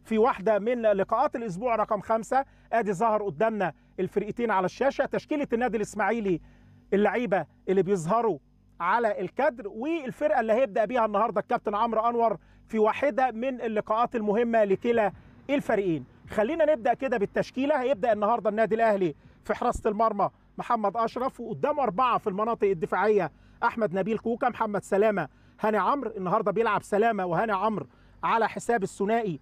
في واحده من لقاءات الاسبوع رقم خمسة ادي ظهر قدامنا الفرقتين على الشاشه تشكيله النادي الاسماعيلي اللعيبه اللي بيظهروا على الكادر والفرقه اللي هيبدا بيها النهارده الكابتن عمرو انور في واحده من اللقاءات المهمه لكلا الفريقين خلينا نبدا كده بالتشكيله هيبدا النهارده النادي الاهلي في حراسه المرمى محمد اشرف وقدامه اربعه في المناطق الدفاعيه احمد نبيل كوكا محمد سلامه هاني عمرو النهارده بيلعب سلامه وهاني عمرو على حساب الثنائي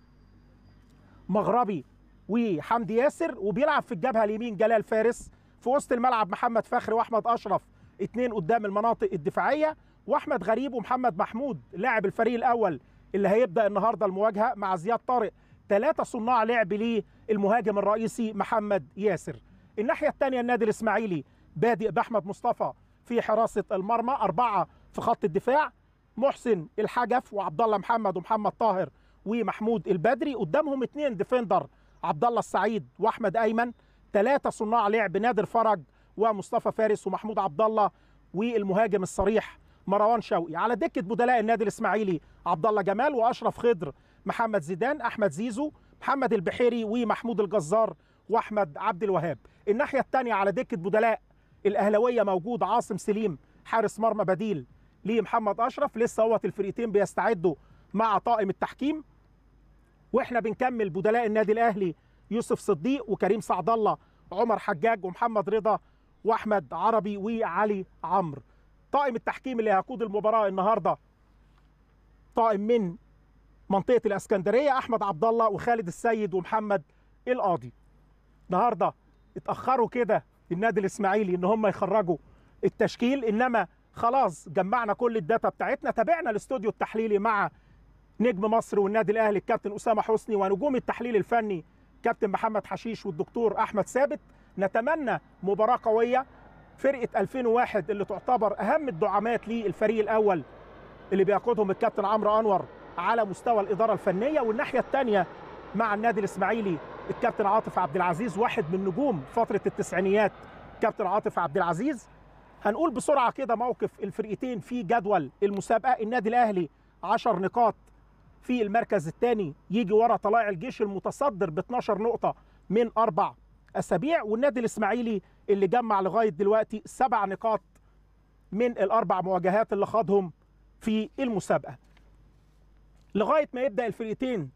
مغربي وحمدي ياسر وبيلعب في الجبهه اليمين جلال فارس في وسط الملعب محمد فخري واحمد اشرف اتنين قدام المناطق الدفاعيه واحمد غريب ومحمد محمود لاعب الفريق الاول اللي هيبدا النهارده المواجهه مع زياد طارق ثلاثه صناع لعب للمهاجم الرئيسي محمد ياسر الناحيه الثانيه النادي الاسماعيلي بادئ باحمد مصطفى في حراسه المرمى اربعه في خط الدفاع محسن الحجف وعبد الله محمد ومحمد طاهر ومحمود البدري قدامهم اثنين ديفندر عبد الله السعيد واحمد ايمن ثلاثه صناع لعب نادر فرج ومصطفى فارس ومحمود عبد الله والمهاجم الصريح مروان شوقي على دكه بدلاء النادي الاسماعيلي عبد الله جمال واشرف خضر محمد زيدان احمد زيزو محمد البحيري ومحمود الجزار واحمد عبد الوهاب الناحيه الثانيه على دكه بدلاء الاهلاويه موجود عاصم سليم حارس مرمى بديل لمحمد اشرف لسه هوت الفريقين بيستعدوا مع طاقم التحكيم واحنا بنكمل بدلاء النادي الاهلي يوسف صديق وكريم سعد الله عمر حجاج ومحمد رضا واحمد عربي وعلي عمرو طاقم التحكيم اللي هيقود المباراه النهارده طاقم من منطقه الاسكندريه احمد عبد الله وخالد السيد ومحمد القاضي النهارده اتاخروا كده النادي الاسماعيلي ان هم يخرجوا التشكيل انما خلاص جمعنا كل الداتا بتاعتنا تابعنا الاستوديو التحليلي مع نجم مصر والنادي الاهلي الكابتن اسامه حسني ونجوم التحليل الفني كابتن محمد حشيش والدكتور احمد ثابت نتمنى مباراه قويه فرقه 2001 اللي تعتبر اهم الدعامات للفريق الاول اللي بيقودهم الكابتن عمرو انور على مستوى الاداره الفنيه والناحيه الثانيه مع النادي الاسماعيلي الكابتن عاطف عبد العزيز واحد من نجوم فتره التسعينيات كابتن عاطف عبد العزيز هنقول بسرعه كده موقف الفرقتين في جدول المسابقه النادي الاهلي 10 نقاط في المركز الثاني يجي ورا طلائع الجيش المتصدر ب 12 نقطه من اربع اسابيع والنادي الاسماعيلي اللي جمع لغايه دلوقتي سبع نقاط من الاربع مواجهات اللي خاضهم في المسابقه لغايه ما يبدا الفرقتين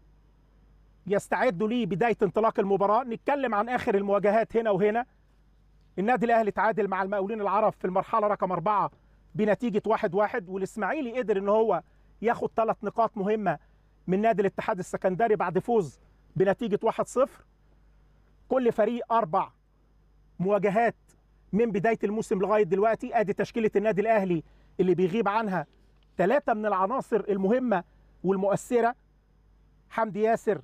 يستعدوا لبدايه انطلاق المباراه نتكلم عن اخر المواجهات هنا وهنا النادي الاهلي تعادل مع المقاولين العرب في المرحله رقم أربعة بنتيجه واحد واحد والاسماعيلي قدر ان هو ياخد ثلاث نقاط مهمه من نادي الاتحاد السكندري بعد فوز بنتيجه 1-0 كل فريق اربع مواجهات من بدايه الموسم لغايه دلوقتي ادي تشكيله النادي الاهلي اللي بيغيب عنها ثلاثه من العناصر المهمه والمؤثره حمدي ياسر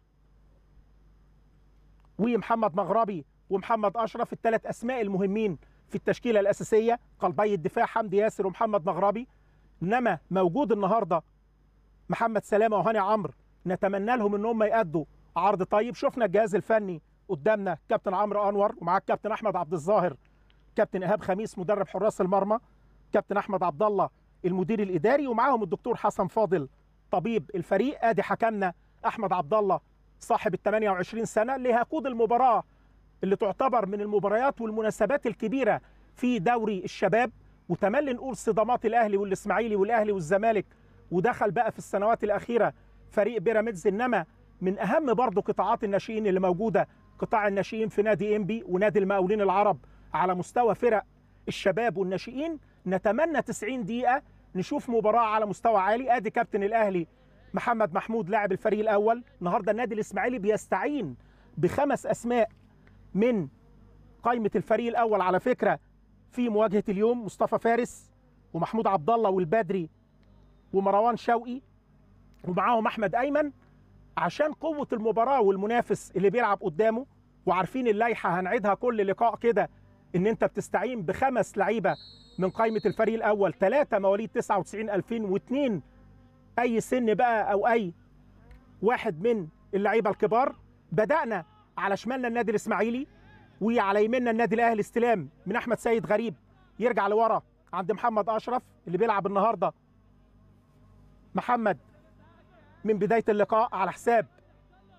ومحمد مغربي ومحمد اشرف الثلاث اسماء المهمين في التشكيله الاساسيه قلبي الدفاع حمدي ياسر ومحمد مغربي انما موجود النهارده محمد سلامه وهاني عمرو نتمنى لهم ان هم يأدوا عرض طيب شفنا الجهاز الفني قدامنا كابتن عمرو انور ومعاه الكابتن احمد عبد الظاهر كابتن ايهاب خميس مدرب حراس المرمى كابتن احمد عبد الله المدير الاداري ومعاهم الدكتور حسن فاضل طبيب الفريق ادي حكمنا احمد عبد الله صاحب ال 28 سنه اللي هيقود المباراه اللي تعتبر من المباريات والمناسبات الكبيره في دوري الشباب وتملي نقول صدامات الاهلي والاسماعيلي والاهلي والزمالك ودخل بقى في السنوات الاخيره فريق بيراميدز انما من اهم برضه قطاعات الناشئين اللي موجوده قطاع الناشئين في نادي انبي ونادي المقاولين العرب على مستوى فرق الشباب والناشئين نتمنى 90 دقيقه نشوف مباراه على مستوى عالي ادي كابتن الاهلي محمد محمود لاعب الفريق الاول النهارده النادي الاسماعيلي بيستعين بخمس اسماء من قائمه الفريق الاول على فكره في مواجهه اليوم مصطفى فارس ومحمود عبد الله والبدري ومروان شوقي ومعاهم احمد ايمن عشان قوه المباراه والمنافس اللي بيلعب قدامه وعارفين اللائحه هنعيدها كل لقاء كده ان انت بتستعين بخمس لعيبه من قائمه الفريق الاول ثلاثه مواليد 99 2000 واثنين اي سن بقى او اي واحد من اللعيبه الكبار بدانا على شمالنا النادي الاسماعيلي وعلى يميننا النادي الاهلي استلام من احمد سيد غريب يرجع لورا عند محمد اشرف اللي بيلعب النهارده محمد من بدايه اللقاء على حساب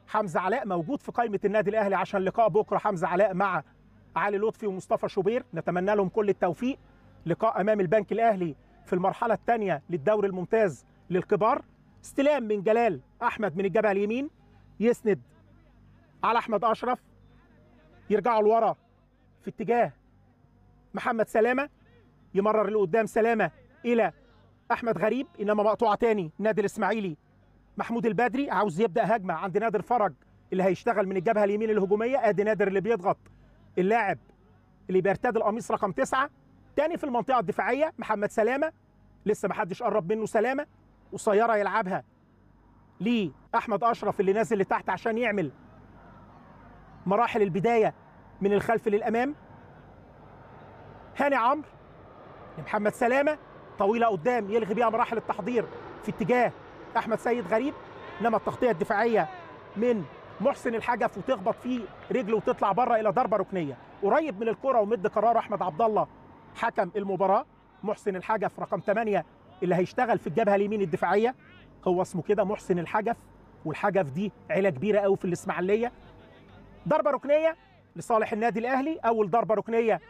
حمزه علاء موجود في قائمه النادي الاهلي عشان لقاء بكره حمزه علاء مع علي لطفي ومصطفى شوبير نتمنى لهم كل التوفيق لقاء امام البنك الاهلي في المرحله الثانيه للدوري الممتاز للكبار استلام من جلال احمد من الجبهه اليمين يسند على احمد اشرف يرجعوا لورا في اتجاه محمد سلامه يمرر لقدام سلامه الى احمد غريب انما مقطوعه تاني نادي الاسماعيلي محمود البدري عاوز يبدا هجمه عند نادر فرج اللي هيشتغل من الجبهه اليمين الهجوميه ادي نادر اللي بيضغط اللاعب اللي بيرتدي القميص رقم تسعة تاني في المنطقه الدفاعيه محمد سلامه لسه ما حدش قرب منه سلامه قصيره يلعبها لاحمد اشرف اللي نازل لتحت عشان يعمل مراحل البدايه من الخلف للامام هاني عمرو لمحمد سلامه طويله قدام يلغي بيها مراحل التحضير في اتجاه احمد سيد غريب انما التغطيه الدفاعيه من محسن الحجف وتخبط في رجله وتطلع بره الى ضربه ركنيه قريب من الكره ومد قرار احمد عبد الله حكم المباراه محسن الحجف رقم 8 اللي هيشتغل في الجبهه اليمين الدفاعيه هو اسمه كده محسن الحجف والحجف دي عيله كبيره قوي في الاسماعيليه ضربه ركنيه لصالح النادي الاهلي اول ضربه ركنيه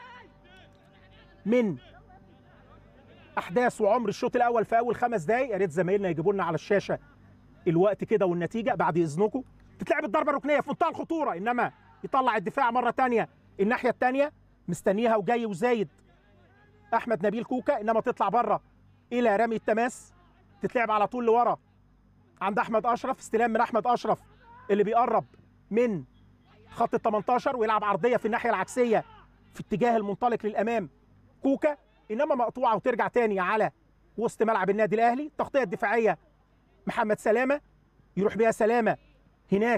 من احداث وعمر الشوط الاول في اول خمس دقائق يا ريت زمايلنا يجيبوا لنا على الشاشه الوقت كده والنتيجه بعد اذنكم تتلعب الضربه الركنيه في منتهى الخطوره انما يطلع الدفاع مره ثانيه الناحيه الثانيه مستنيها وجاي وزايد احمد نبيل كوكا انما تطلع بره الى رمي التماس تتلعب على طول لورا عند احمد اشرف استلام من احمد اشرف اللي بيقرب من خط ال 18 ويلعب عرضيه في الناحيه العكسيه في اتجاه المنطلق للامام كوكا انما مقطوعه وترجع تاني على وسط ملعب النادي الاهلي التغطيه الدفاعيه محمد سلامه يروح بيها سلامه هناك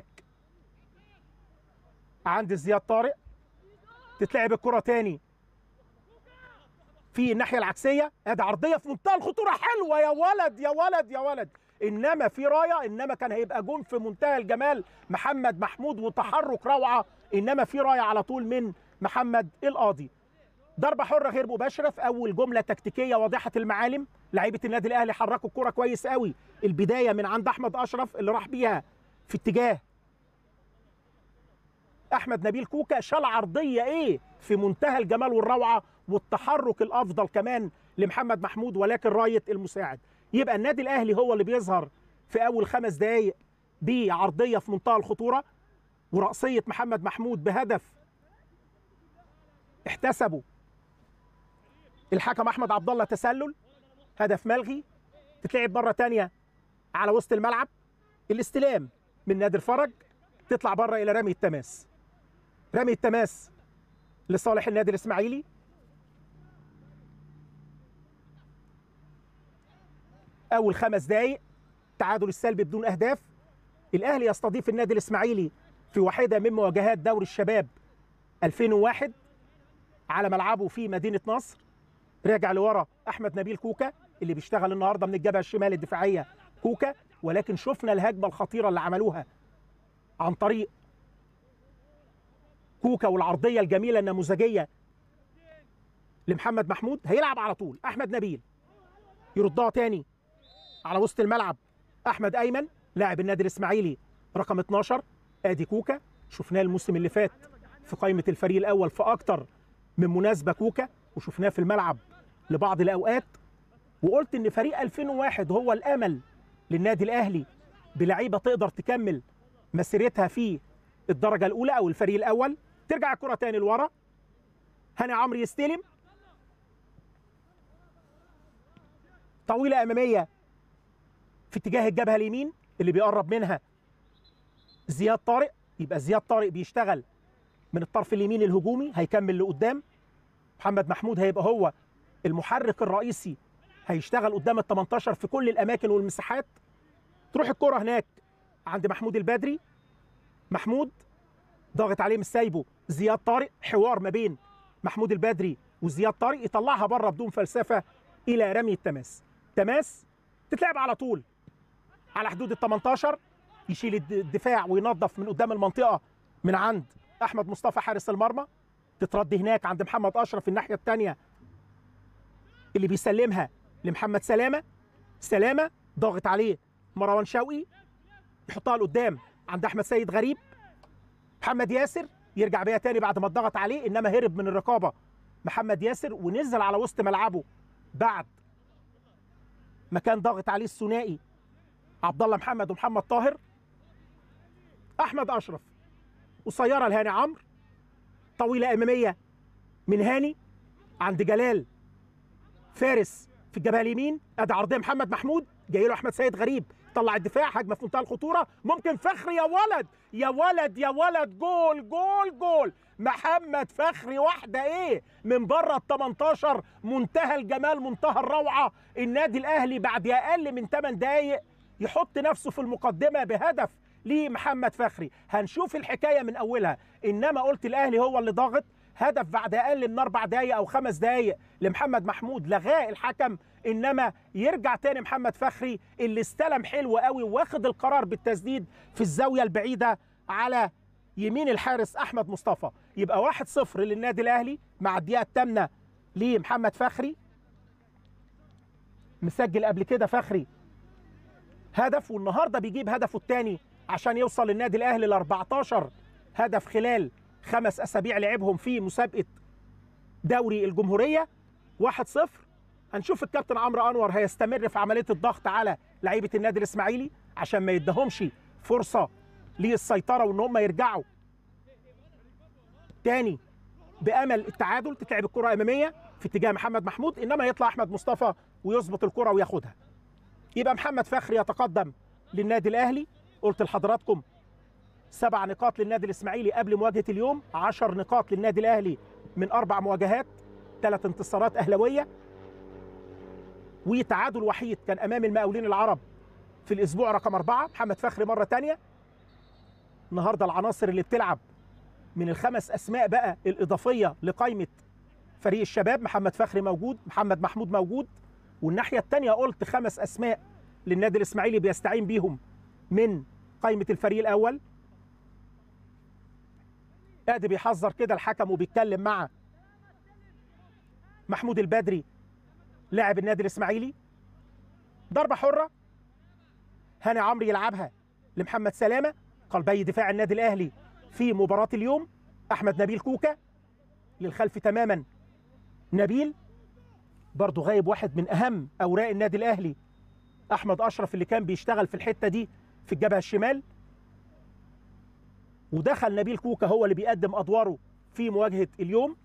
عند زياد طارق تتلعب الكره تاني في الناحيه العكسيه ادي عرضيه في منتهى الخطوره حلوه يا ولد يا ولد يا ولد انما في رايه انما كان هيبقى جون في منتهى الجمال محمد محمود وتحرك روعه انما في رايه على طول من محمد القاضي ضربه حره غير مباشره في اول جمله تكتيكيه واضحه المعالم لعيبه النادي الاهلي حركوا الكره كويس قوي البدايه من عند احمد اشرف اللي راح بيها في اتجاه احمد نبيل كوكا شال عرضيه ايه في منتهى الجمال والروعه والتحرك الافضل كمان لمحمد محمود ولكن رايه المساعد يبقى النادي الاهلي هو اللي بيظهر في اول خمس دقائق بعرضيه في منتهى الخطوره ورأسيه محمد محمود بهدف احتسبه الحكم احمد عبد الله تسلل هدف ملغي تتلعب مره تانية على وسط الملعب الاستلام من نادر فرج تطلع بره الى رمي التماس رمي التماس لصالح النادي الاسماعيلي اول خمس دقائق تعادل السلبي بدون اهداف الاهلي يستضيف النادي الاسماعيلي في واحده من مواجهات دوري الشباب 2001 على ملعبه في مدينه نصر راجع لورا احمد نبيل كوكا اللي بيشتغل النهارده من الجبهه الشمال الدفاعيه كوكا ولكن شفنا الهجمه الخطيره اللي عملوها عن طريق كوكا والعرضيه الجميله النموذجيه لمحمد محمود هيلعب على طول احمد نبيل يردها تاني على وسط الملعب احمد ايمن لاعب النادي الاسماعيلي رقم 12 ادي كوكا شفناه الموسم اللي فات في قائمه الفريق الاول في اكتر من مناسبه كوكا وشفناه في الملعب لبعض الاوقات وقلت ان فريق 2001 هو الامل للنادي الاهلي بلعيبه تقدر تكمل مسيرتها في الدرجه الاولى او الفريق الاول ترجع الكره تاني لورا هاني عمرو يستلم طويله اماميه في اتجاه الجبهه اليمين اللي بيقرب منها زياد طارق يبقى زياد طارق بيشتغل من الطرف اليمين الهجومي هيكمل لقدام محمد محمود هيبقى هو المحرك الرئيسي هيشتغل قدام ال 18 في كل الاماكن والمساحات تروح الكره هناك عند محمود البدري محمود ضاغط عليه مش سايبه زياد طارق حوار ما بين محمود البدري وزياد طارق يطلعها بره بدون فلسفه الى رمي التماس تماس تتلعب على طول على حدود ال 18 يشيل الدفاع وينظف من قدام المنطقه من عند احمد مصطفى حارس المرمى تترد هناك عند محمد اشرف الناحيه الثانيه اللي بيسلمها لمحمد سلامه سلامه ضاغط عليه مروان شوقي يحطها لقدام عند احمد سيد غريب محمد ياسر يرجع بيها تاني بعد ما اتضغط عليه انما هرب من الرقابه محمد ياسر ونزل على وسط ملعبه بعد ما كان ضاغط عليه الثنائي عبد الله محمد ومحمد طاهر احمد اشرف قصيره لهاني عمرو طويله اماميه من هاني عند جلال فارس في الجبهه اليمين ادي عرضيه محمد محمود جاي له احمد سيد غريب طلع الدفاع هجمه في منتهى الخطوره ممكن فخري يا ولد يا ولد يا ولد جول جول جول محمد فخري واحده ايه من بره ال 18 منتهى الجمال منتهى الروعه النادي الاهلي بعد اقل من 8 دقائق يحط نفسه في المقدمه بهدف لمحمد فخري هنشوف الحكايه من اولها انما قلت الاهلي هو اللي ضاغط هدف بعد اقل من اربع دقائق او خمس دقائق لمحمد محمود لغاه الحكم انما يرجع تاني محمد فخري اللي استلم حلو قوي واخد القرار بالتسديد في الزاويه البعيده على يمين الحارس احمد مصطفى يبقى واحد صفر للنادي الاهلي مع الدقيقه الثامنه لمحمد فخري مسجل قبل كده فخري هدف والنهارده بيجيب هدفه الثاني عشان يوصل للنادي الاهلي ل 14 هدف خلال خمس اسابيع لعبهم في مسابقه دوري الجمهوريه 1-0 هنشوف الكابتن عمرو انور هيستمر في عمليه الضغط على لعيبه النادي الاسماعيلي عشان ما يدهمش فرصه للسيطره وان هم يرجعوا تاني بامل التعادل تتلعب الكره اماميه في اتجاه محمد محمود انما يطلع احمد مصطفى ويظبط الكره وياخدها يبقى محمد فخري يتقدم للنادي الاهلي قلت لحضراتكم سبع نقاط للنادي الاسماعيلي قبل مواجهه اليوم عشر نقاط للنادي الاهلي من اربع مواجهات ثلاث انتصارات اهلاويه وتعادل وحيد كان امام المقاولين العرب في الاسبوع رقم اربعه محمد فخري مره ثانيه النهارده العناصر اللي بتلعب من الخمس اسماء بقى الاضافيه لقائمه فريق الشباب محمد فخري موجود محمد محمود موجود والناحيه الثانيه قلت خمس اسماء للنادي الاسماعيلي بيستعين بيهم من قائمه الفريق الاول ادي بيحذر كده الحكم وبيتكلم مع محمود البدري لاعب النادي الاسماعيلي ضربه حره هاني عمرو يلعبها لمحمد سلامه قلبي دفاع النادي الاهلي في مباراه اليوم احمد نبيل كوكا للخلف تماما نبيل برضه غايب واحد من اهم اوراق النادي الاهلي احمد اشرف اللي كان بيشتغل في الحته دي في الجبهه الشمال ودخل نبيل كوكا هو اللي بيقدم ادواره في مواجهه اليوم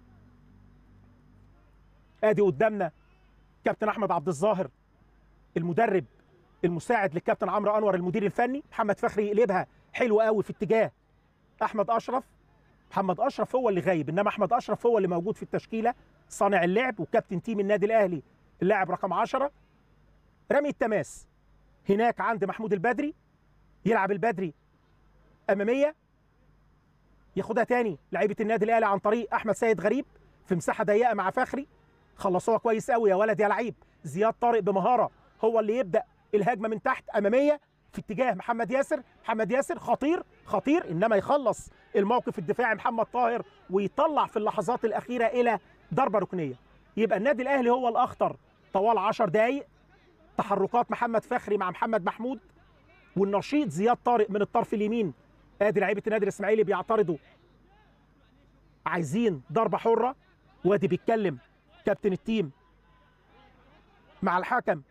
ادي قدامنا كابتن احمد عبد الظاهر المدرب المساعد للكابتن عمرو انور المدير الفني محمد فخري يقلبها حلو قوي في اتجاه احمد اشرف محمد اشرف هو اللي غايب انما احمد اشرف هو اللي موجود في التشكيله صانع اللعب وكابتن تيم النادي الاهلي اللاعب رقم 10 رمي التماس هناك عند محمود البدري يلعب البدري اماميه ياخدها تاني لعيبه النادي الاهلي عن طريق احمد سيد غريب في مساحه ضيقه مع فخري خلصوها كويس قوي يا ولد يا لعيب زياد طارق بمهاره هو اللي يبدا الهجمه من تحت اماميه في اتجاه محمد ياسر محمد ياسر خطير خطير انما يخلص الموقف الدفاعي محمد طاهر ويطلع في اللحظات الاخيره الى ضربه ركنيه يبقى النادي الاهلي هو الاخطر طوال 10 دقائق تحركات محمد فخري مع محمد محمود والنشيط زياد طارق من الطرف اليمين ادي لعيبه النادي الاسماعيلي بيعترضوا عايزين ضربه حره وادي بيتكلم كابتن التيم مع الحكم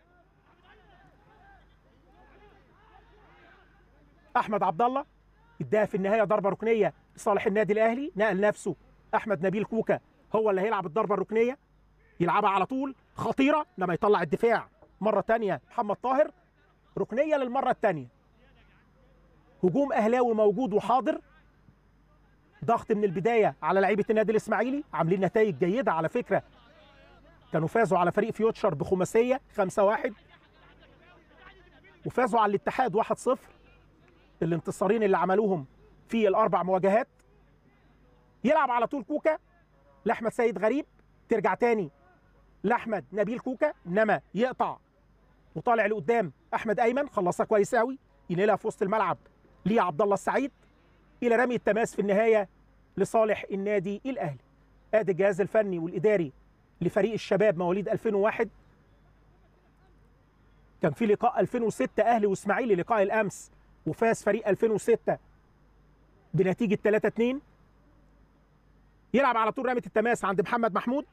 احمد عبد الله اداها في النهايه ضربه ركنيه لصالح النادي الاهلي نقل نفسه احمد نبيل كوكا هو اللي هيلعب الضربه الركنيه يلعبها على طول خطيره لما يطلع الدفاع مره ثانيه محمد طاهر ركنيه للمره الثانيه هجوم اهلاوي موجود وحاضر ضغط من البدايه على لعيبه النادي الاسماعيلي عاملين نتائج جيده على فكره كانوا فازوا على فريق فيوتشر بخماسيه 5-1 وفازوا على الاتحاد 1-0 الانتصارين اللي عملوهم في الاربع مواجهات يلعب على طول كوكا لاحمد سيد غريب ترجع تاني لاحمد نبيل كوكا انما يقطع وطالع لقدام احمد ايمن خلصها كويس قوي ينقلها في وسط الملعب لعبد الله السعيد الى رمي التماس في النهايه لصالح النادي الاهلي ادي الجهاز الفني والاداري لفريق الشباب مواليد 2001 كان في لقاء 2006 اهلي واسماعيلي لقاء الامس وفاز فريق 2006 بنتيجه 3 2 يلعب على طول رميه التماس عند محمد محمود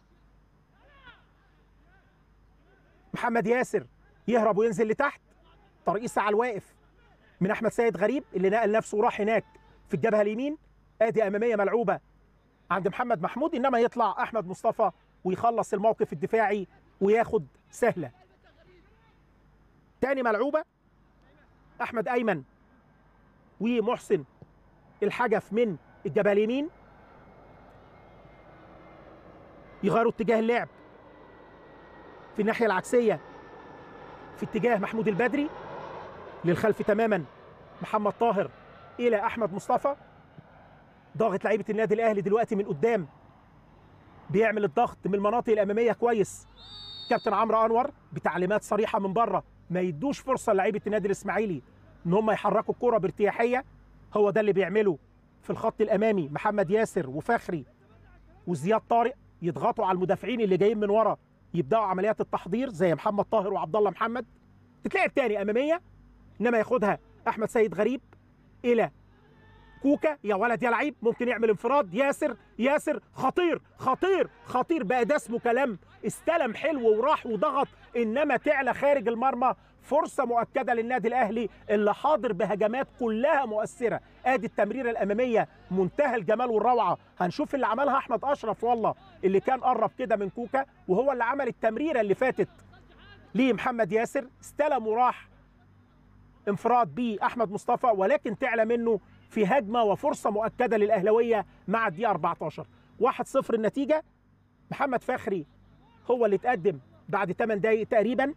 محمد ياسر يهرب وينزل لتحت ترقيص على الواقف من احمد سيد غريب اللي نقل نفسه وراح هناك في الجبهه اليمين ادي اماميه ملعوبه عند محمد محمود انما يطلع احمد مصطفى ويخلص الموقف الدفاعي وياخد سهله تاني ملعوبه احمد ايمن ومحسن الحجف من الجبهه اليمين يغيروا اتجاه اللعب في الناحيه العكسيه في اتجاه محمود البدري للخلف تماما محمد طاهر الى احمد مصطفى ضاغط لعيبه النادي الاهلي دلوقتي من قدام بيعمل الضغط من المناطق الاماميه كويس كابتن عمرو انور بتعليمات صريحه من بره ما يدوش فرصه لعيبه النادي الاسماعيلي ان هم يحركوا الكره بارتياحيه هو ده اللي بيعمله في الخط الامامي محمد ياسر وفخري وزياد طارق يضغطوا على المدافعين اللي جايين من ورا يبداوا عمليات التحضير زي محمد طاهر وعبد الله محمد تتلعب تاني اماميه انما ياخدها احمد سيد غريب الى كوكا يا ولد يا لعيب ممكن يعمل انفراد ياسر ياسر خطير خطير خطير بقى ده اسمه كلام استلم حلو وراح وضغط انما تعلى خارج المرمى فرصه مؤكده للنادي الاهلي اللي حاضر بهجمات كلها مؤثره ادي التمريره الاماميه منتهى الجمال والروعه هنشوف اللي عملها احمد اشرف والله اللي كان قرب كده من كوكا وهو اللي عمل التمريره اللي فاتت لمحمد ياسر استلم وراح انفراد بيه احمد مصطفى ولكن تعلى منه في هجمه وفرصه مؤكده للاهلاويه مع الدقيقه 14 1-0 النتيجه محمد فخري هو اللي اتقدم بعد 8 دقائق تقريبا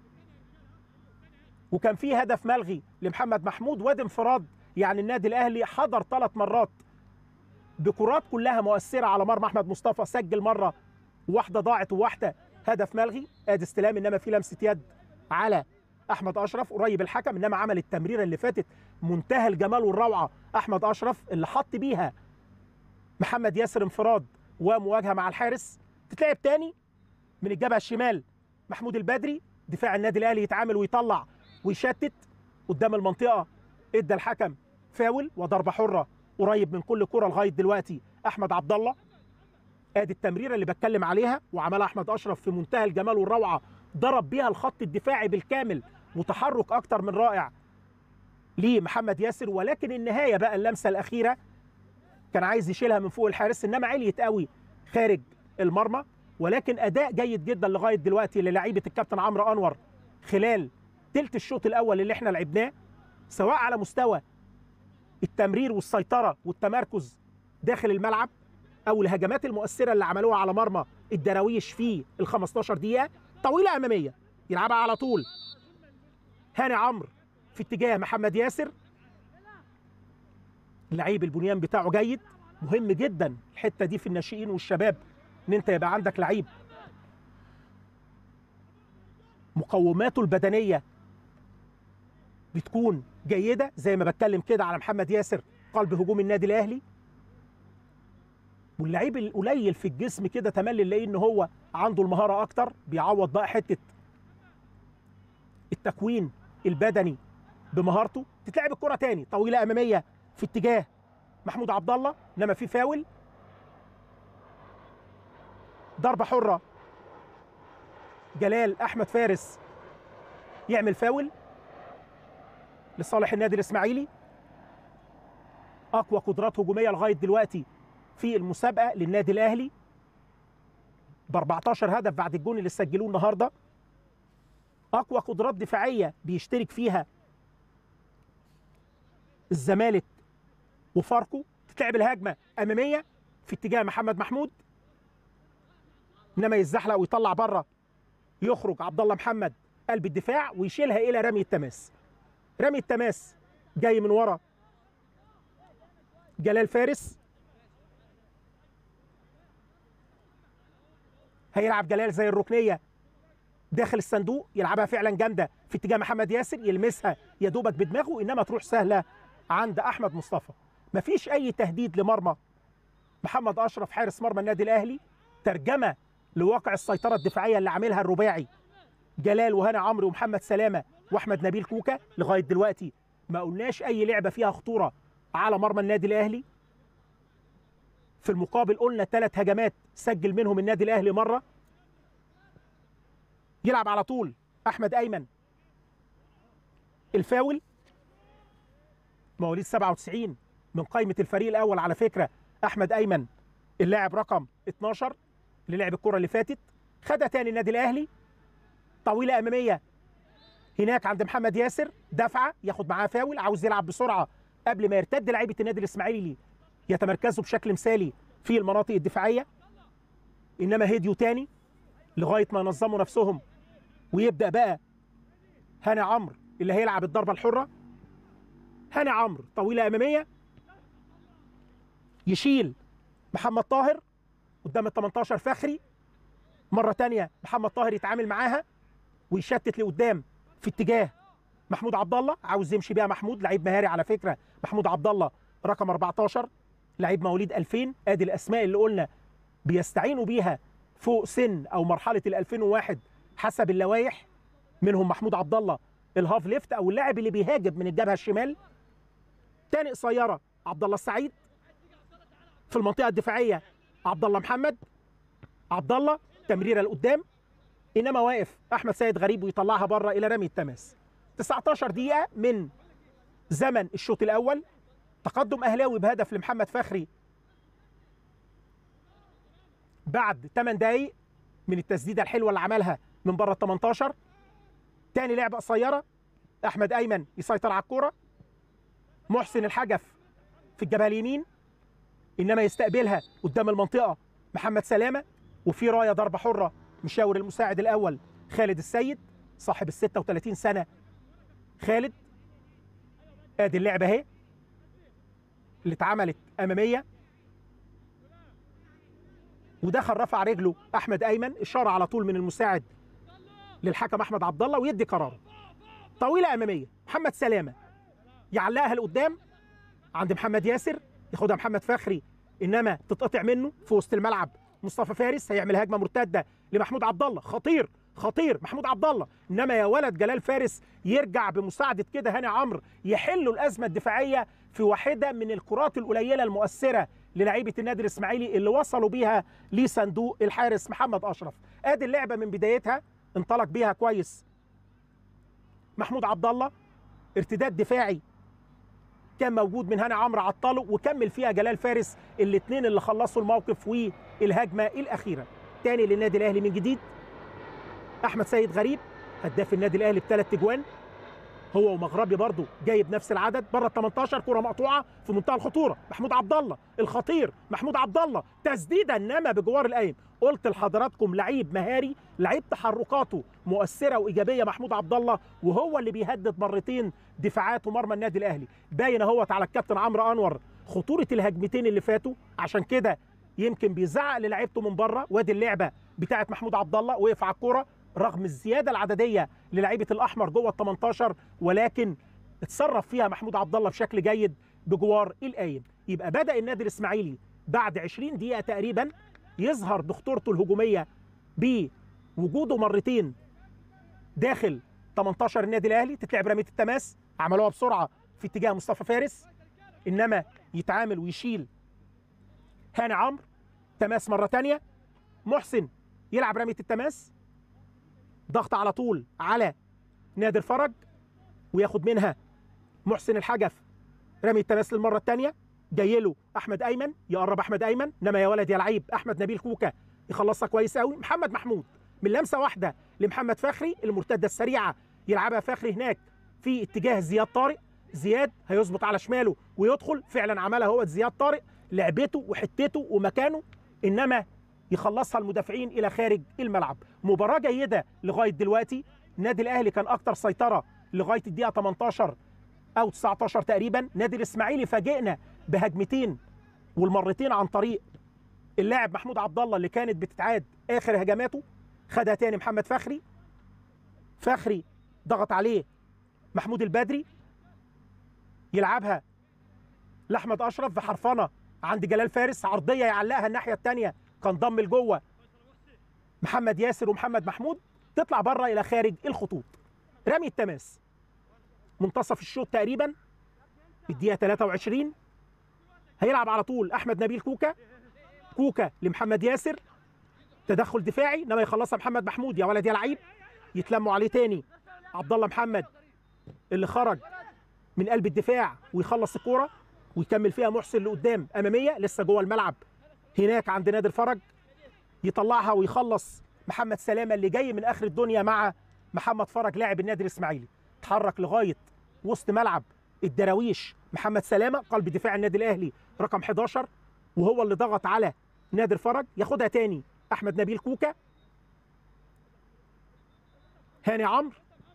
وكان في هدف ملغي لمحمد محمود وادي انفراد يعني النادي الاهلي حضر ثلاث مرات بكرات كلها مؤثره على مرمى احمد مصطفى سجل مره واحده ضاعت وواحده هدف ملغي ادي استلام انما في لمسه يد على احمد اشرف قريب الحكم انما عمل التمريره اللي فاتت منتهى الجمال والروعه احمد اشرف اللي حط بيها محمد ياسر انفراد ومواجهه مع الحارس تتلعب تاني من الجبهه الشمال محمود البدري دفاع النادي الاهلي يتعامل ويطلع ويشتت قدام المنطقه ادى الحكم فاول وضربه حره قريب من كل كره لغايه دلوقتي احمد عبد الله ادي التمريره اللي بتكلم عليها وعملها احمد اشرف في منتهى الجمال والروعه ضرب بيها الخط الدفاعي بالكامل وتحرك اكتر من رائع لمحمد ياسر ولكن النهايه بقى اللمسه الاخيره كان عايز يشيلها من فوق الحارس انما عليت قوي خارج المرمى ولكن اداء جيد جدا لغايه دلوقتي للعيبه الكابتن عمرو انور خلال تلت الشوط الاول اللي احنا لعبناه سواء على مستوى التمرير والسيطره والتمركز داخل الملعب او الهجمات المؤثره اللي عملوها على مرمى الدراويش في ال 15 دقيقه طويله اماميه يلعبها على طول هاني عمرو في اتجاه محمد ياسر اللعيب البنيان بتاعه جيد مهم جدا الحته دي في الناشئين والشباب ان انت يبقى عندك لعيب مقوماته البدنيه بتكون جيده زي ما بتكلم كده على محمد ياسر قلب هجوم النادي الاهلي واللعيب القليل في الجسم كده تملي نلاقيه ان هو عنده المهاره اكتر بيعوض بقى حته التكوين البدني بمهارته تتلعب الكره تاني طويله اماميه في اتجاه محمود عبد الله انما في فاول ضربه حره جلال احمد فارس يعمل فاول لصالح النادي الاسماعيلي اقوى قدرات هجوميه لغايه دلوقتي في المسابقه للنادي الاهلي ب 14 هدف بعد الجون اللي سجلوه النهارده اقوى قدرات دفاعيه بيشترك فيها الزمالك وفاركو تتلعب الهجمه اماميه في اتجاه محمد محمود انما يتزحلق ويطلع بره يخرج عبد الله محمد قلب الدفاع ويشيلها الى رمي التماس رمي التماس جاي من ورا جلال فارس هيلعب جلال زي الركنيه داخل الصندوق يلعبها فعلا جامده في اتجاه محمد ياسر يلمسها يا دوبك بدماغه انما تروح سهله عند احمد مصطفى مفيش اي تهديد لمرمى محمد اشرف حارس مرمى النادي الاهلي ترجمه لواقع السيطره الدفاعيه اللي عاملها الرباعي جلال وهاني عمرو ومحمد سلامه واحمد نبيل كوكا لغايه دلوقتي ما قلناش اي لعبه فيها خطوره على مرمى النادي الاهلي في المقابل قلنا ثلاث هجمات سجل منهم النادي الاهلي مره يلعب على طول احمد ايمن الفاول مواليد 97 من قائمه الفريق الاول على فكره احمد ايمن اللاعب رقم 12 اللي لعب الكره اللي فاتت خدها تاني النادي الاهلي طويله اماميه هناك عند محمد ياسر دفعه ياخد معاه فاول عاوز يلعب بسرعه قبل ما يرتد لعيبه النادي الاسماعيلي يتمركزوا بشكل مثالي في المناطق الدفاعيه انما هديوا تاني لغايه ما ينظموا نفسهم ويبدا بقى هاني عمرو اللي هيلعب الضربه الحره هاني عمرو طويله اماميه يشيل محمد طاهر قدام ال 18 فخري مره تانية محمد طاهر يتعامل معاها ويشتت لقدام في اتجاه محمود عبد الله عاوز يمشي بيها محمود لعيب مهاري على فكره محمود عبد الله رقم 14 لعيب مواليد 2000 ادي الاسماء اللي قلنا بيستعينوا بيها فوق سن او مرحله ال 2001 حسب اللوائح منهم محمود عبد الله الهاف ليفت او اللاعب اللي بيهاجم من الجبهه الشمال تاني قصيره عبد الله السعيد في المنطقه الدفاعيه عبد الله محمد عبد الله تمريره لقدام انما واقف احمد سيد غريب ويطلعها بره الى رمي التماس 19 دقيقه من زمن الشوط الاول تقدم اهلاوي بهدف لمحمد فخري بعد 8 دقايق من التسديده الحلوه اللي عملها من بره ال 18 تاني لعبه قصيره احمد ايمن يسيطر على الكوره محسن الحجف في الجبهه اليمين انما يستقبلها قدام المنطقه محمد سلامه وفي رايه ضربه حره مشاور المساعد الاول خالد السيد صاحب ال 36 سنه خالد ادي اللعبه اهي اللي اتعملت اماميه ودخل رفع رجله احمد ايمن اشاره على طول من المساعد للحكم احمد عبد الله ويدي قراره طويله اماميه محمد سلامه يعلقها لقدام عند محمد ياسر ياخدها محمد فخري انما تتقطع منه في وسط الملعب مصطفى فارس هيعمل هجمه مرتده لمحمود عبد الله خطير خطير محمود عبد الله انما يا ولد جلال فارس يرجع بمساعده كده هاني عمرو يحلوا الازمه الدفاعيه في واحده من الكرات القليله المؤثره للعيبه النادي الاسماعيلي اللي وصلوا بيها لصندوق الحارس محمد اشرف ادي اللعبه من بدايتها انطلق بيها كويس محمود عبد الله ارتداد دفاعي كان موجود من هاني عمرو عطله وكمل فيها جلال فارس الاثنين اللي خلصوا الموقف والهجمه الاخيره تاني للنادي الاهلي من جديد احمد سيد غريب هداف النادي الاهلي بثلاث تجوان هو ومغربي برضه جايب نفس العدد بره ال 18 كره مقطوعه في منتهى الخطوره محمود عبد الله الخطير محمود عبد الله تسديده انما بجوار القايم قلت لحضراتكم لعيب مهاري لعيب تحركاته مؤثره وايجابيه محمود عبد الله وهو اللي بيهدد مرتين دفاعات ومرمى النادي الاهلي باين اهوت على الكابتن عمرو انور خطوره الهجمتين اللي فاتوا عشان كده يمكن بيزعق للعيبته من بره وادي اللعبه بتاعه محمود عبد الله وقف على الكوره رغم الزياده العدديه للعيبه الاحمر جوه ال 18 ولكن اتصرف فيها محمود عبد الله بشكل جيد بجوار القايم يبقى بدا النادي الاسماعيلي بعد 20 دقيقه تقريبا يظهر بخطورته الهجوميه بوجوده مرتين داخل 18 النادي الاهلي تتلعب رميه التماس عملوها بسرعه في اتجاه مصطفى فارس انما يتعامل ويشيل هاني عمرو تماس مره ثانيه محسن يلعب رميه التماس ضغط على طول على نادر فرج وياخد منها محسن الحجف رمي التماس للمره الثانيه جاي له احمد ايمن يقرب احمد ايمن انما يا ولد يا لعيب احمد نبيل كوكا يخلصها كويس قوي محمد محمود من لمسه واحده لمحمد فخري المرتده السريعه يلعبها فخري هناك في اتجاه زياد طارق زياد هيظبط على شماله ويدخل فعلا عملها هو زياد طارق لعبته وحتته ومكانه انما يخلصها المدافعين الى خارج الملعب مباراه جيده لغايه دلوقتي النادي الاهلي كان اكتر سيطره لغايه الدقيقه 18 او 19 تقريبا نادي الاسماعيلي فاجئنا بهجمتين والمرتين عن طريق اللاعب محمود عبد الله اللي كانت بتتعاد اخر هجماته خدها تاني محمد فخري فخري ضغط عليه محمود البدري يلعبها لاحمد اشرف بحرفنه عند جلال فارس عرضيه يعلقها الناحيه الثانيه كان ضم لجوه محمد ياسر ومحمد محمود تطلع بره الى خارج الخطوط رمي التماس منتصف الشوط تقريبا الدقيقه 23 هيلعب على طول احمد نبيل كوكا كوكا لمحمد ياسر تدخل دفاعي انما يخلصها محمد محمود يا ولد يا لعيب يتلموا عليه تاني عبد الله محمد اللي خرج من قلب الدفاع ويخلص الكوره ويكمل فيها محسن لقدام اماميه لسه جوه الملعب هناك عند نادي الفرج يطلعها ويخلص محمد سلامه اللي جاي من اخر الدنيا مع محمد فرج لاعب النادي الاسماعيلي اتحرك لغايه وسط ملعب الدراويش محمد سلامه قلب دفاع النادي الاهلي رقم 11 وهو اللي ضغط على نادي الفرج ياخدها تاني احمد نبيل كوكا هاني عمرو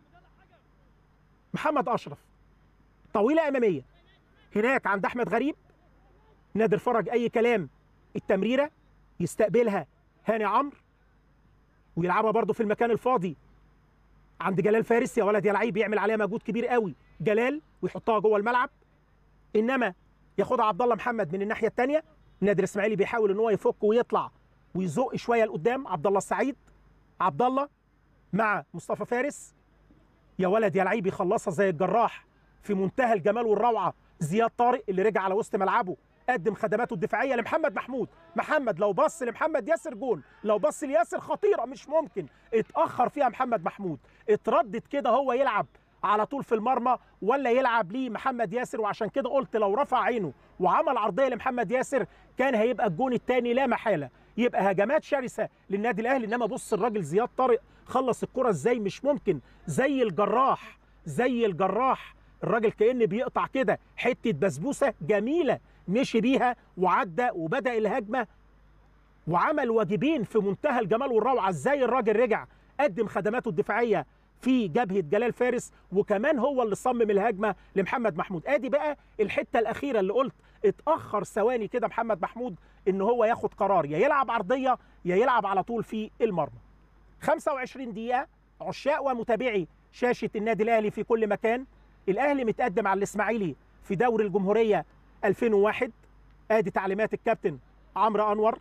محمد اشرف طويله اماميه هناك عند احمد غريب نادي الفرج اي كلام التمريره يستقبلها هاني عمرو ويلعبها برضه في المكان الفاضي عند جلال فارس يا ولد يا لعيب يعمل عليها مجهود كبير قوي جلال ويحطها جوه الملعب انما ياخدها عبد الله محمد من الناحيه الثانيه النادي الاسماعيلي بيحاول ان هو يفك ويطلع ويزق شويه لقدام عبد الله السعيد عبد الله مع مصطفى فارس يا ولد يا لعيب يخلصها زي الجراح في منتهى الجمال والروعه زياد طارق اللي رجع على وسط ملعبه قدم خدماته الدفاعيه لمحمد محمود محمد لو بص لمحمد ياسر جول لو بص لياسر خطيره مش ممكن اتاخر فيها محمد محمود اتردد كده هو يلعب على طول في المرمى ولا يلعب ليه محمد ياسر وعشان كده قلت لو رفع عينه وعمل عرضيه لمحمد ياسر كان هيبقى الجون الثاني لا محاله يبقى هجمات شرسه للنادي الاهلي انما بص الراجل زياد طارق خلص الكره ازاي مش ممكن زي الجراح زي الجراح الراجل كأن بيقطع كده حته بسبوسه جميله مشي بيها وعدى وبدا الهجمه وعمل واجبين في منتهى الجمال والروعه ازاي الراجل رجع قدم خدماته الدفاعيه في جبهه جلال فارس وكمان هو اللي صمم الهجمه لمحمد محمود ادي بقى الحته الاخيره اللي قلت اتاخر ثواني كده محمد محمود ان هو ياخد قرار يا يلعب عرضيه يا يلعب على طول في المرمى 25 دقيقه عشاق ومتابعي شاشه النادي الاهلي في كل مكان الاهلي متقدم على الاسماعيلي في دوري الجمهوريه 2001 ادي تعليمات الكابتن عمرو انور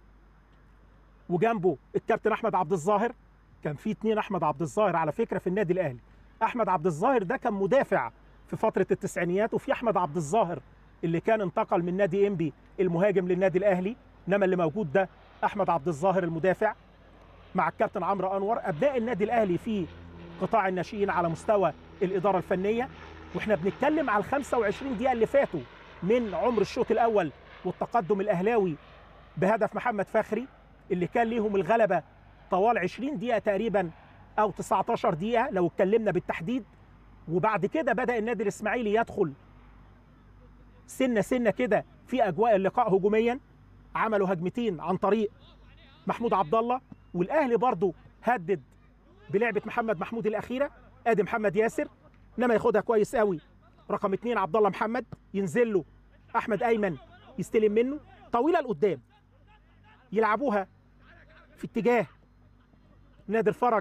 وجنبه الكابتن احمد عبد الظاهر كان في اتنين احمد عبد الظاهر على فكره في النادي الاهلي احمد عبد الظاهر ده كان مدافع في فتره التسعينيات وفي احمد عبد الظاهر اللي كان انتقل من نادي انبي المهاجم للنادي الاهلي انما اللي موجود ده احمد عبد الظاهر المدافع مع الكابتن عمرو انور ابناء النادي الاهلي في قطاع الناشئين على مستوى الاداره الفنيه واحنا بنتكلم على ال 25 دقيقه اللي فاتوا من عمر الشوط الاول والتقدم الاهلاوي بهدف محمد فخري اللي كان ليهم الغلبه طوال 20 دقيقه تقريبا او 19 دقيقه لو اتكلمنا بالتحديد وبعد كده بدا النادي الاسماعيلي يدخل سنه سنه كده في اجواء اللقاء هجوميا عملوا هجمتين عن طريق محمود عبد الله والاهلي برضه هدد بلعبه محمد محمود الاخيره ادي محمد ياسر انما ياخدها كويس قوي رقم اثنين عبد الله محمد ينزل له احمد ايمن يستلم منه طويله لقدام يلعبوها في اتجاه نادي الفرج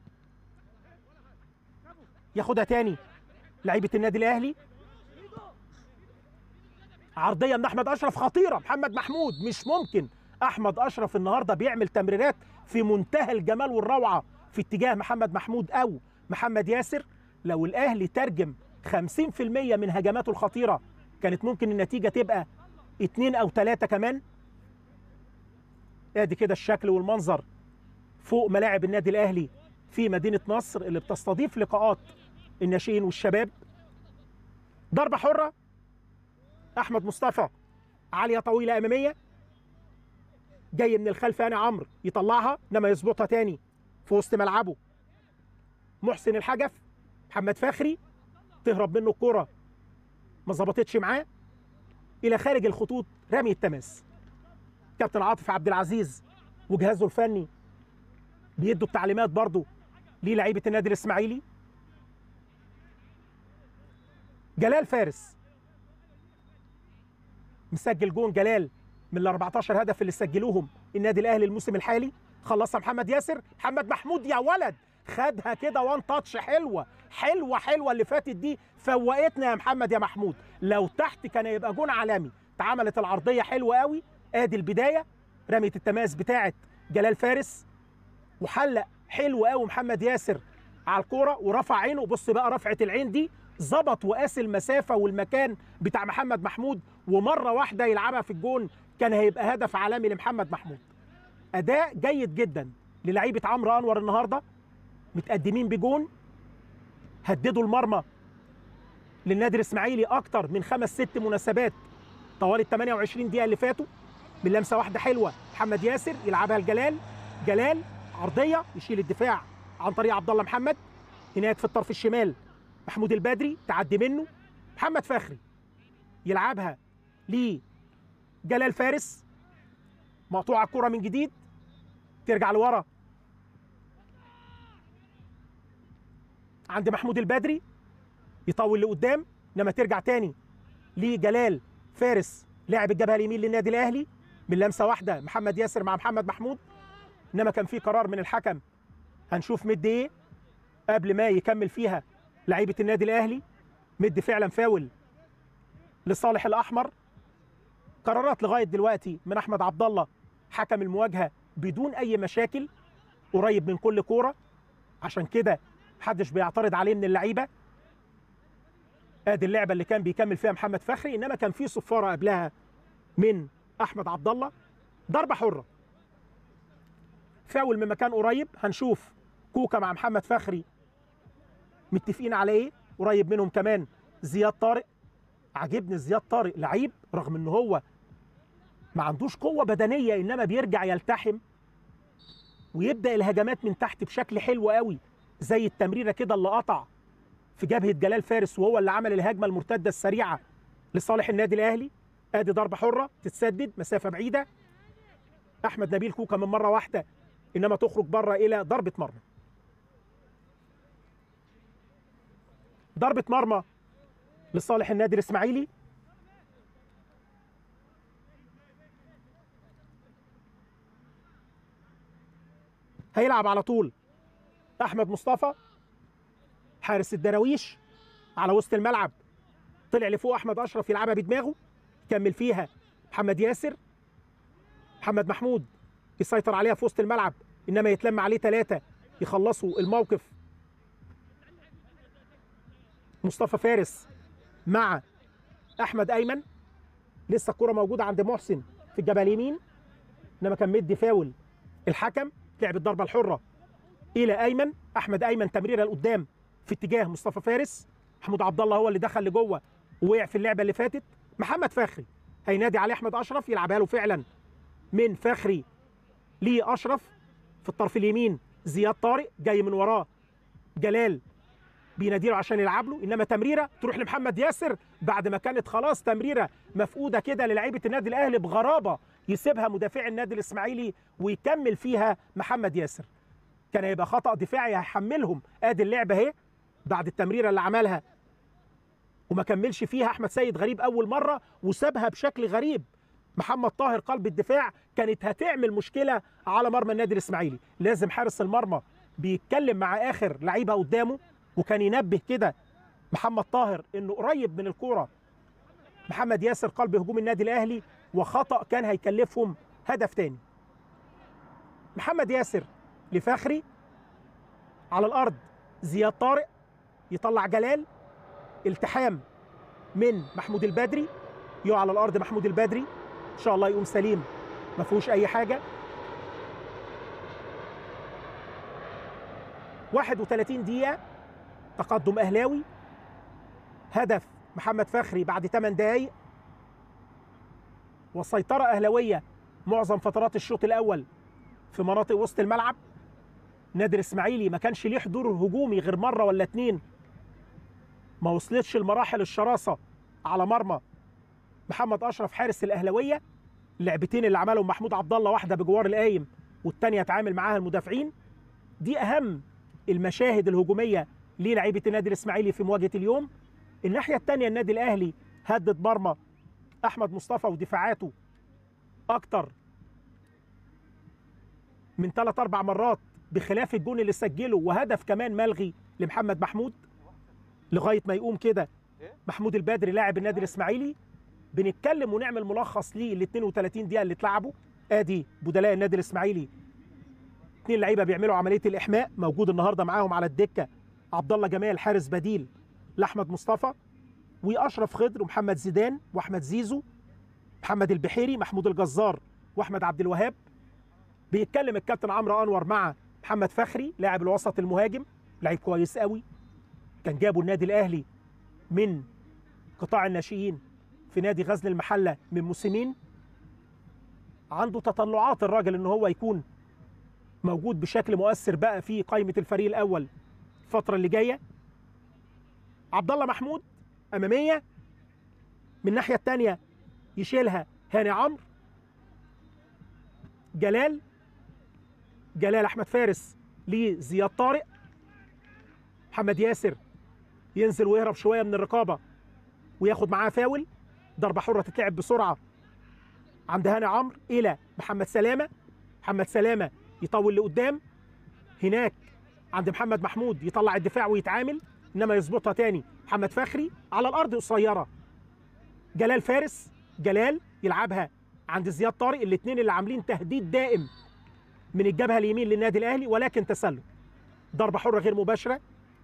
ياخدها تاني لعيبه النادي الاهلي عرضيه من احمد اشرف خطيره محمد محمود مش ممكن احمد اشرف النهارده بيعمل تمريرات في منتهى الجمال والروعه في اتجاه محمد محمود او محمد ياسر لو الاهلي ترجم 50% من هجماته الخطيره كانت ممكن النتيجه تبقى اتنين او ثلاثه كمان ادي كده الشكل والمنظر فوق ملاعب النادي الاهلي في مدينه نصر اللي بتستضيف لقاءات الناشئين والشباب ضربه حره احمد مصطفى عاليه طويله اماميه جاي من الخلف هاني عمرو يطلعها انما يظبطها تاني في وسط ملعبه محسن الحجف محمد فخري تهرب منه الكره ما ظبطتش معاه الى خارج الخطوط رمي التماس كابتن عاطف عبد العزيز وجهازه الفني بيدوا التعليمات برضه للعيبه النادي الاسماعيلي جلال فارس مسجل جون جلال من ال 14 هدف اللي سجلوهم النادي الاهلي الموسم الحالي خلصها محمد ياسر محمد محمود يا ولد خدها كده وان تاتش حلوه حلوه حلوه اللي فاتت دي فوقتنا يا محمد يا محمود لو تحت كان يبقى جون عالمي اتعملت العرضيه حلوه قوي ادي البدايه رميه التماس بتاعه جلال فارس وحلق حلو قوي محمد ياسر على الكوره ورفع عينه بص بقى رفعه العين دي ظبط وقاس المسافه والمكان بتاع محمد محمود ومره واحده يلعبها في الجون كان هيبقى هدف عالمي لمحمد محمود اداء جيد جدا للعيبه عمرو انور النهارده متقدمين بجون هددوا المرمى للنادي الاسماعيلي اكتر من خمس ست مناسبات طوال ال 28 دقيقه اللي فاتوا من لمسه واحده حلوه محمد ياسر يلعبها لجلال جلال عرضيه يشيل الدفاع عن طريق عبد الله محمد هناك في الطرف الشمال محمود البدري تعدي منه محمد فخري يلعبها لجلال فارس مقطوعه الكره من جديد ترجع لورا عند محمود البدري يطول لقدام انما ترجع تاني لجلال فارس لاعب الجبهه اليمين للنادي الاهلي من لمسه واحده محمد ياسر مع محمد محمود انما كان في قرار من الحكم هنشوف مد ايه قبل ما يكمل فيها لعيبه النادي الاهلي مد فعلا فاول لصالح الاحمر قرارات لغايه دلوقتي من احمد عبد الله حكم المواجهه بدون اي مشاكل قريب من كل كوره عشان كده محدش بيعترض عليه من اللعيبه ادي اللعبه اللي كان بيكمل فيها محمد فخري انما كان في صفاره قبلها من احمد عبد الله ضربه حره فاول من مكان قريب هنشوف كوكا مع محمد فخري متفقين على ايه قريب منهم كمان زياد طارق عجبني زياد طارق لعيب رغم ان هو ما عندوش قوه بدنيه انما بيرجع يلتحم ويبدا الهجمات من تحت بشكل حلو قوي زي التمريره كده اللي قطع في جبهه جلال فارس وهو اللي عمل الهجمه المرتده السريعه لصالح النادي الاهلي ادي ضربه حره تتسدد مسافه بعيده احمد نبيل كوكا من مره واحده انما تخرج بره الى ضربه مرمى ضربه مرمى لصالح النادي الاسماعيلي هيلعب على طول احمد مصطفى حارس الدراويش على وسط الملعب طلع لفوق احمد اشرف يلعبها بدماغه كمل فيها محمد ياسر محمد محمود يسيطر عليها في وسط الملعب انما يتلم عليه ثلاثه يخلصوا الموقف مصطفى فارس مع احمد ايمن لسه الكره موجوده عند محسن في الجبهه اليمين انما كان مدي فاول الحكم لعب الضربه الحره الى ايمن احمد ايمن تمريره لقدام في اتجاه مصطفى فارس محمود عبد الله هو اللي دخل لجوه ووقع في اللعبه اللي فاتت محمد فخري هينادي عليه احمد اشرف يلعبها له فعلا من فخري لاشرف في الطرف اليمين زياد طارق جاي من وراه جلال بيناديله عشان يلعب له انما تمريره تروح لمحمد ياسر بعد ما كانت خلاص تمريره مفقوده كده للعيبه النادي الاهلي بغرابه يسيبها مدافع النادي الاسماعيلي ويكمل فيها محمد ياسر كان هيبقى خطا دفاعي هيحملهم ادي اللعبه اهي بعد التمريره اللي عملها وما كملش فيها احمد سيد غريب اول مره وسابها بشكل غريب محمد طاهر قلب الدفاع كانت هتعمل مشكله على مرمى النادي الاسماعيلي لازم حارس المرمى بيتكلم مع اخر لعيبه قدامه وكان ينبه كده محمد طاهر انه قريب من الكوره محمد ياسر قلب هجوم النادي الاهلي وخطا كان هيكلفهم هدف تاني محمد ياسر لفخري على الارض زياد طارق يطلع جلال التحام من محمود البدري يقع على الارض محمود البدري ان شاء الله يقوم سليم ما فيهوش اي حاجه 31 دقيقه تقدم اهلاوي هدف محمد فخري بعد 8 دقائق والسيطره اهلاويه معظم فترات الشوط الاول في مناطق وسط الملعب نادر اسماعيلي ما كانش ليه حضور هجومي غير مره ولا اتنين ما وصلتش لمراحل الشراسه على مرمى محمد اشرف حارس الاهلاويه اللعبتين اللي عملهم محمود عبد الله واحده بجوار القايم والثانيه اتعامل معاها المدافعين دي اهم المشاهد الهجوميه للاعيبه النادي الاسماعيلي في مواجهه اليوم الناحيه الثانيه النادي الاهلي هدد مرمى احمد مصطفى ودفاعاته اكتر من ثلاث اربع مرات بخلاف الجون اللي سجله وهدف كمان ملغي لمحمد محمود لغايه ما يقوم كده محمود البدري لاعب النادي الاسماعيلي بنتكلم ونعمل ملخص ليه ال 32 دقيقه اللي اتلعبوا ادي بدلاء النادي الاسماعيلي اثنين لعيبه بيعملوا عمليه الاحماء موجود النهارده معاهم على الدكه عبد الله جمال حارس بديل لاحمد مصطفى واشرف خضر ومحمد زيدان واحمد زيزو محمد البحيري محمود الجزار واحمد عبد الوهاب بيتكلم الكابتن عمرو انور مع محمد فخري لاعب الوسط المهاجم لعيب كويس قوي كان جابه النادي الاهلي من قطاع الناشئين في نادي غزل المحله من موسمين عنده تطلعات الراجل ان هو يكون موجود بشكل مؤثر بقى في قائمه الفريق الاول الفتره اللي جايه عبد الله محمود اماميه من الناحيه الثانيه يشيلها هاني عمرو جلال جلال احمد فارس لزياد طارق محمد ياسر ينزل ويهرب شويه من الرقابه وياخد معاه فاول ضربه حره تتلعب بسرعه عند هاني عمرو الى محمد سلامه محمد سلامه يطول لقدام هناك عند محمد محمود يطلع الدفاع ويتعامل انما يظبطها تاني محمد فخري على الارض قصيره جلال فارس جلال يلعبها عند زياد طارق الاثنين اللي عاملين تهديد دائم من الجبهه اليمين للنادي الاهلي ولكن تسلل ضربه حره غير مباشره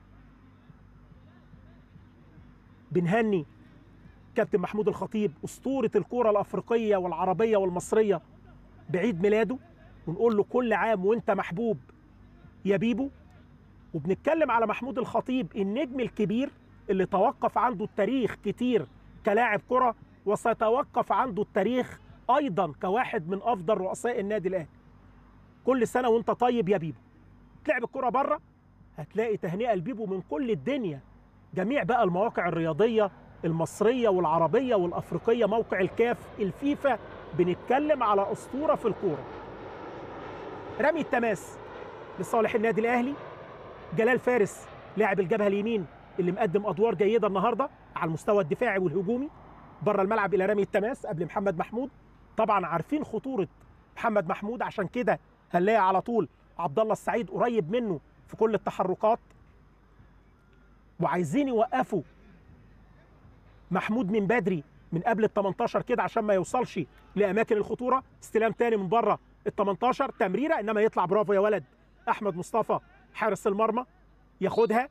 بنهني كابتن محمود الخطيب اسطوره الكره الافريقيه والعربيه والمصريه بعيد ميلاده ونقول له كل عام وانت محبوب يا بيبو وبنتكلم على محمود الخطيب النجم الكبير اللي توقف عنده التاريخ كتير كلاعب كره وسيتوقف عنده التاريخ ايضا كواحد من افضل رؤساء النادي الاهلي كل سنه وانت طيب يا بيبو تلعب الكره بره هتلاقي تهنئه لبيبو من كل الدنيا جميع بقى المواقع الرياضيه المصريه والعربيه والافريقيه موقع الكاف الفيفا بنتكلم على اسطوره في الكوره رمي التماس لصالح النادي الاهلي جلال فارس لاعب الجبهه اليمين اللي مقدم ادوار جيده النهارده على المستوى الدفاعي والهجومي بره الملعب الى رمي التماس قبل محمد محمود طبعا عارفين خطوره محمد محمود عشان كده هنلاقي على طول عبد الله السعيد قريب منه في كل التحركات وعايزين يوقفوا محمود من بدري من قبل ال 18 كده عشان ما يوصلش لاماكن الخطوره استلام تاني من بره ال 18 تمريره انما يطلع برافو يا ولد احمد مصطفى حارس المرمى ياخدها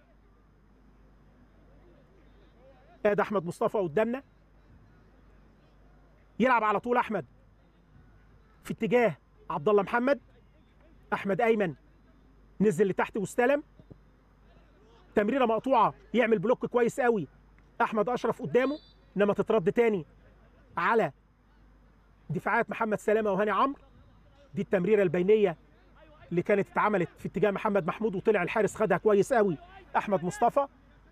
ادي احمد مصطفى قدامنا يلعب على طول احمد في اتجاه عبد الله محمد احمد ايمن نزل لتحت واستلم تمريره مقطوعه يعمل بلوك كويس قوي احمد اشرف قدامه انما تترد تاني على دفاعات محمد سلامه وهاني عمرو دي التمريره البينيه اللي كانت اتعملت في اتجاه محمد محمود وطلع الحارس خدها كويس قوي احمد مصطفى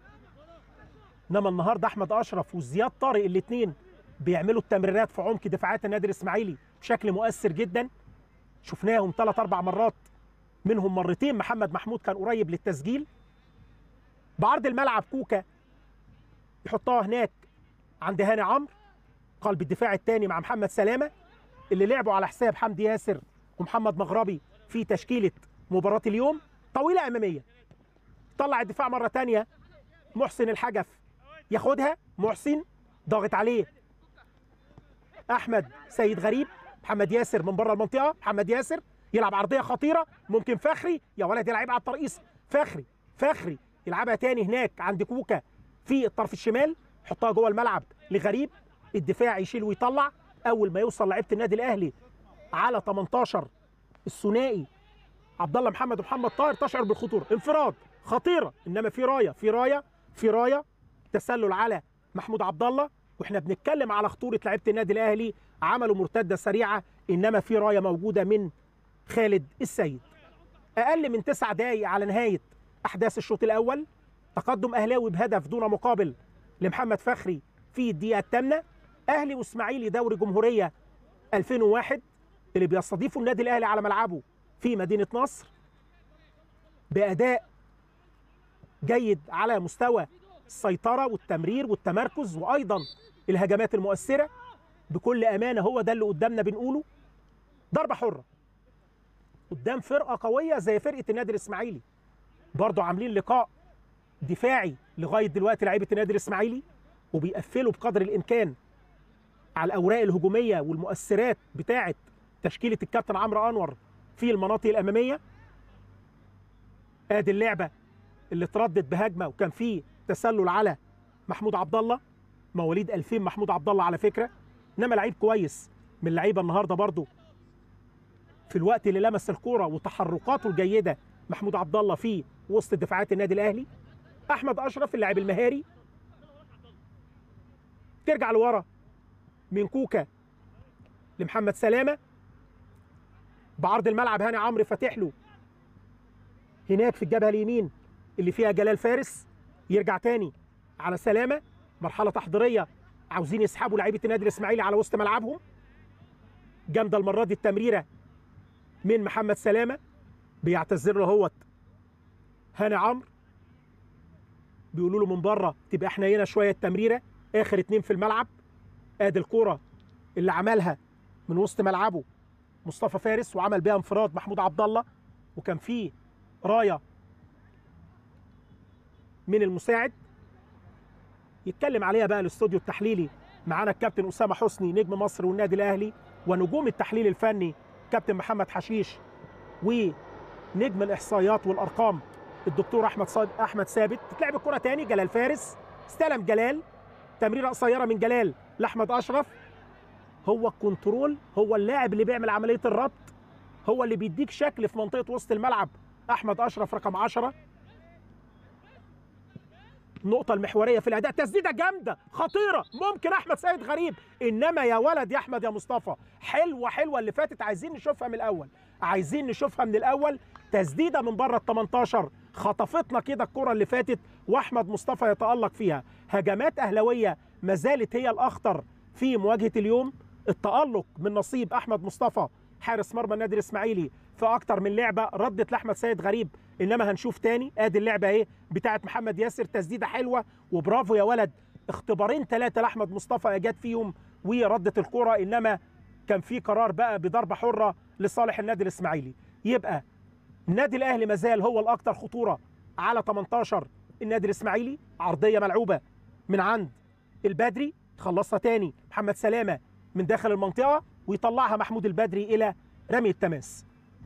انما النهارده احمد اشرف وزياد طارق الاثنين بيعملوا التمريرات في عمق دفاعات النادي الاسماعيلي بشكل مؤثر جدا شفناهم ثلاث اربع مرات منهم مرتين محمد محمود كان قريب للتسجيل بعرض الملعب كوكا يحطها هناك عند هاني عمرو قلب الدفاع الثاني مع محمد سلامه اللي لعبوا على حساب حمدي ياسر ومحمد مغربي في تشكيله مباراه اليوم طويله اماميه طلع الدفاع مره ثانيه محسن الحجف ياخدها محسن ضاغط عليه احمد سيد غريب محمد ياسر من بره المنطقه محمد ياسر يلعب عرضيه خطيره ممكن فخري يا ولد يلعب على الترقيص فخري فخري يلعبها تاني هناك عند كوكا في الطرف الشمال يحطها جوه الملعب لغريب الدفاع يشيل ويطلع اول ما يوصل لعيبه النادي الاهلي على 18 الثنائي عبد الله محمد ومحمد طاهر تشعر بالخطوره انفراد خطيره انما في رايه في رايه في رايه تسلل على محمود عبد الله واحنا بنتكلم على خطوره لعيبه النادي الاهلي عملوا مرتده سريعه انما في رايه موجوده من خالد السيد اقل من تسع دقائق على نهايه احداث الشوط الاول تقدم اهلاوي بهدف دون مقابل لمحمد فخري في الدقيقه الثامنه اهلي واسماعيلي دوري جمهوريه 2001 اللي بيستضيفوا النادي الاهلي على ملعبه في مدينه نصر باداء جيد على مستوى السيطره والتمرير والتمركز وايضا الهجمات المؤثره بكل امانه هو ده اللي قدامنا بنقوله ضربه حره قدام فرقه قويه زي فرقه النادي الاسماعيلي برضه عاملين لقاء دفاعي لغايه دلوقتي لعيبه النادي الاسماعيلي وبيقفلوا بقدر الامكان على الاوراق الهجوميه والمؤثرات بتاعه تشكيله الكابتن عمرو انور في المناطق الاماميه ادي اللعبه اللي اتردت بهجمه وكان فيه التسلل على محمود عبد الله مواليد 2000 محمود عبد الله على فكره انما لعيب كويس من اللعيبه النهارده برضو في الوقت اللي لمس الكوره وتحركاته الجيده محمود عبد الله في وسط دفاعات النادي الاهلي احمد اشرف اللاعب المهاري ترجع لورا من كوكا لمحمد سلامه بعرض الملعب هاني عمرو فاتح له هناك في الجبهه اليمين اللي فيها جلال فارس يرجع تاني على سلامه مرحله تحضيريه عاوزين يسحبوا لعيبه النادي الاسماعيلي على وسط ملعبهم جامده المره دي التمريره من محمد سلامه بيعتذر له هوت هاني عمرو بيقولوا له من بره تبقى حنينه شويه التمريره اخر اتنين في الملعب ادي الكوره اللي عملها من وسط ملعبه مصطفى فارس وعمل بيها انفراد محمود عبد الله وكان فيه رايه من المساعد يتكلم عليها بقى الاستوديو التحليلي معانا الكابتن اسامه حسني نجم مصر والنادي الاهلي ونجوم التحليل الفني كابتن محمد حشيش ونجم الاحصائيات والارقام الدكتور احمد صاد احمد ثابت تتلعب الكره تاني جلال فارس استلم جلال تمريره قصيره من جلال لاحمد اشرف هو الكنترول هو اللاعب اللي بيعمل عمليه الربط هو اللي بيديك شكل في منطقه وسط الملعب احمد اشرف رقم 10 النقطة المحورية في الأداء تسديدة جامدة خطيرة ممكن أحمد سيد غريب إنما يا ولد يا أحمد يا مصطفى حلوة حلوة اللي فاتت عايزين نشوفها من الأول عايزين نشوفها من الأول تسديدة من بره ال 18 خطفتنا كده الكرة اللي فاتت وأحمد مصطفى يتألق فيها هجمات أهلوية ما زالت هي الأخطر في مواجهة اليوم التألق من نصيب أحمد مصطفى حارس مرمى النادي الإسماعيلي في أكتر من لعبة ردت لأحمد سيد غريب انما هنشوف تاني ادي اللعبه اهي بتاعه محمد ياسر تسديده حلوه وبرافو يا ولد اختبارين ثلاثه لاحمد مصطفى جت فيهم وردت الكره انما كان في قرار بقى بضربه حره لصالح النادي الاسماعيلي يبقى النادي الاهلي مازال هو الاكثر خطوره على 18 النادي الاسماعيلي عرضيه ملعوبه من عند البدري خلصها تاني محمد سلامه من داخل المنطقه ويطلعها محمود البدري الى رمي التماس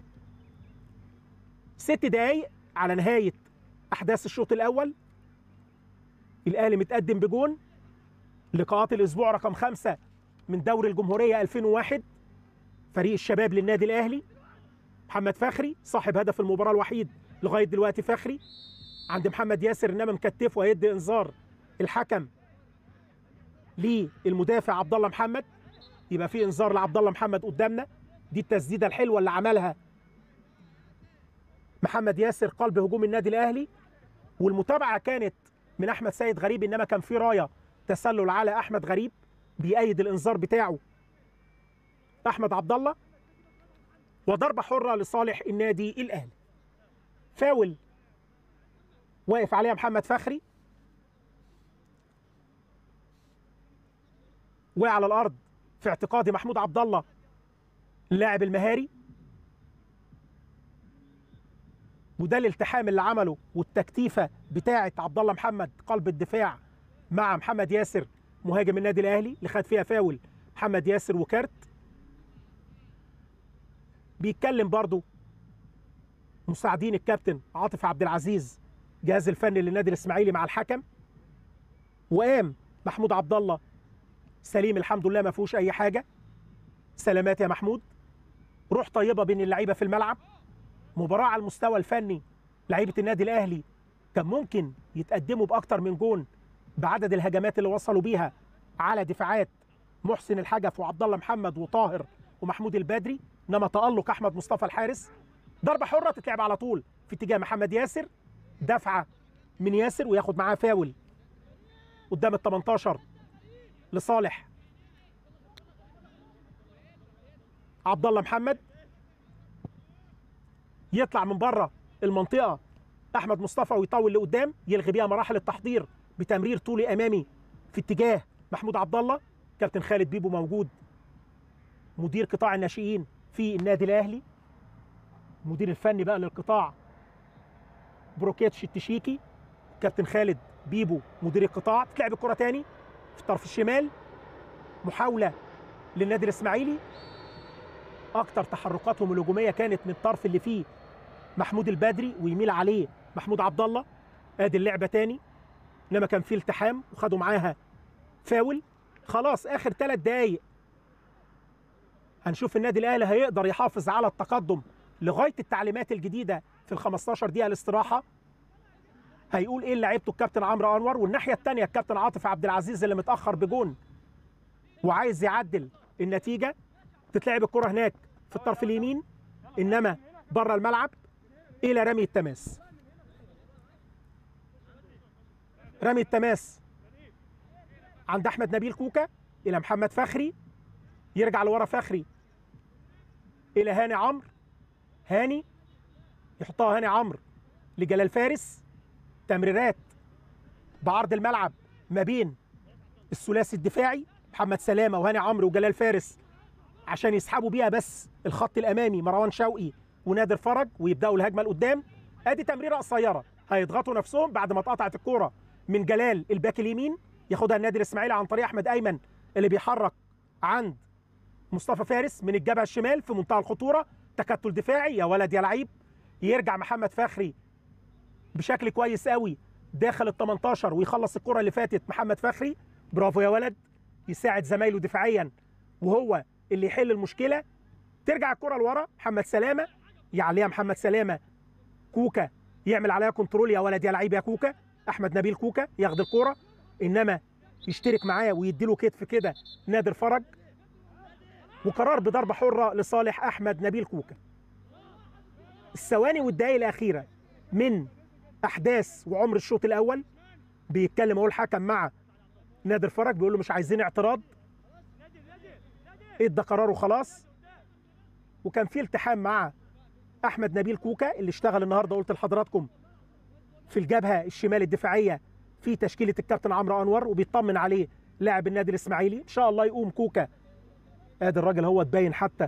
ست دقايق على نهاية أحداث الشوط الأول الأهلي متقدم بجون لقاءات الأسبوع رقم خمسة من دوري الجمهورية 2001 فريق الشباب للنادي الأهلي محمد فخري صاحب هدف المباراة الوحيد لغاية دلوقتي فخري عند محمد ياسر إنما مكتفه ويدي إنذار الحكم للمدافع عبد الله محمد يبقى في إنذار لعبد الله محمد قدامنا دي التسديدة الحلوة اللي عملها محمد ياسر قلب هجوم النادي الاهلي والمتابعه كانت من احمد سيد غريب انما كان في رايه تسلل على احمد غريب بيأيد الانذار بتاعه احمد عبد الله وضربه حره لصالح النادي الاهلي فاول واقف عليها محمد فخري وعلى الارض في اعتقاد محمود عبد الله اللاعب المهاري وده الالتحام اللي عمله والتكتيفه بتاعه عبد الله محمد قلب الدفاع مع محمد ياسر مهاجم النادي الاهلي اللي خد فيها فاول محمد ياسر وكارت بيتكلم برضو مساعدين الكابتن عاطف عبد العزيز جهاز الفني للنادي الاسماعيلي مع الحكم وقام محمود عبد الله سليم الحمد لله ما فيهوش اي حاجه سلامات يا محمود روح طيبه بين اللعيبه في الملعب مباراة على المستوى الفني لعيبة النادي الأهلي كان ممكن يتقدموا بأكتر من جون بعدد الهجمات اللي وصلوا بيها على دفاعات محسن الحجف وعبد الله محمد وطاهر ومحمود البدري انما تألق احمد مصطفى الحارس ضربة حرة تتلعب على طول في اتجاه محمد ياسر دفعة من ياسر وياخد معاه فاول قدام ال 18 لصالح عبد الله محمد يطلع من بره المنطقه احمد مصطفى ويطول لقدام يلغي بيها مراحل التحضير بتمرير طولي امامي في اتجاه محمود عبد الله كابتن خالد بيبو موجود مدير قطاع الناشئين في النادي الاهلي المدير الفني بقى للقطاع بروكيتش التشيكي كابتن خالد بيبو مدير القطاع تلعب الكره تاني في الطرف الشمال محاوله للنادي الاسماعيلي اكتر تحركاتهم الهجوميه كانت من الطرف اللي فيه محمود البدري ويميل عليه محمود عبد الله ادي اللعبه تاني انما كان في التحام وخدوا معاها فاول خلاص اخر ثلاث دقايق هنشوف النادي الاهلي هيقدر يحافظ على التقدم لغايه التعليمات الجديده في ال 15 دقيقه الاستراحه هيقول ايه لعيبته الكابتن عمرو انور والناحيه الثانيه الكابتن عاطف عبد العزيز اللي متاخر بجون وعايز يعدل النتيجه تتلعب الكره هناك في الطرف اليمين انما بره الملعب الى رمي التماس رمي التماس عند احمد نبيل كوكا الى محمد فخري يرجع لورا فخري الى هاني عمرو هاني يحطها هاني عمرو لجلال فارس تمريرات بعرض الملعب ما بين الثلاثي الدفاعي محمد سلامه وهاني عمرو وجلال فارس عشان يسحبوا بيها بس الخط الامامي مروان شوقي ونادر فرج ويبداوا الهجمه لقدام ادي تمريره قصيره هيضغطوا نفسهم بعد ما اتقطعت الكوره من جلال الباك اليمين ياخدها النادي الاسماعيلي عن طريق احمد ايمن اللي بيحرك عند مصطفى فارس من الجبهه الشمال في منتهى الخطوره تكتل دفاعي يا ولد يا لعيب يرجع محمد فخري بشكل كويس قوي داخل ال 18 ويخلص الكره اللي فاتت محمد فخري برافو يا ولد يساعد زمايله دفاعيا وهو اللي يحل المشكله ترجع الكره لورا محمد سلامه يعليها محمد سلامه كوكا يعمل عليها كنترول يا ولد يا لعيب يا كوكا احمد نبيل كوكا ياخد الكوره انما يشترك معاه ويديله كتف كده نادر فرج وقرار بضربه حره لصالح احمد نبيل كوكا الثواني والدقائق الاخيره من احداث وعمر الشوط الاول بيتكلم اهو الحكم مع نادر فرج بيقول له مش عايزين اعتراض ادى قراره خلاص وكان في التحام مع احمد نبيل كوكا اللي اشتغل النهارده قلت لحضراتكم في الجبهه الشمال الدفاعيه في تشكيله الكابتن عمرو انور وبيطمن عليه لاعب النادي الاسماعيلي ان شاء الله يقوم كوكا ادي الراجل هو تبين حتى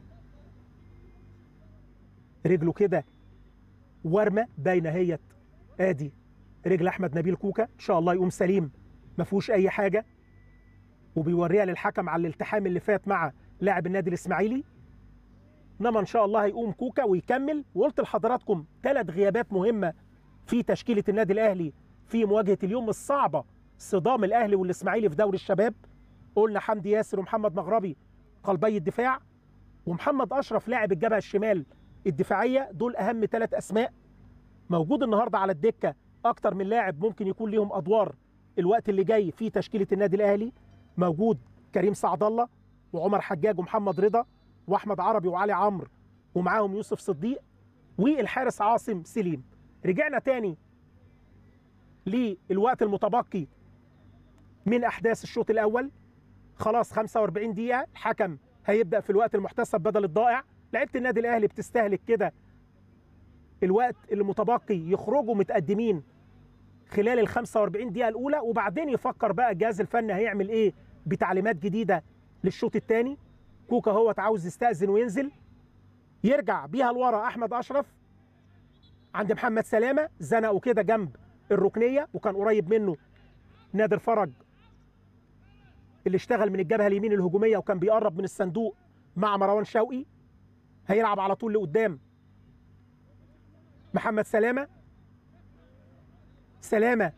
رجله كده ورمه باينه هيت ادي رجل احمد نبيل كوكا ان شاء الله يقوم سليم ما فيهوش اي حاجه وبيوريها للحكم على الالتحام اللي فات مع لاعب النادي الاسماعيلي انما ان شاء الله هيقوم كوكا ويكمل وقلت لحضراتكم ثلاث غيابات مهمه في تشكيله النادي الاهلي في مواجهه اليوم الصعبه صدام الاهلي والاسماعيلي في دوري الشباب قلنا حمدي ياسر ومحمد مغربي قلبي الدفاع ومحمد اشرف لاعب الجبهه الشمال الدفاعيه دول اهم ثلاث اسماء موجود النهارده على الدكه اكتر من لاعب ممكن يكون ليهم ادوار الوقت اللي جاي في تشكيله النادي الاهلي موجود كريم سعد الله وعمر حجاج ومحمد رضا واحمد عربي وعلي عمرو ومعاهم يوسف صديق والحارس عاصم سليم رجعنا تاني للوقت المتبقي من احداث الشوط الاول خلاص 45 دقيقه الحكم هيبدا في الوقت المحتسب بدل الضائع لعيبه النادي الاهلي بتستهلك كده الوقت اللي متبقي يخرجوا متقدمين خلال ال 45 دقيقه الاولى وبعدين يفكر بقى الجهاز الفني هيعمل ايه بتعليمات جديده للشوط الثاني كوكا هو عاوز يستأذن وينزل يرجع بيها لورا احمد اشرف عند محمد سلامه زنقوا كده جنب الركنيه وكان قريب منه نادر فرج اللي اشتغل من الجبهه اليمين الهجوميه وكان بيقرب من الصندوق مع مروان شوقي هيلعب على طول لقدام محمد سلامه سلامه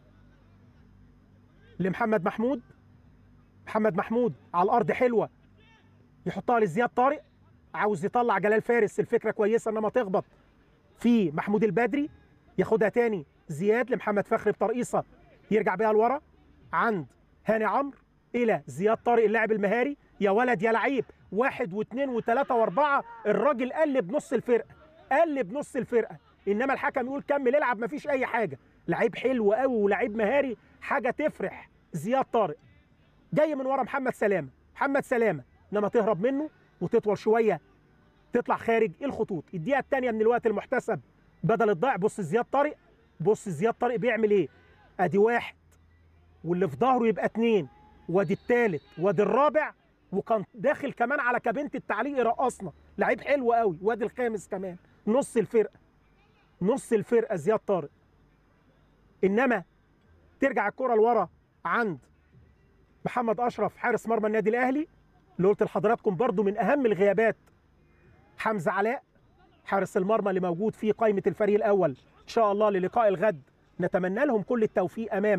لمحمد محمود محمد محمود على الارض حلوه يحطها لزياد طارق عاوز يطلع جلال فارس الفكره كويسه انما تخبط في محمود البدري ياخدها تاني زياد لمحمد فخري بترقيصه يرجع بيها لورا عند هاني عمرو الى زياد طارق اللاعب المهاري يا ولد يا لعيب واحد واثنين وثلاثه واربعه الراجل قلب نص الفرقه قلب نص الفرقه انما الحكم يقول كمل العب مفيش اي حاجه لعيب حلو قوي ولعيب مهاري حاجه تفرح زياد طارق جاي من ورا محمد سلامه محمد سلامه انما تهرب منه وتطول شويه تطلع خارج الخطوط الدقيقه الثانيه من الوقت المحتسب بدل الضائع بص زياد طارق بص زياد طارق بيعمل ايه ادي واحد واللي في ظهره يبقى اتنين وادي التالت وادي الرابع وكان داخل كمان على كابينه التعليق يرقصنا لعيب حلو قوي وادي الخامس كمان نص الفرقه نص الفرقه زياد طارق انما ترجع الكره لورا عند محمد اشرف حارس مرمى النادي الاهلي اللي قلت لحضراتكم برضو من اهم الغيابات حمزه علاء حارس المرمى اللي موجود في قائمه الفريق الاول ان شاء الله للقاء الغد نتمنى لهم كل التوفيق امام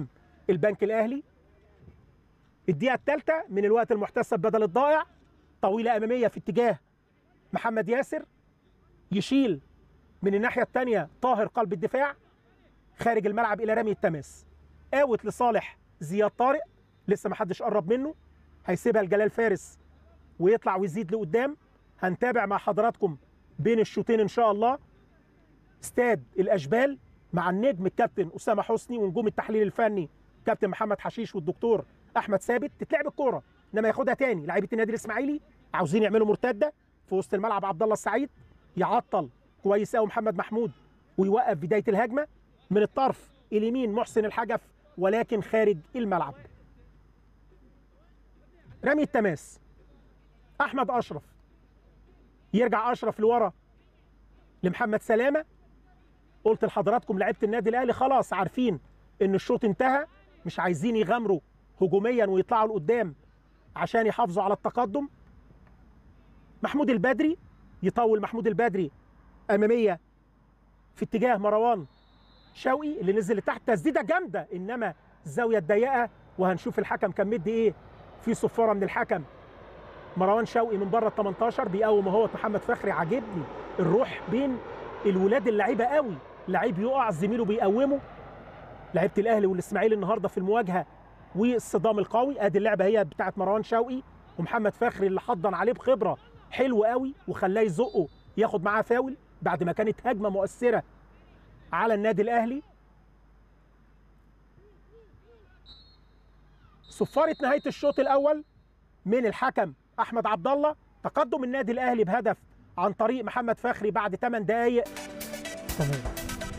البنك الاهلي الدقيقه الثالثه من الوقت المحتسب بدل الضائع طويله اماميه في اتجاه محمد ياسر يشيل من الناحيه الثانيه طاهر قلب الدفاع خارج الملعب الى رمي التماس اوت لصالح زياد طارق لسه ما حدش قرب منه هيسيبها لجلال فارس ويطلع ويزيد لقدام هنتابع مع حضراتكم بين الشوطين ان شاء الله استاد الاشبال مع النجم الكابتن اسامه حسني ونجوم التحليل الفني كابتن محمد حشيش والدكتور احمد ثابت تتلعب الكوره انما ياخدها تاني لعيبه النادي الاسماعيلي عاوزين يعملوا مرتده في وسط الملعب عبد الله السعيد يعطل كويس قوي محمد محمود ويوقف بدايه الهجمه من الطرف اليمين محسن الحجف ولكن خارج الملعب رمي التماس احمد اشرف يرجع اشرف لورا لمحمد سلامه قلت لحضراتكم لعيبه النادي الاهلي خلاص عارفين ان الشوط انتهى مش عايزين يغامروا هجوميا ويطلعوا لقدام عشان يحافظوا على التقدم محمود البدري يطول محمود البدري اماميه في اتجاه مروان شوقي اللي نزل لتحت تسديده جامده انما الزاويه الضيقه وهنشوف الحكم كان مدي ايه في صفاره من الحكم مروان شوقي من بره ال 18 بيقوم اهوت محمد فخري عاجبني الروح بين الولاد اللعيبه قوي لعيب يقع زميله بيقومه لعيبه الاهلي والاسماعيلي النهارده في المواجهه والصدام القوي ادي اللعبه هي بتاعت مروان شوقي ومحمد فخري اللي حضن عليه بخبره حلو قوي وخلاه يزقه ياخد معاه فاول بعد ما كانت هجمه مؤثره على النادي الاهلي صفاره نهايه الشوط الاول من الحكم احمد عبد الله تقدم النادي الاهلي بهدف عن طريق محمد فخري بعد 8 دقائق تمام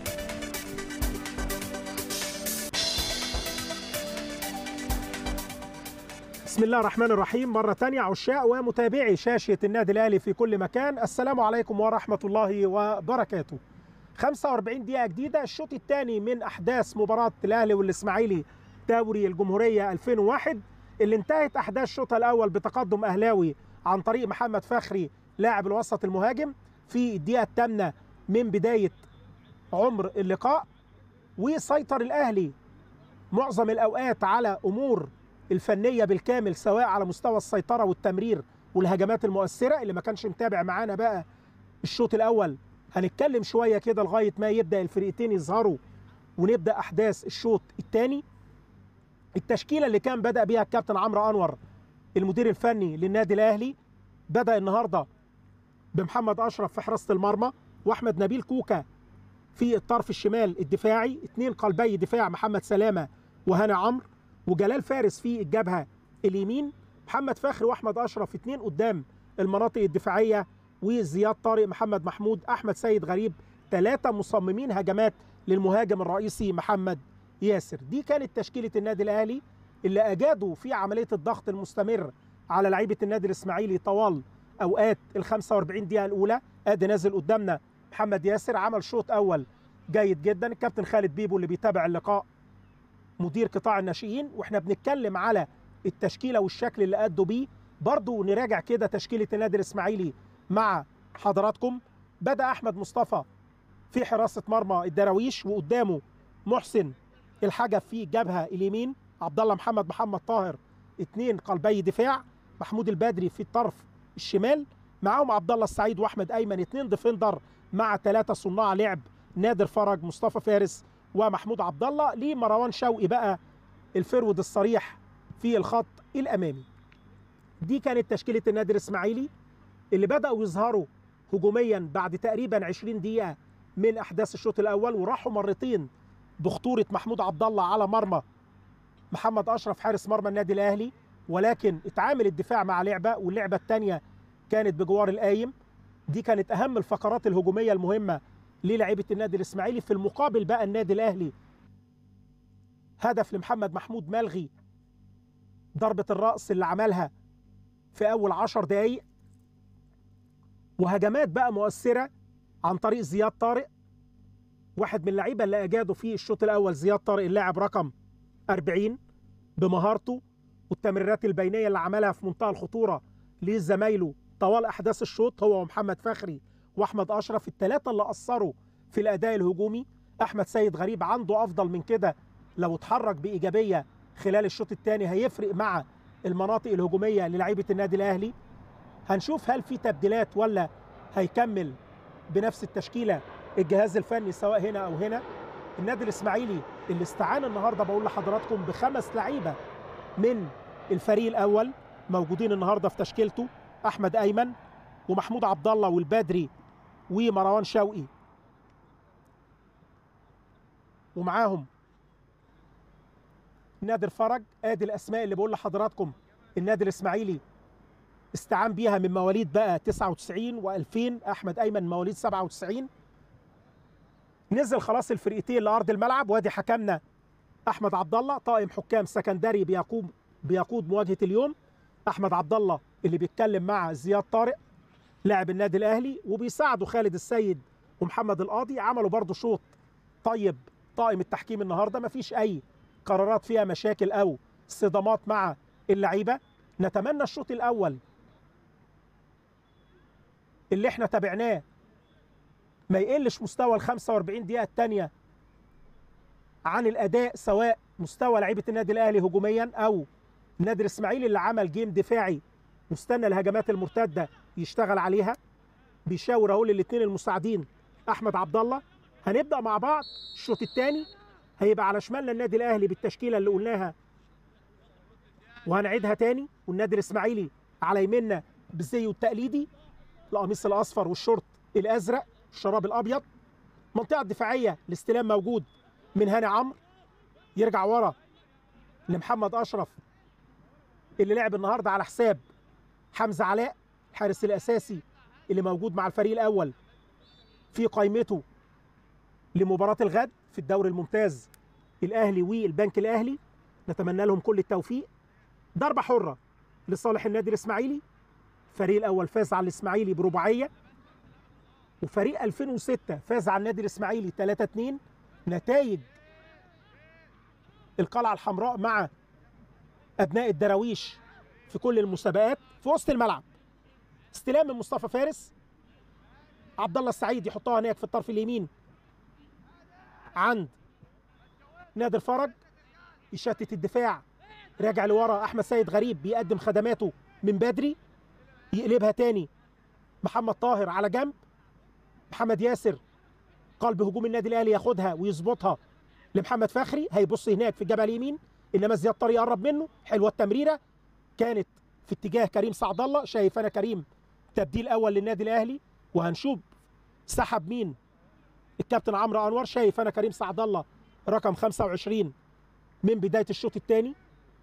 بسم الله الرحمن الرحيم مرة تانية عشاء ومتابعي شاشة النادي الأهلي في كل مكان السلام عليكم ورحمة الله وبركاته 45 دقيقة جديدة الشوط الثاني من أحداث مباراة الأهلي والإسماعيلي دوري الجمهورية 2001 اللي انتهت أحداث الشوط الأول بتقدم أهلاوي عن طريق محمد فخري لاعب الوسط المهاجم في الدقيقة الثامنة من بداية عمر اللقاء وسيطر الأهلي معظم الأوقات على أمور الفنيه بالكامل سواء على مستوى السيطره والتمرير والهجمات المؤثره اللي ما كانش متابع معانا بقى الشوط الاول هنتكلم شويه كده لغايه ما يبدا الفرقتين يظهروا ونبدا احداث الشوط الثاني التشكيله اللي كان بدا بيها الكابتن عمرو انور المدير الفني للنادي الاهلي بدا النهارده بمحمد اشرف في حراسه المرمى واحمد نبيل كوكا في الطرف الشمال الدفاعي اثنين قلبي دفاع محمد سلامه وهنا عمرو وجلال فارس في الجبهه اليمين محمد فخري واحمد اشرف اثنين قدام المناطق الدفاعيه وزياد طارق محمد محمود احمد سيد غريب ثلاثه مصممين هجمات للمهاجم الرئيسي محمد ياسر دي كانت تشكيله النادي الاهلي اللي اجادوا في عمليه الضغط المستمر على لعيبه النادي الاسماعيلي طوال اوقات ال 45 دقيقه الاولى ادي نازل قدامنا محمد ياسر عمل شوط اول جيد جدا الكابتن خالد بيبو اللي بيتابع اللقاء مدير قطاع الناشئين واحنا بنتكلم على التشكيله والشكل اللي ادوا بيه برضو نراجع كده تشكيله النادي الاسماعيلي مع حضراتكم بدا احمد مصطفى في حراسه مرمى الدراويش وقدامه محسن الحجف في الجبهه اليمين عبد الله محمد محمد طاهر اثنين قلبي دفاع محمود البدري في الطرف الشمال معاهم عبد الله السعيد واحمد ايمن اثنين ديفندر مع ثلاثه صناع لعب نادر فرج مصطفى فارس ومحمود عبد الله لمروان شوقي بقى الفرود الصريح في الخط الامامي دي كانت تشكيله النادي الاسماعيلي اللي بداوا يظهروا هجوميا بعد تقريبا 20 دقيقه من احداث الشوط الاول وراحوا مرتين بخطوره محمود عبد الله على مرمى محمد اشرف حارس مرمى النادي الاهلي ولكن اتعامل الدفاع مع لعبه واللعبه الثانيه كانت بجوار القايم دي كانت اهم الفقرات الهجوميه المهمه للاعيبه النادي الاسماعيلي في المقابل بقى النادي الاهلي هدف لمحمد محمود ملغي ضربه الراس اللي عملها في اول عشر دقايق وهجمات بقى مؤثره عن طريق زياد طارق واحد من اللعيبه اللي اجادوا في الشوط الاول زياد طارق اللاعب رقم 40 بمهارته والتمريرات البينيه اللي عملها في منتهى الخطوره لزمايله طوال احداث الشوط هو ومحمد فخري واحمد اشرف الثلاثه اللي اثروا في الاداء الهجومي احمد سيد غريب عنده افضل من كده لو اتحرك بايجابيه خلال الشوط الثاني هيفرق مع المناطق الهجوميه للعيبه النادي الاهلي هنشوف هل في تبديلات ولا هيكمل بنفس التشكيله الجهاز الفني سواء هنا او هنا النادي الاسماعيلي اللي استعان النهارده بقول لحضراتكم بخمس لعيبه من الفريق الاول موجودين النهارده في تشكيلته احمد ايمن ومحمود عبد الله والبدري ومروان شوقي ومعاهم نادر فرج ادي الاسماء اللي بقول لحضراتكم النادي الاسماعيلي استعان بيها من مواليد بقى 99 و2000 احمد ايمن مواليد 97 نزل خلاص الفرقتين لارض الملعب وادي حكمنا احمد عبد الله طاقم حكام سكندري بيقوم بيقود مواجهه اليوم احمد عبد الله اللي بيتكلم مع زياد طارق لاعب النادي الاهلي وبيساعده خالد السيد ومحمد القاضي عملوا برضه شوط طيب طاقم التحكيم النهارده مفيش اي قرارات فيها مشاكل او صدامات مع اللعيبه نتمنى الشوط الاول اللي احنا تابعناه ما يقلش مستوى ال 45 دقيقه الثانيه عن الاداء سواء مستوى لعيبه النادي الاهلي هجوميا او النادي الاسماعيلي اللي عمل جيم دفاعي مستنى الهجمات المرتده يشتغل عليها بيشاور اهو للاثنين المساعدين احمد عبد الله هنبدا مع بعض الشوط الثاني هيبقى على شمالنا النادي الاهلي بالتشكيله اللي قلناها وهنعيدها تاني والنادي الاسماعيلي على يميننا بالزي التقليدي القميص الاصفر والشورت الازرق الشراب الابيض منطقه الدفاعيه الاستلام موجود من هاني عمرو يرجع ورا لمحمد اشرف اللي لعب النهارده على حساب حمزه علاء الحارس الاساسي اللي موجود مع الفريق الاول في قائمته لمباراه الغد في الدوري الممتاز الاهلي والبنك الاهلي نتمنى لهم كل التوفيق ضربه حره لصالح النادي الاسماعيلي الفريق الاول فاز على الاسماعيلي برباعيه وفريق 2006 فاز على النادي الاسماعيلي 3 2 نتائج القلعه الحمراء مع ابناء الدراويش في كل المسابقات في وسط الملعب استلام من مصطفى فارس عبد الله السعيد يحطها هناك في الطرف اليمين عند نادر فرج يشتت الدفاع راجع لورا احمد سيد غريب بيقدم خدماته من بدري يقلبها تاني محمد طاهر على جنب محمد ياسر قلب هجوم النادي الاهلي ياخدها ويظبطها لمحمد فخري هيبص هناك في الجبهه اليمين انما زياد طارق يقرب منه حلوه التمريره كانت في اتجاه كريم سعد الله شايف انا كريم تبديل اول للنادي الاهلي وهنشوف سحب مين الكابتن عمرو انور شايف انا كريم سعد الله رقم 25 من بدايه الشوط الثاني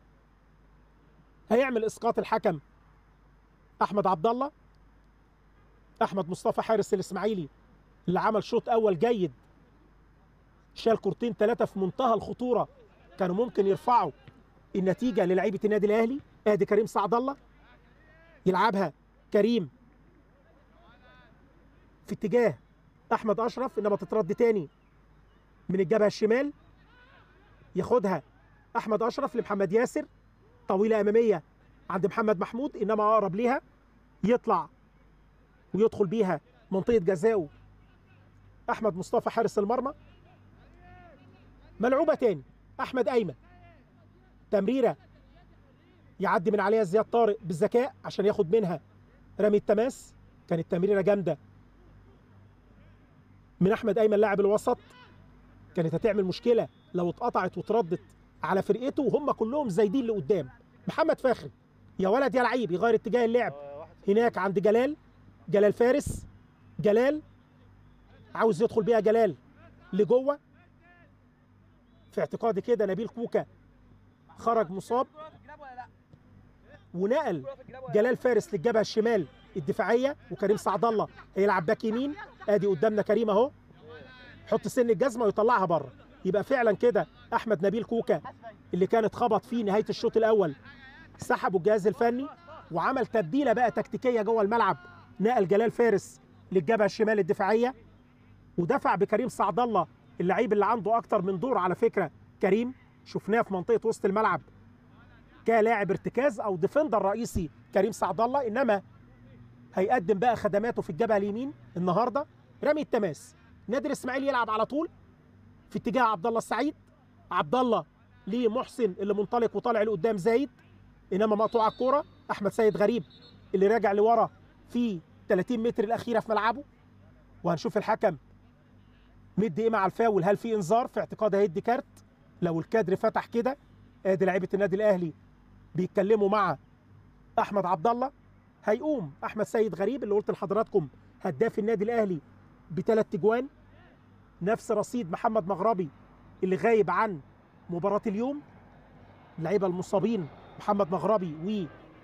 هيعمل اسقاط الحكم احمد عبد الله احمد مصطفى حارس الاسماعيلي اللي عمل شوط اول جيد شال كورتين ثلاثه في منتهى الخطوره كانوا ممكن يرفعوا النتيجه للعيبه النادي الاهلي ادي كريم سعد الله يلعبها كريم في اتجاه احمد اشرف انما تترد تاني من الجبهه الشمال ياخدها احمد اشرف لمحمد ياسر طويله اماميه عند محمد محمود انما اقرب ليها يطلع ويدخل بيها منطقه جزاؤه احمد مصطفى حارس المرمى ملعوبه تاني احمد ايمن تمريره يعدي من عليها زياد طارق بالذكاء عشان ياخد منها رمي التماس كانت تمريره جامده من احمد ايمن لاعب الوسط كانت هتعمل مشكله لو اتقطعت واتردت على فرقته وهم كلهم زايدين لقدام محمد فاخر يا ولد يا لعيب يغير اتجاه اللعب هناك عند جلال جلال فارس جلال عاوز يدخل بيها جلال لجوه في اعتقادي كده نبيل كوكا خرج مصاب ونقل جلال فارس للجبهه الشمال الدفاعيه وكريم سعد الله هيلعب باك يمين ادي قدامنا كريم اهو حط سن الجزمه ويطلعها بره يبقى فعلا كده احمد نبيل كوكا اللي كان اتخبط فيه نهايه الشوط الاول سحبوا الجهاز الفني وعمل تبديله بقى تكتيكيه جوه الملعب نقل جلال فارس للجبهه الشمال الدفاعيه ودفع بكريم سعد الله اللعيب اللي عنده اكتر من دور على فكره كريم شفناه في منطقه وسط الملعب كلاعب ارتكاز او ديفندر رئيسي كريم سعد الله انما هيقدم بقى خدماته في الجبهه اليمين النهارده رمي التماس نادر اسماعيل يلعب على طول في اتجاه عبد الله السعيد عبد الله لمحسن اللي منطلق وطالع لقدام زايد انما مقطوعه الكوره احمد سيد غريب اللي راجع لورا في 30 متر الاخيره في ملعبه وهنشوف الحكم مدي ايه مع الفاول هل في انذار في اعتقاد هيدي كارت لو الكادر فتح كده ادي لعيبه النادي الاهلي بيتكلموا مع احمد عبد الله هيقوم احمد سيد غريب اللي قلت لحضراتكم هداف النادي الاهلي بثلاث تجوان نفس رصيد محمد مغربي اللي غايب عن مباراه اليوم اللعيبه المصابين محمد مغربي و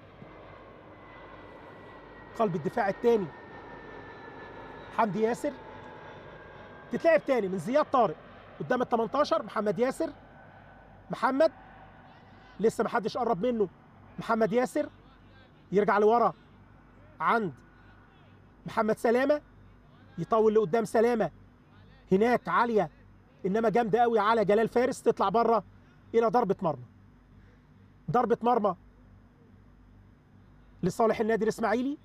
قلب الدفاع الثاني حمدي ياسر تتلعب تاني من زياد طارق قدام ال 18 محمد ياسر محمد لسه ما حدش قرب منه محمد ياسر يرجع لورا عند محمد سلامه يطول لقدام سلامه هناك عاليه انما جامده قوي على جلال فارس تطلع بره الى ضربه مرمى ضربه مرمى لصالح النادي الاسماعيلي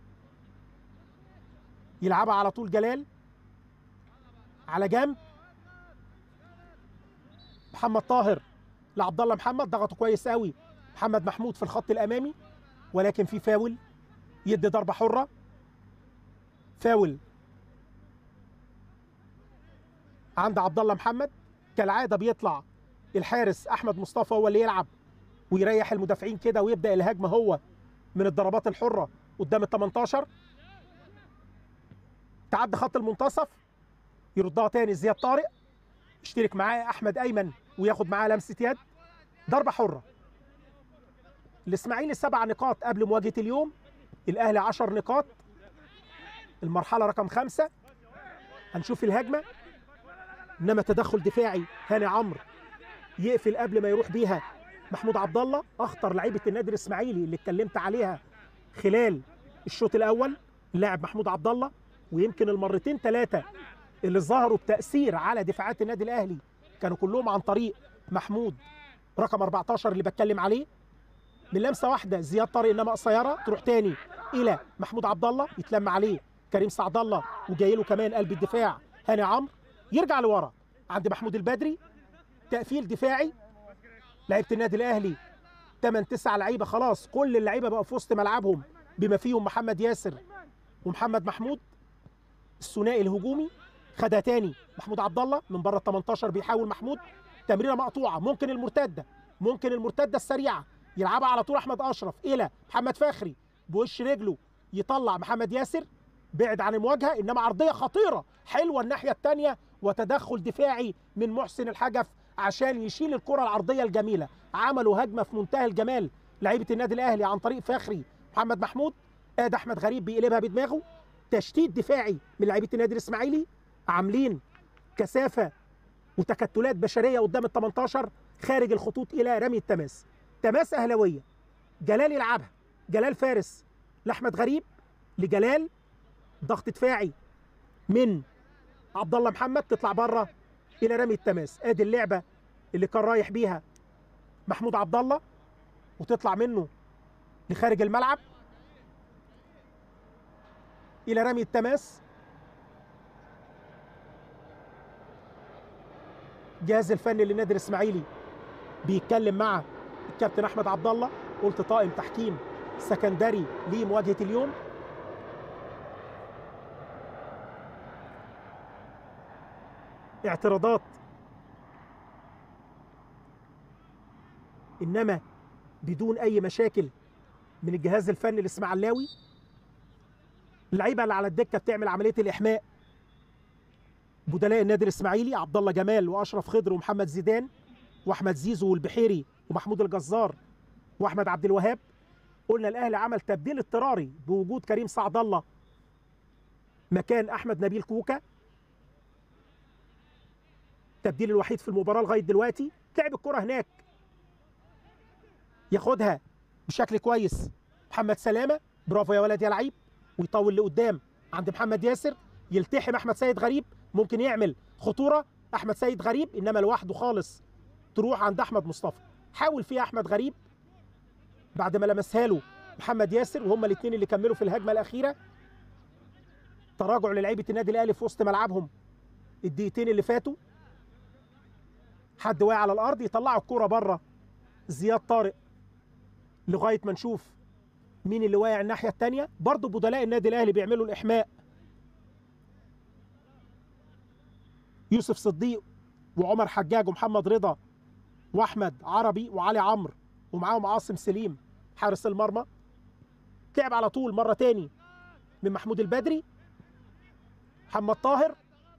يلعبها على طول جلال على جنب محمد طاهر لعبد الله محمد ضغطه كويس قوي محمد محمود في الخط الامامي ولكن في فاول يدي ضربه حره فاول عند عبد الله محمد كالعاده بيطلع الحارس احمد مصطفى هو اللي يلعب ويريح المدافعين كده ويبدا الهجمه هو من الضربات الحره قدام ال 18 تعدي خط المنتصف يردها تاني زياد طارق يشترك معاه احمد ايمن وياخد معاه لمسه يد ضربه حره الاسماعيلي سبع نقاط قبل مواجهه اليوم الاهلي 10 نقاط المرحله رقم خمسة هنشوف الهجمه انما تدخل دفاعي هاني عمرو يقفل قبل ما يروح بيها محمود عبد الله اخطر لعيبه النادي الاسماعيلي اللي اتكلمت عليها خلال الشوط الاول اللاعب محمود عبد الله ويمكن المرتين ثلاثه اللي ظهروا بتاثير على دفاعات النادي الاهلي كانوا كلهم عن طريق محمود رقم 14 اللي بتكلم عليه من لمسه واحده زياد طارق انما قصيره تروح تاني الى محمود عبد الله يتلم عليه كريم سعد الله وجاي له كمان قلب الدفاع هاني عمرو يرجع لورا عند محمود البدري تقفيل دفاعي لعيبه النادي الاهلي 8 9 لعيبه خلاص كل اللعيبه بقى في وسط ملعبهم بما فيهم محمد ياسر ومحمد محمود الثنائي الهجومي خدها تاني محمود عبد الله من بره ال 18 بيحاول محمود تمريره مقطوعه ممكن المرتده ممكن المرتده السريعه يلعبها على طول احمد اشرف الى محمد فخري بوش رجله يطلع محمد ياسر بعد عن المواجهه انما عرضيه خطيره حلوه الناحيه الثانيه وتدخل دفاعي من محسن الحجف عشان يشيل الكره العرضيه الجميله عملوا هجمه في منتهى الجمال لعيبه النادي الاهلي عن طريق فخري محمد محمود ادي احمد غريب بيقلبها بدماغه تشتيت دفاعي من لعيبه النادي الاسماعيلي عاملين كثافه وتكتلات بشريه قدام ال 18 خارج الخطوط الى رمي التماس تماس اهلاويه جلال يلعبها جلال فارس لاحمد غريب لجلال ضغط دفاعي من عبد الله محمد تطلع بره الى رمي التماس ادي اللعبه اللي كان رايح بيها محمود عبد الله وتطلع منه لخارج الملعب الى رمي التماس الجهاز الفني للنادي الاسماعيلي بيتكلم مع الكابتن احمد عبد الله قلت طاقم تحكيم سكندري لمواجهه اليوم اعتراضات انما بدون اي مشاكل من الجهاز الفني الاسماعيلاوي اللعيبه اللي على الدكه بتعمل عمليه الاحماء بدلاء النادي الاسماعيلي عبد الله جمال واشرف خضر ومحمد زيدان واحمد زيزو والبحيري ومحمود الجزار واحمد عبد الوهاب قلنا الاهلي عمل تبديل اضطراري بوجود كريم سعد الله مكان احمد نبيل كوكا التبديل الوحيد في المباراه لغايه دلوقتي لعب الكره هناك ياخدها بشكل كويس محمد سلامه برافو يا ولد يا لعيب ويطول لقدام عند محمد ياسر يلتحم احمد سيد غريب ممكن يعمل خطوره احمد سيد غريب انما لوحده خالص تروح عند احمد مصطفى حاول فيها احمد غريب بعد ما لمسها له محمد ياسر وهما الاثنين اللي كملوا في الهجمه الاخيره تراجع للعيبه النادي الاهلي في وسط ملعبهم الدقيقتين اللي فاتوا حد واقع على الارض يطلعوا الكوره بره زياد طارق لغايه ما نشوف مين اللي واقع الناحيه الثانيه برضه بدلاء النادي الاهلي بيعملوا الاحماء يوسف صديق وعمر حجاج ومحمد رضا واحمد عربي وعلي عمرو ومعاهم عاصم سليم حارس المرمى تعب على طول مره تاني من محمود البدري محمد طاهر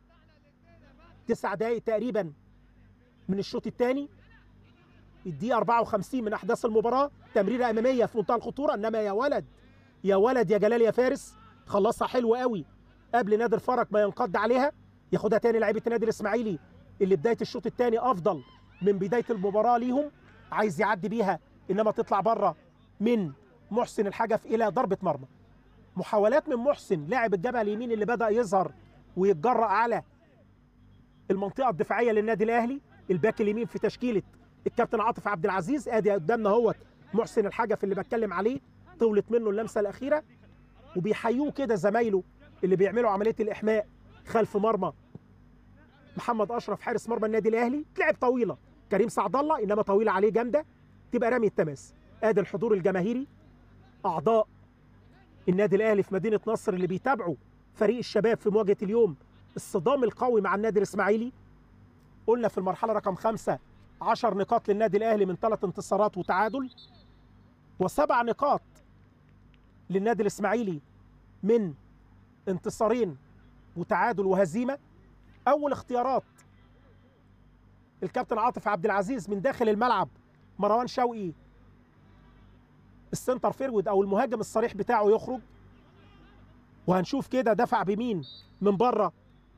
تسع دقايق تقريبا من الشوط الثاني الدقيقه 54 من احداث المباراه تمريره اماميه في منتهى الخطوره انما يا ولد يا ولد يا جلال يا فارس خلصها حلو قوي قبل نادر فرج ما ينقض عليها ياخدها تاني لعيبه النادي الاسماعيلي اللي بدايه الشوط الثاني افضل من بدايه المباراه ليهم عايز يعدي بيها انما تطلع بره من محسن الحجف الى ضربه مرمى محاولات من محسن لاعب الجبهه اليمين اللي بدا يظهر ويتجرأ على المنطقه الدفاعيه للنادي الاهلي الباك اليمين في تشكيله الكابتن عاطف عبد العزيز ادي قدامنا اهوت محسن الحجف اللي بتكلم عليه طولت منه اللمسه الاخيره وبيحيوه كده زمايله اللي بيعملوا عمليه الاحماء خلف مرمى محمد اشرف حارس مرمى النادي الاهلي لعب طويله كريم سعد الله انما طويله عليه جامده تبقى رمي التماس ادي الحضور الجماهيري اعضاء النادي الاهلي في مدينه نصر اللي بيتابعوا فريق الشباب في مواجهه اليوم الصدام القوي مع النادي الاسماعيلي قلنا في المرحله رقم خمسة 10 نقاط للنادي الاهلي من ثلاث انتصارات وتعادل وسبع نقاط للنادي الاسماعيلي من انتصارين وتعادل وهزيمه اول اختيارات الكابتن عاطف عبد العزيز من داخل الملعب مروان شوقي السنتر فيرود او المهاجم الصريح بتاعه يخرج وهنشوف كده دفع بمين من بره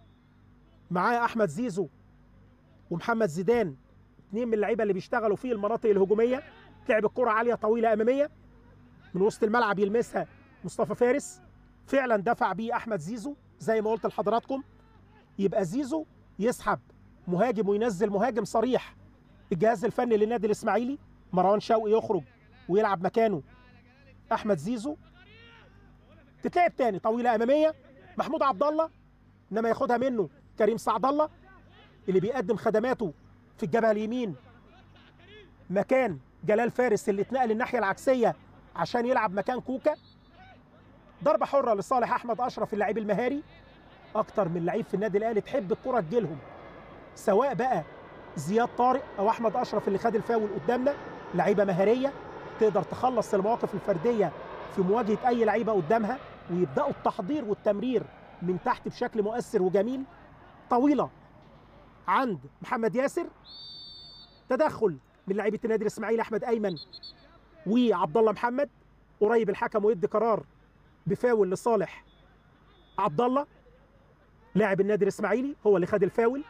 معاه احمد زيزو ومحمد زيدان اثنين من اللعيبه اللي بيشتغلوا في المناطق الهجوميه لعب الكره عاليه طويله اماميه من وسط الملعب يلمسها مصطفى فارس فعلا دفع بيه احمد زيزو زي ما قلت لحضراتكم يبقى زيزو يسحب مهاجم وينزل مهاجم صريح الجهاز الفني للنادي الاسماعيلي مروان شوقي يخرج ويلعب مكانه احمد زيزو تتلعب تاني طويله اماميه محمود عبد الله انما ياخدها منه كريم سعد الله اللي بيقدم خدماته في الجبهه اليمين مكان جلال فارس اللي اتنقل الناحيه العكسيه عشان يلعب مكان كوكا ضربه حره لصالح احمد اشرف اللاعب المهاري اكتر من لعيب في النادي الاهلي تحب الكره تجيلهم سواء بقى زياد طارق او احمد اشرف اللي خد الفاول قدامنا لعيبه مهاريه تقدر تخلص المواقف الفرديه في مواجهه اي لعيبه قدامها ويبداوا التحضير والتمرير من تحت بشكل مؤثر وجميل طويله عند محمد ياسر تدخل من لعيبه النادي الاسماعيلي احمد ايمن وعبد الله محمد قريب الحكم ويدي قرار بفاول لصالح عبد الله لاعب النادي الاسماعيلي هو اللي خد الفاول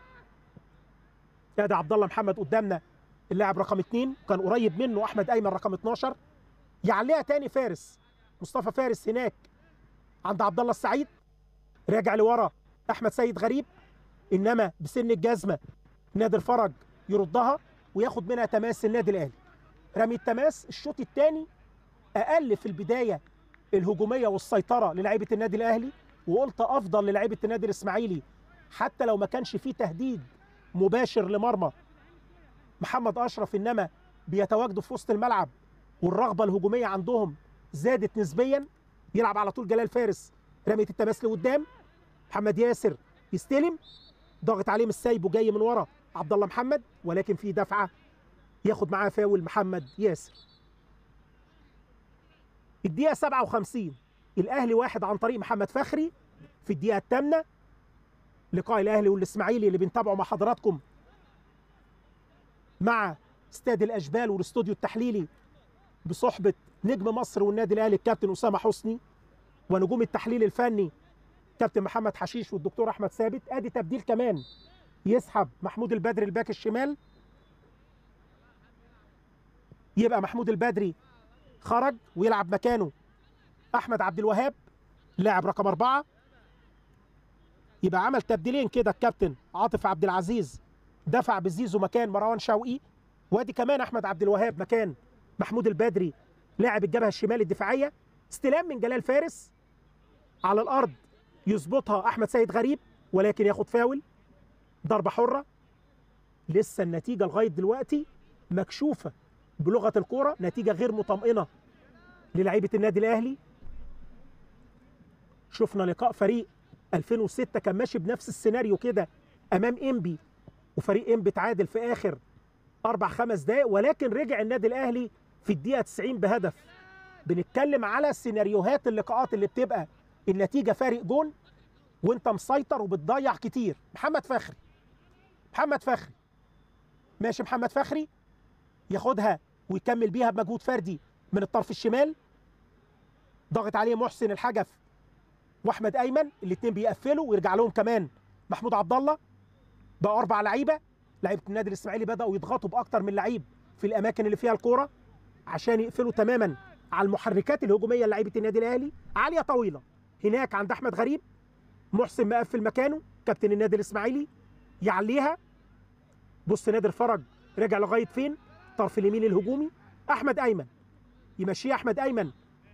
ادي عبد الله محمد قدامنا اللاعب رقم اثنين كان قريب منه احمد ايمن رقم 12 يعليها تاني فارس مصطفى فارس هناك عند عبد الله السعيد راجع لورا احمد سيد غريب انما بسن الجزمه نادر فرج يردها وياخد منها تماس النادي الاهلي رمي التماس الشوط الثاني اقل في البدايه الهجوميه والسيطره للاعيبه النادي الاهلي وقلت افضل للاعيبه النادي الاسماعيلي حتى لو ما كانش فيه تهديد مباشر لمرمى محمد اشرف انما بيتواجدوا في وسط الملعب والرغبه الهجوميه عندهم زادت نسبيا يلعب على طول جلال فارس رميه التماس لقدام محمد ياسر يستلم ضاغط عليه مش سايبه جاي من ورا عبد الله محمد ولكن في دفعه ياخد معاه فاول محمد ياسر الدقيقه 57 الاهلي واحد عن طريق محمد فخري في الدقيقه الثامنه لقاء الاهلي والاسماعيلي اللي بنتابعه مع حضراتكم مع استاد الاشبال والاستوديو التحليلي بصحبه نجم مصر والنادي الاهلي الكابتن اسامه حسني ونجوم التحليل الفني كابتن محمد حشيش والدكتور احمد ثابت ادي تبديل كمان يسحب محمود البدري الباك الشمال يبقى محمود البدري خرج ويلعب مكانه احمد عبد الوهاب لاعب رقم أربعة يبقى عمل تبديلين كده الكابتن عاطف عبد العزيز دفع بزيزو مكان مروان شوقي وادي كمان احمد عبد الوهاب مكان محمود البدري لاعب الجبهه الشمال الدفاعيه استلام من جلال فارس على الارض يظبطها احمد سيد غريب ولكن ياخد فاول ضربه حره لسه النتيجه لغايه دلوقتي مكشوفه بلغه الكوره نتيجه غير مطمئنه للعيبه النادي الاهلي شفنا لقاء فريق 2006 كان ماشي بنفس السيناريو كده امام انبي وفريق انبي تعادل في اخر اربع خمس دقائق ولكن رجع النادي الاهلي في الدقيقه 90 بهدف بنتكلم على سيناريوهات اللقاءات اللي بتبقى النتيجه فارق جون وانت مسيطر وبتضيع كتير محمد فخري محمد فخري ماشي محمد فخري ياخدها ويكمل بيها بمجهود فردي من الطرف الشمال ضغط عليه محسن الحجف واحمد ايمن الاثنين بيقفلوا ويرجع لهم كمان محمود عبد الله بقى اربع لعيبه لعيبه النادي الاسماعيلي بداوا يضغطوا باكتر من لعيب في الاماكن اللي فيها الكوره عشان يقفلوا تماما على المحركات الهجوميه لعيبه النادي الاهلي عاليه طويله هناك عند احمد غريب محسن مقفل مكانه كابتن النادي الاسماعيلي يعليها بص نادر فرج رجع لغايه فين الطرف اليمين الهجومي احمد ايمن يمشيه احمد ايمن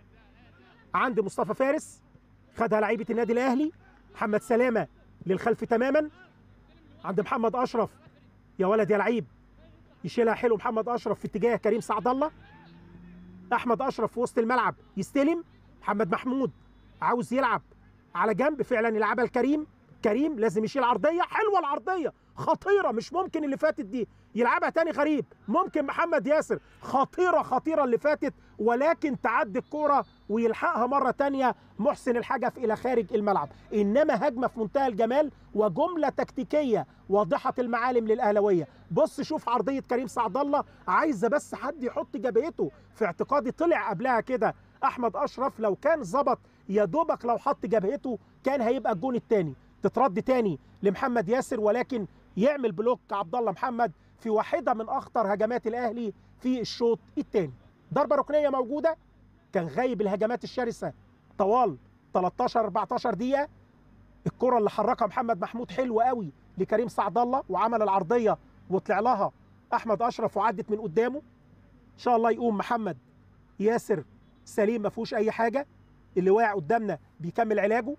عند مصطفى فارس خدها لعيبه النادي الاهلي محمد سلامه للخلف تماما عند محمد اشرف يا ولد يا لعيب يشيلها حلو محمد اشرف في اتجاه كريم سعد الله احمد اشرف في وسط الملعب يستلم محمد محمود عاوز يلعب على جنب فعلا يلعبها لكريم كريم لازم يشيل عرضيه حلوه العرضيه خطيره مش ممكن اللي فاتت دي يلعبها تاني غريب ممكن محمد ياسر خطيره خطيره اللي فاتت ولكن تعدي الكوره ويلحقها مره تانية محسن الحجف الى خارج الملعب انما هجمه في منتهى الجمال وجمله تكتيكيه واضحه المعالم للاهلاويه بص شوف عرضيه كريم سعد الله عايزه بس حد يحط جبهته في اعتقادي طلع قبلها كده احمد اشرف لو كان ظبط يا دوبك لو حط جبهته كان هيبقى الجون الثاني تترد تاني لمحمد ياسر ولكن يعمل بلوك عبد الله محمد في واحده من اخطر هجمات الاهلي في الشوط الثاني ضربه ركنيه موجوده كان غايب الهجمات الشرسه طوال 13 14 دقيقه الكره اللي حركها محمد محمود حلو قوي لكريم سعد الله وعمل العرضيه وطلع لها احمد اشرف وعدت من قدامه ان شاء الله يقوم محمد ياسر سليم ما فيهوش اي حاجه اللي واقع قدامنا بيكمل علاجه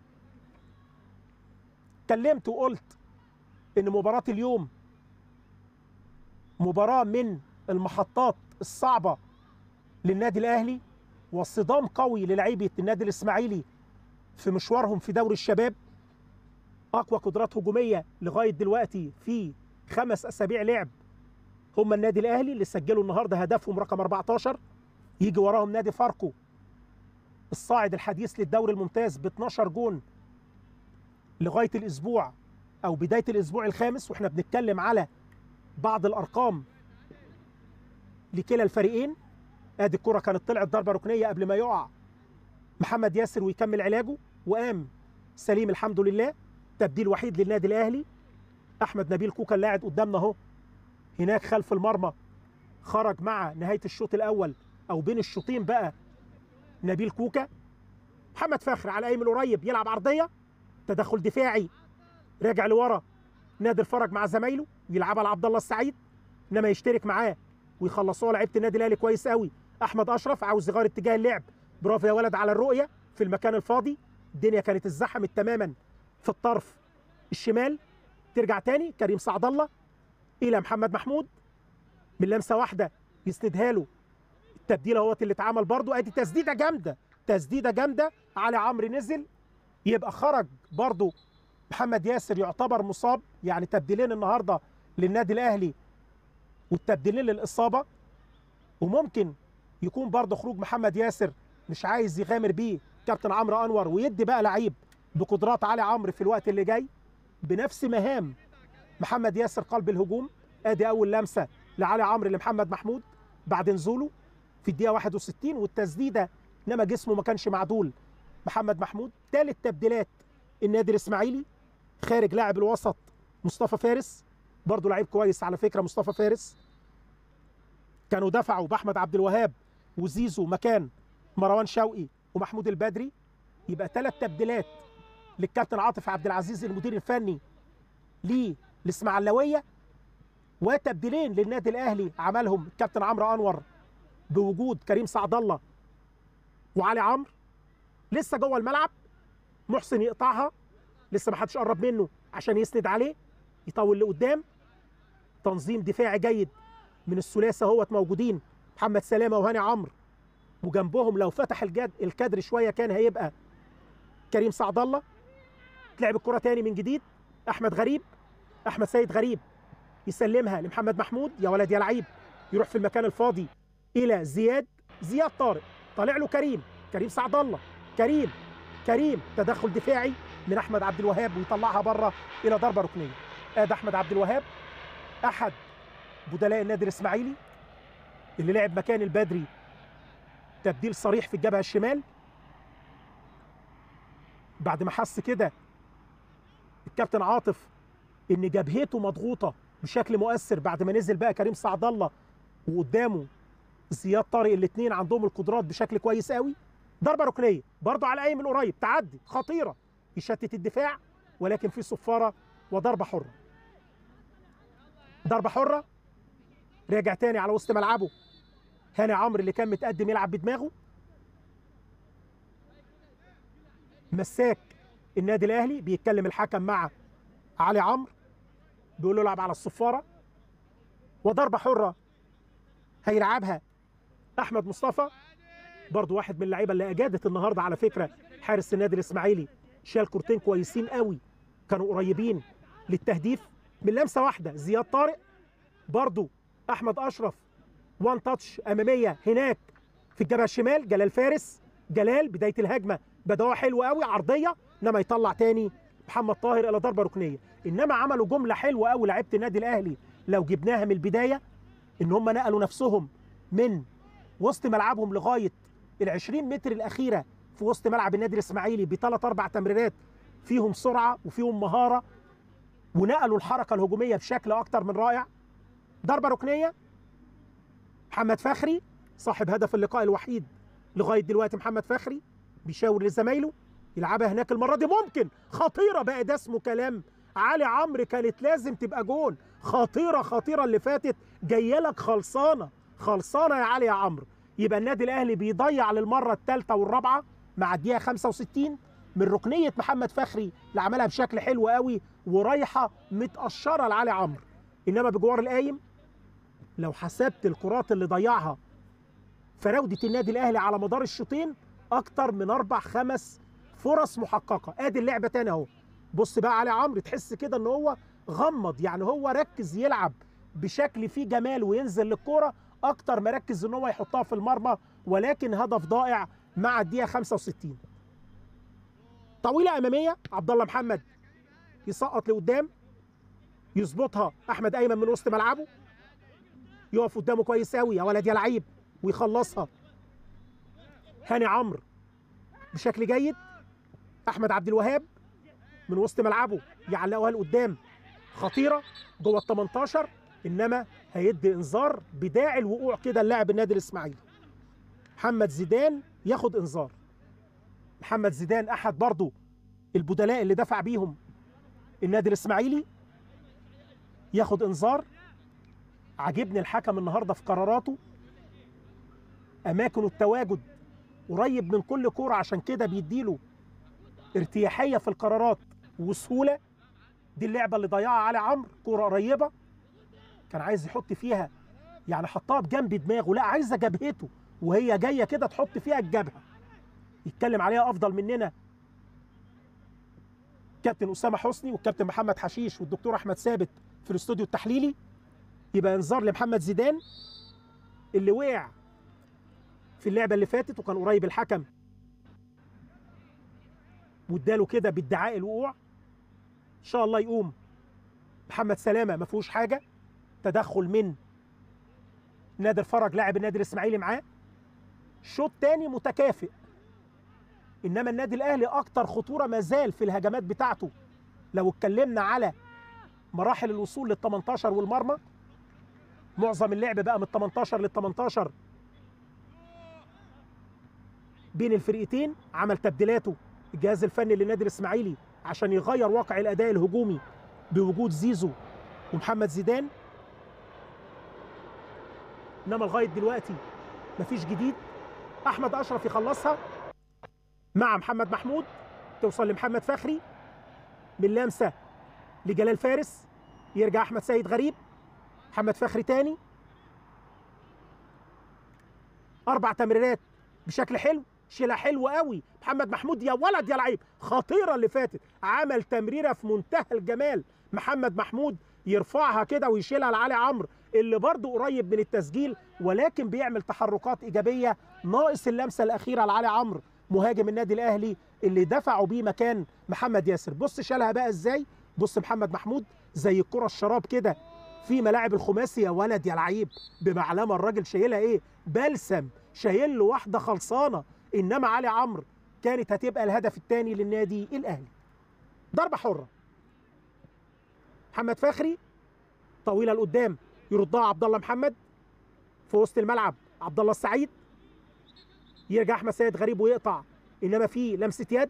اتكلمت وقلت ان مباراه اليوم مباراه من المحطات الصعبه للنادي الاهلي وصدام قوي للعيبه النادي الاسماعيلي في مشوارهم في دوري الشباب اقوى قدرات هجوميه لغايه دلوقتي في خمس اسابيع لعب هم النادي الاهلي اللي سجلوا النهارده هدفهم رقم 14 يجي وراهم نادي فاركو الصاعد الحديث للدوري الممتاز ب 12 جون لغايه الاسبوع او بدايه الاسبوع الخامس واحنا بنتكلم على بعض الارقام لكلا الفريقين ادي الكره كانت طلعت ضربه ركنيه قبل ما يقع محمد ياسر ويكمل علاجه وقام سليم الحمد لله تبديل وحيد للنادي الاهلي احمد نبيل كوكا اللي قاعد قدامنا اهو هناك خلف المرمى خرج مع نهايه الشوط الاول او بين الشوطين بقى نبيل كوكا محمد فخر على ايمن قريب يلعب عرضيه تدخل دفاعي راجع لورا نادر فرج مع زمايله يلعبها لعبد الله السعيد انما يشترك معاه ويخلصوها لعيبه النادي الاهلي كويس قوي احمد اشرف عاوز يغير اتجاه اللعب برافو يا ولد على الرؤيه في المكان الفاضي الدنيا كانت اتزحمت تماما في الطرف الشمال ترجع تاني كريم سعد الله الى محمد محمود من لمسه واحده يسندها له التبديل اهوت اللي اتعمل برضو ادي تسديده جامده تسديده جامده علي عمرو نزل يبقى خرج برضو محمد ياسر يعتبر مصاب يعني تبديلين النهارده للنادي الاهلي والتبديلين للاصابه وممكن يكون برضه خروج محمد ياسر مش عايز يغامر بيه كابتن عمرو انور ويدي بقى لعيب بقدرات علي عمرو في الوقت اللي جاي بنفس مهام محمد ياسر قلب الهجوم ادي اول لمسه لعلي عمرو لمحمد محمود بعد نزوله في الدقيقه 61 والتسديده انما جسمه ما كانش معدول محمد محمود ثالث تبديلات النادي الاسماعيلي خارج لاعب الوسط مصطفى فارس برضه لعيب كويس على فكره مصطفى فارس كانوا دفعوا باحمد عبد الوهاب وزيزو مكان مروان شوقي ومحمود البدري يبقى ثلاث تبديلات للكابتن عاطف عبد العزيز المدير الفني للاسماعيلاويه وتبديلين للنادي الاهلي عملهم الكابتن عمرو انور بوجود كريم سعد الله وعلي عمرو لسه جوه الملعب محسن يقطعها لسه ما حدش قرب منه عشان يسند عليه يطول لقدام تنظيم دفاعي جيد من الثلاثه اهوت موجودين محمد سلامه وهاني عمرو وجنبهم لو فتح الجد الكادر شويه كان هيبقى كريم سعد الله تلعب الكره تاني من جديد احمد غريب احمد سيد غريب يسلمها لمحمد محمود يا ولد يا لعيب يروح في المكان الفاضي الى زياد زياد طارق طالع له كريم كريم سعد الله كريم كريم تدخل دفاعي من احمد عبد الوهاب ويطلعها بره الى ضربه ركنيه ادي احمد عبد الوهاب احد بدلاء النادي الاسماعيلي اللي لعب مكان البدري تبديل صريح في الجبهه الشمال بعد ما حس كده الكابتن عاطف ان جبهته مضغوطه بشكل مؤثر بعد ما نزل بقى كريم سعد الله وقدامه زياد طارق الاثنين عندهم القدرات بشكل كويس قوي ضربه ركنيه برضه على اي من قريب تعدي خطيره يشتت الدفاع ولكن في صفاره وضربه حره ضربه حره راجع تاني على وسط ملعبه هاني عمرو اللي كان متقدم يلعب بدماغه مساك النادي الاهلي بيتكلم الحكم مع علي عمرو بيقول له العب على الصفاره وضربه حره هيلعبها احمد مصطفى برضو واحد من اللعيبه اللي اجادت النهارده على فكره حارس النادي الاسماعيلي شال كورتين كويسين قوي كانوا قريبين للتهديف من لمسه واحده زياد طارق برضو احمد اشرف وان تاتش اماميه هناك في الجبهه الشمال جلال فارس جلال بدايه الهجمه بدايه حلوه قوي عرضيه انما يطلع تاني محمد طاهر الى ضربه ركنيه انما عملوا جمله حلوه قوي لعيبه النادي الاهلي لو جبناها من البدايه ان هم نقلوا نفسهم من وسط ملعبهم لغايه ال 20 متر الاخيره في وسط ملعب النادي الاسماعيلي بثلاث اربع تمريرات فيهم سرعه وفيهم مهاره ونقلوا الحركه الهجوميه بشكل اكتر من رائع ضربه ركنيه محمد فخري صاحب هدف اللقاء الوحيد لغايه دلوقتي محمد فخري بيشاور لزمايله يلعبها هناك المره دي ممكن خطيره بقى ده اسمه كلام علي عمرو كانت لازم تبقى جون خطيره خطيره اللي فاتت جايه لك خلصانه خلصانه يا علي يا عمرو يبقى النادي الاهلي بيضيع للمره الثالثه والرابعه مع الدقيقه 65 من ركنيه محمد فخري اللي عملها بشكل حلو قوي ورايحه متقشره لعلي عمرو انما بجوار القايم لو حسبت الكرات اللي ضيعها فراوده النادي الاهلي على مدار الشوطين اكتر من اربع خمس فرص محققه ادي اللعبه تاني اهو بص بقى علي عمرو تحس كده ان هو غمض يعني هو ركز يلعب بشكل فيه جمال وينزل للكوره اكتر ما ركز ان هو يحطها في المرمى ولكن هدف ضائع مع الدقيقه 65 طويله اماميه عبد الله محمد يسقط لقدام يظبطها احمد ايمن من وسط ملعبه يقف قدامه كويس قوي يا ولد يا لعيب ويخلصها هاني عمرو بشكل جيد احمد عبد الوهاب من وسط ملعبه يعلقوها لقدام خطيره جوه ال 18 انما هيدي انذار بداعي الوقوع كده اللاعب النادي الاسماعيلي محمد زيدان ياخد انذار محمد زيدان احد برضه البدلاء اللي دفع بيهم النادي الاسماعيلي ياخد انذار عجبني الحكم النهارده في قراراته اماكن التواجد قريب من كل كوره عشان كده بيديله ارتياحيه في القرارات وسهوله دي اللعبه اللي ضيعها علي عمرو كوره قريبه كان عايز يحط فيها يعني حطها بجنب دماغه لا عايزه جبهته وهي جايه كده تحط فيها الجبهه يتكلم عليها افضل مننا كابتن اسامه حسني والكابتن محمد حشيش والدكتور احمد ثابت في الاستوديو التحليلي يبقى انذار لمحمد زيدان اللي وقع في اللعبه اللي فاتت وكان قريب الحكم واداله كده بادعاء الوقوع ان شاء الله يقوم محمد سلامه ما فيهوش حاجه تدخل من نادر فرج لاعب النادي الاسماعيلي معاه شوط تاني متكافئ انما النادي الاهلي اكتر خطوره ما زال في الهجمات بتاعته لو اتكلمنا على مراحل الوصول لل 18 والمرمى معظم اللعب بقى من ال 18 لل 18 بين الفرقتين عمل تبديلاته الجهاز الفني للنادي الاسماعيلي عشان يغير واقع الاداء الهجومي بوجود زيزو ومحمد زيدان انما لغايه دلوقتي مفيش جديد احمد اشرف يخلصها مع محمد محمود توصل لمحمد فخري من لمسه لجلال فارس يرجع احمد سيد غريب محمد فخري تاني اربع تمريرات بشكل حلو شيلها حلو قوي محمد محمود يا ولد يا لعيب خطيره اللي فاتت عمل تمريره في منتهى الجمال محمد محمود يرفعها كده ويشيلها لعلي عمرو اللي برضه قريب من التسجيل ولكن بيعمل تحركات ايجابيه ناقص اللمسه الاخيره لعلي عمرو مهاجم النادي الاهلي اللي دفعوا بيه مكان محمد ياسر بص شالها بقى ازاي بص محمد محمود زي الكره الشراب كده في ملاعب الخماسي يا ولد يا لعيب بمعلمه الراجل شايلها ايه بلسم شايل له واحده خلصانه انما علي عمرو كانت هتبقى الهدف الثاني للنادي الاهلي ضربه حره محمد فخري طويله لقدام يردها عبد الله محمد في وسط الملعب عبد الله السعيد يرجع احمد سيد غريب ويقطع انما في لمسه يد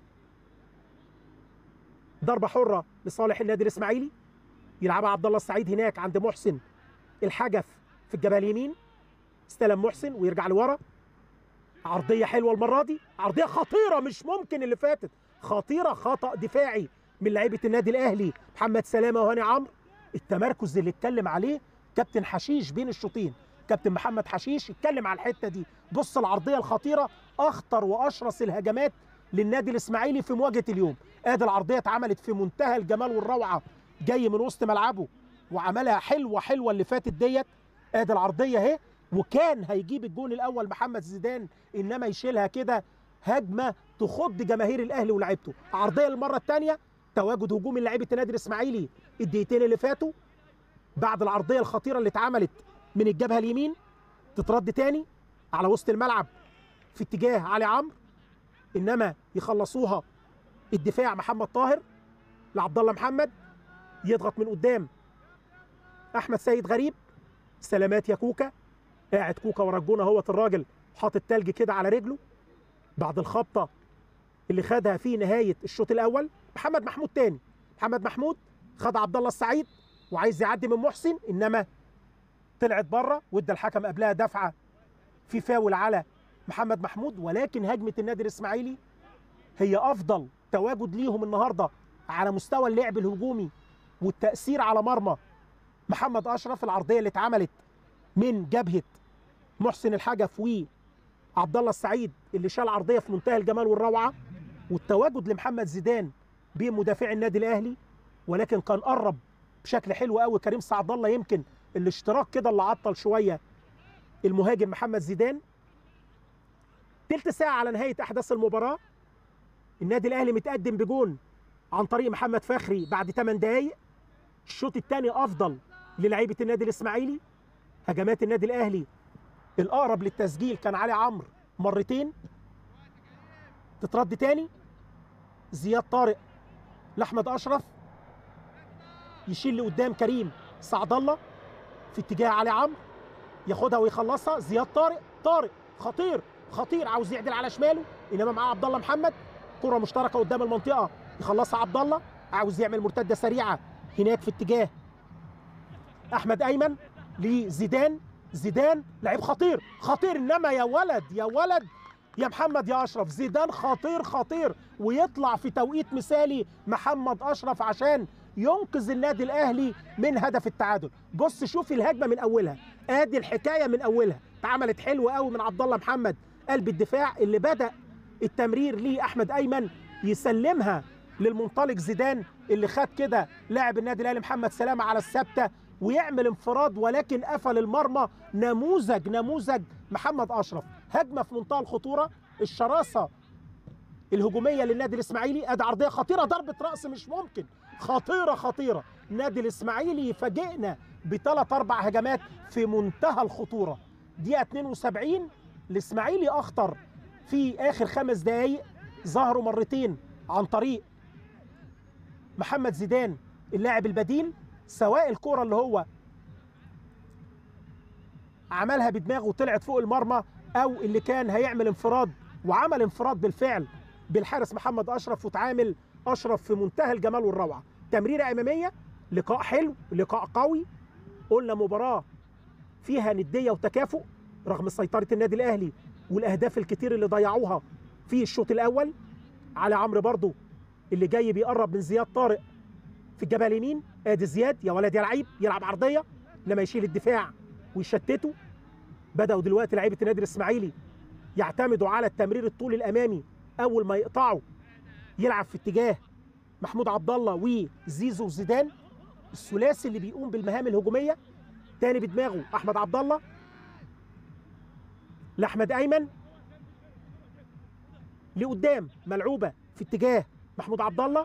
ضربه حره لصالح النادي الاسماعيلي يلعبها عبد الله السعيد هناك عند محسن الحجف في الجبهه اليمين استلم محسن ويرجع لورا عرضيه حلوه المره دي عرضيه خطيره مش ممكن اللي فاتت خطيره خطا دفاعي من لعيبه النادي الاهلي محمد سلامه وهاني عمرو التمركز اللي اتكلم عليه كابتن حشيش بين الشوطين كابتن محمد حشيش اتكلم على الحته دي بص العرضيه الخطيره اخطر واشرس الهجمات للنادي الاسماعيلي في مواجهه اليوم ادي العرضيه اتعملت في منتهى الجمال والروعه جاي من وسط ملعبه وعملها حلوه حلوه اللي فاتت ديت ادي العرضيه اهي وكان هيجيب الجون الاول محمد زيدان انما يشيلها كده هجمه تخض جماهير الاهلي ولاعيبته عرضيه للمره الثانيه تواجد هجومي لعيبه النادي الاسماعيلي الدقيقتين اللي فاتوا بعد العرضيه الخطيره اللي اتعملت من الجبهه اليمين تترد تاني على وسط الملعب في اتجاه علي عمرو انما يخلصوها الدفاع محمد طاهر لعبد الله محمد يضغط من قدام احمد سيد غريب سلامات يا كوكا قاعد كوكا ورا الجون اهوت الراجل حاطط تلج كده على رجله بعد الخبطه اللي خدها في نهايه الشوط الاول محمد محمود تاني محمد محمود خد عبد الله السعيد وعايز يعدي من محسن انما طلعت بره وادى الحكم قبلها دفعه في فاول على محمد محمود ولكن هجمه النادي الاسماعيلي هي افضل تواجد ليهم النهارده على مستوى اللعب الهجومي والتاثير على مرمى محمد اشرف العرضيه اللي اتعملت من جبهه محسن الحجف وعبد الله السعيد اللي شال عرضيه في منتهى الجمال والروعه والتواجد لمحمد زيدان بين مدافعي النادي الاهلي ولكن كان قرب بشكل حلو قوي كريم سعد الله يمكن الاشتراك كده اللي عطل شويه المهاجم محمد زيدان تلت ساعه على نهايه احداث المباراه النادي الاهلي متقدم بجون عن طريق محمد فخري بعد 8 دقائق الشوط الثاني افضل للعيبه النادي الاسماعيلي هجمات النادي الاهلي الاقرب للتسجيل كان علي عمرو مرتين تترد تاني زياد طارق لاحمد اشرف يشيل لقدام كريم سعد الله في اتجاه علي عمرو ياخدها ويخلصها زياد طارق طارق خطير خطير عاوز يعدل على شماله انما معاه عبد الله محمد كره مشتركه قدام المنطقه يخلصها عبد الله عاوز يعمل مرتده سريعه هناك في اتجاه احمد ايمن لزيدان زيدان لعيب خطير خطير انما يا ولد يا ولد يا محمد يا اشرف زيدان خطير خطير ويطلع في توقيت مثالي محمد اشرف عشان ينقذ النادي الاهلي من هدف التعادل بص شوف الهجمه من اولها ادي الحكايه من اولها اتعملت حلوه قوي من عبد الله محمد قلب الدفاع اللي بدا التمرير ليه احمد ايمن يسلمها للمنطلق زيدان اللي خد كده لاعب النادي الاهلي محمد سلامه على الثابته ويعمل انفراد ولكن قفل المرمى نموذج نموذج محمد اشرف هجمه في منتهى الخطوره الشراسه الهجوميه للنادي الاسماعيلي ادي عرضيه خطيره ضربه راس مش ممكن خطيره خطيره النادي الاسماعيلي يفاجئنا بثلاث اربع هجمات في منتهى الخطوره دقيقه 72 الاسماعيلي اخطر في اخر خمس دقائق ظهروا مرتين عن طريق محمد زيدان اللاعب البديل سواء الكرة اللي هو عملها بدماغه وطلعت فوق المرمى او اللي كان هيعمل انفراد وعمل انفراد بالفعل بالحارس محمد اشرف وتعامل اشرف في منتهى الجمال والروعه تمريره اماميه لقاء حلو لقاء قوي قلنا مباراه فيها نديه وتكافؤ رغم سيطره النادي الاهلي والاهداف الكتير اللي ضيعوها في الشوط الاول على عمرو برضو اللي جاي بيقرب من زياد طارق في الجبهه اليمين ادي زياد يا ولد يا لعيب يلعب عرضيه انما يشيل الدفاع ويشتته بداوا دلوقتي لعيبه النادي الاسماعيلي يعتمدوا على التمرير الطولي الامامي اول ما يقطعوا يلعب في اتجاه محمود عبد الله وزيزو وزيدان الثلاثي اللي بيقوم بالمهام الهجوميه تاني بدماغه احمد عبد الله لاحمد ايمن لقدام ملعوبه في اتجاه محمود عبد الله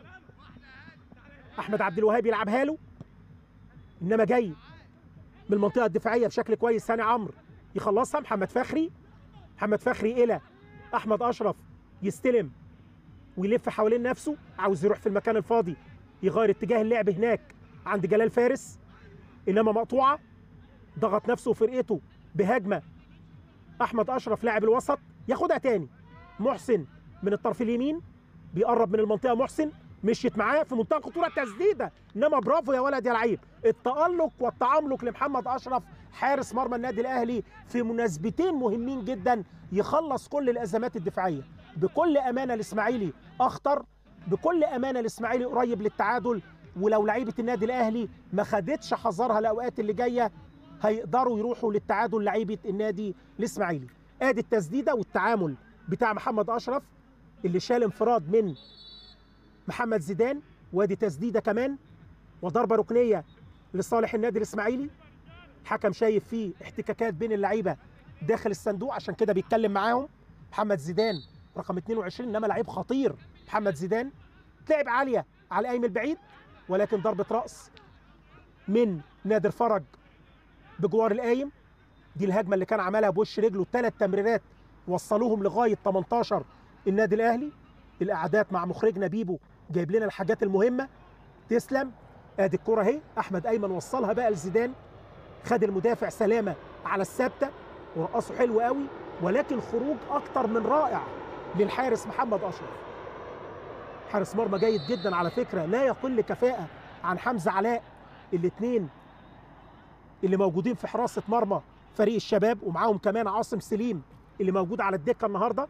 احمد عبد الوهاب يلعبها له انما جاي من المنطقه الدفاعيه بشكل كويس ثاني عمرو يخلصها محمد فخري محمد فخري الى احمد اشرف يستلم ويلف حوالين نفسه عاوز يروح في المكان الفاضي يغير اتجاه اللعب هناك عند جلال فارس انما مقطوعه ضغط نفسه وفرقته بهجمه احمد اشرف لاعب الوسط ياخدها تاني محسن من الطرف اليمين بيقرب من المنطقه محسن مشيت معاه في منتهى الخطوره تسديده انما برافو يا ولد يا لعيب التالق والتعملق لمحمد اشرف حارس مرمى النادي الاهلي في مناسبتين مهمين جدا يخلص كل الازمات الدفاعيه بكل امانه الاسماعيلي اخطر بكل امانه الاسماعيلي قريب للتعادل ولو لعيبه النادي الاهلي ما خدتش حذرها الاوقات اللي جايه هيقدروا يروحوا للتعادل لعيبه النادي الاسماعيلي ادي التسديده والتعامل بتاع محمد اشرف اللي شال انفراد من محمد زيدان وادي تسديده كمان وضربه ركنيه لصالح النادي الاسماعيلي الحكم شايف فيه احتكاكات بين اللعيبه داخل الصندوق عشان كده بيتكلم معاهم محمد زيدان رقم 22 انما لعيب خطير محمد زيدان لعب عاليه على القايم البعيد ولكن ضربه راس من نادر فرج بجوار القايم دي الهجمه اللي كان عملها بوش رجله ثلاث تمريرات وصلوهم لغايه 18 النادي الاهلي الاعداد مع مخرجنا بيبو جايب لنا الحاجات المهمه تسلم ادي الكره اهي احمد ايمن وصلها بقى لزيدان خد المدافع سلامه على الثابته ورقصه حلو قوي ولكن خروج اكتر من رائع للحارس محمد اشرف حارس مرمى جيد جدا على فكره لا يقل كفاءه عن حمزه علاء الاثنين اللي موجودين في حراسه مرمى فريق الشباب ومعاهم كمان عاصم سليم اللي موجود على الدكه النهارده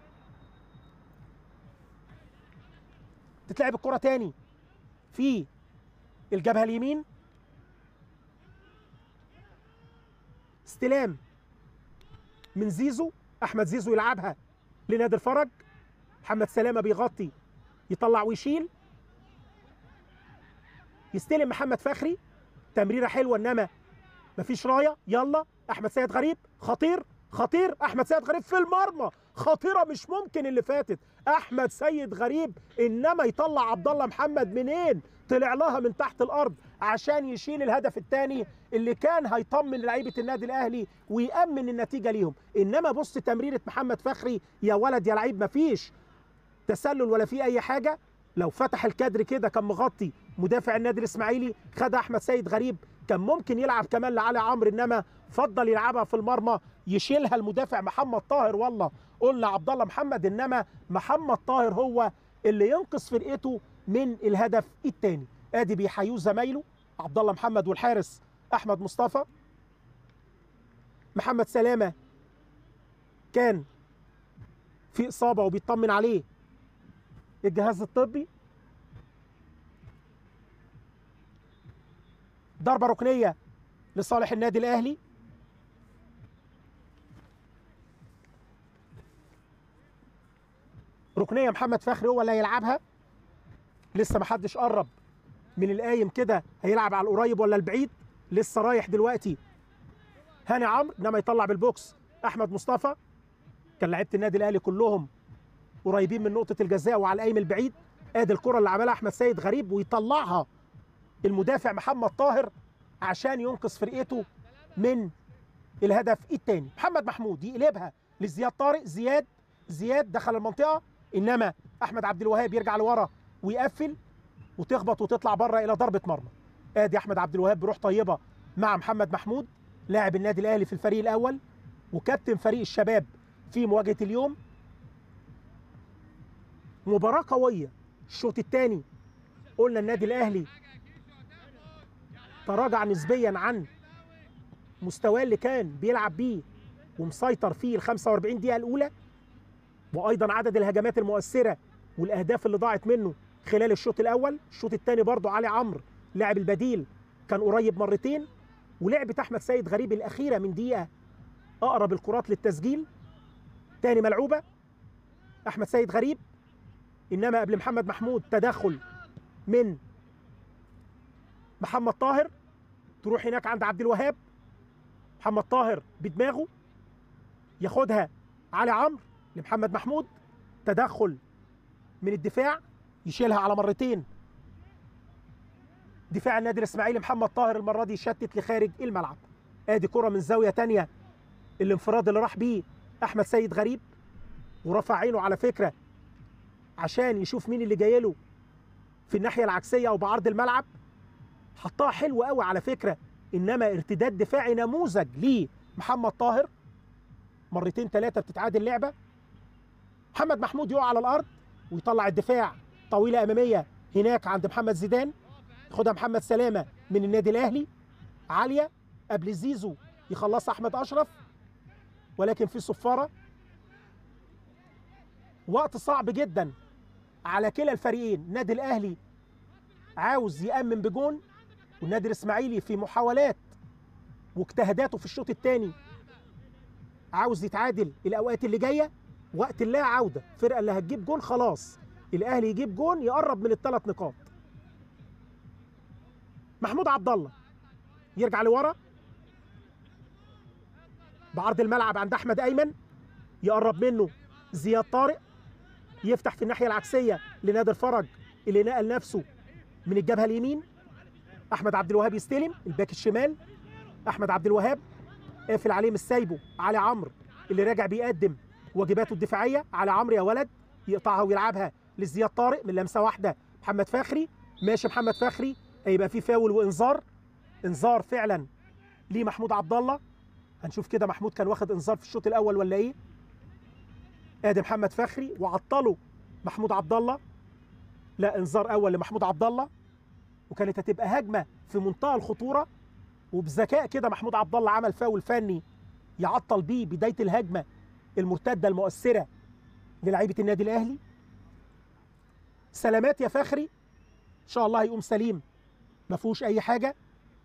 تتلعب الكره تاني في الجبهه اليمين استلام من زيزو احمد زيزو يلعبها لنادي الفرج محمد سلامه بيغطي يطلع ويشيل يستلم محمد فخري تمريره حلوه انما مفيش رايه يلا احمد سيد غريب خطير خطير احمد سيد غريب في المرمى خطيره مش ممكن اللي فاتت احمد سيد غريب انما يطلع عبد الله محمد منين طلع لها من تحت الارض عشان يشيل الهدف الثاني اللي كان هيطمن لعيبه النادي الاهلي ويامن النتيجه ليهم انما بص تمريره محمد فخري يا ولد يا لعيب مفيش تسلل ولا في اي حاجه لو فتح الكادر كده كان مغطي مدافع النادي الاسماعيلي خد احمد سيد غريب كان ممكن يلعب كمان لعلي عمرو انما فضل يلعبها في المرمى يشيلها المدافع محمد طاهر والله قلنا عبد الله محمد انما محمد طاهر هو اللي ينقذ فرقته من الهدف الثاني ادي بيحيوه زمايله عبد الله محمد والحارس احمد مصطفى محمد سلامه كان في اصابه وبيطمن عليه الجهاز الطبي ضربه ركنيه لصالح النادي الاهلي ركنيه محمد فخري هو اللي هيلعبها لسه ما حدش قرب من القايم كده هيلعب على القريب ولا البعيد لسه رايح دلوقتي هاني عمرو انما يطلع بالبوكس احمد مصطفى كان لعيبه النادي الاهلي كلهم قريبين من نقطه الجزاء وعلى القايم البعيد ادي الكره اللي عملها احمد سيد غريب ويطلعها المدافع محمد طاهر عشان ينقذ فرقته من الهدف الثاني محمد محمود يقلبها لزياد طارق زياد زياد دخل المنطقه انما احمد عبد الوهاب يرجع لورا ويقفل وتخبط وتطلع بره الى ضربه مرمى ادي احمد عبد الوهاب بروح طيبه مع محمد محمود لاعب النادي الاهلي في الفريق الاول وكابتن فريق الشباب في مواجهه اليوم مباراه قويه الشوط الثاني قلنا النادي الاهلي تراجع نسبيا عن مستواه اللي كان بيلعب بيه ومسيطر فيه ال 45 دقيقه الاولى وايضا عدد الهجمات المؤثره والاهداف اللي ضاعت منه خلال الشوط الاول الشوط الثاني برضه علي عمرو لاعب البديل كان قريب مرتين ولعبه احمد سيد غريب الاخيره من دقيقه اقرب الكرات للتسجيل تاني ملعوبه احمد سيد غريب انما قبل محمد محمود تدخل من محمد طاهر تروح هناك عند عبد الوهاب محمد طاهر بدماغه ياخدها علي عمرو لمحمد محمود تدخل من الدفاع يشيلها على مرتين دفاع النادي الاسماعيلي محمد طاهر المره دي شتت لخارج الملعب ادي كره من زاويه تانية الانفراد اللي راح بيه احمد سيد غريب ورفع عينه على فكره عشان يشوف مين اللي جاي له في الناحيه العكسيه او بعرض الملعب حطها حلو قوي على فكره انما ارتداد دفاعي نموذج لمحمد طاهر مرتين ثلاثه بتتعادل اللعبه محمد محمود يقع على الارض ويطلع الدفاع طويله اماميه هناك عند محمد زيدان ياخدها محمد سلامه من النادي الاهلي عاليه قبل زيزو يخلصها احمد اشرف ولكن في صفاره وقت صعب جدا على كلا الفريقين النادي الاهلي عاوز يامن بجون والنادي الاسماعيلي في محاولات واجتهاداته في الشوط الثاني عاوز يتعادل الاوقات اللي جايه وقت اللا عوده الفرقه اللي هتجيب جون خلاص الاهلي يجيب جون يقرب من الثلاث نقاط محمود عبد الله يرجع لورا بعرض الملعب عند احمد ايمن يقرب منه زياد طارق يفتح في الناحيه العكسيه لنادر فرج اللي نقل نفسه من الجبهه اليمين احمد عبد الوهاب يستلم الباك الشمال احمد عبد الوهاب قافل عليه مش سايبه علي عمرو اللي راجع بيقدم واجباته الدفاعيه على عمرو يا ولد يقطعها ويلعبها لزياد طارق من لمسه واحده محمد فخري ماشي محمد فخري هيبقى في فاول وانذار انذار فعلا لمحمود عبد الله هنشوف كده محمود كان واخد انذار في الشوط الاول ولا ايه ادي محمد فخري وعطله محمود عبد الله لا انذار اول لمحمود عبد الله وكانت هتبقى هجمه في منتهى الخطوره وبذكاء كده محمود عبد الله عمل فاول فني يعطل بيه بدايه الهجمه المرتده المؤثره للعيبه النادي الاهلي سلامات يا فخري ان شاء الله هيقوم سليم ما فيهوش اي حاجه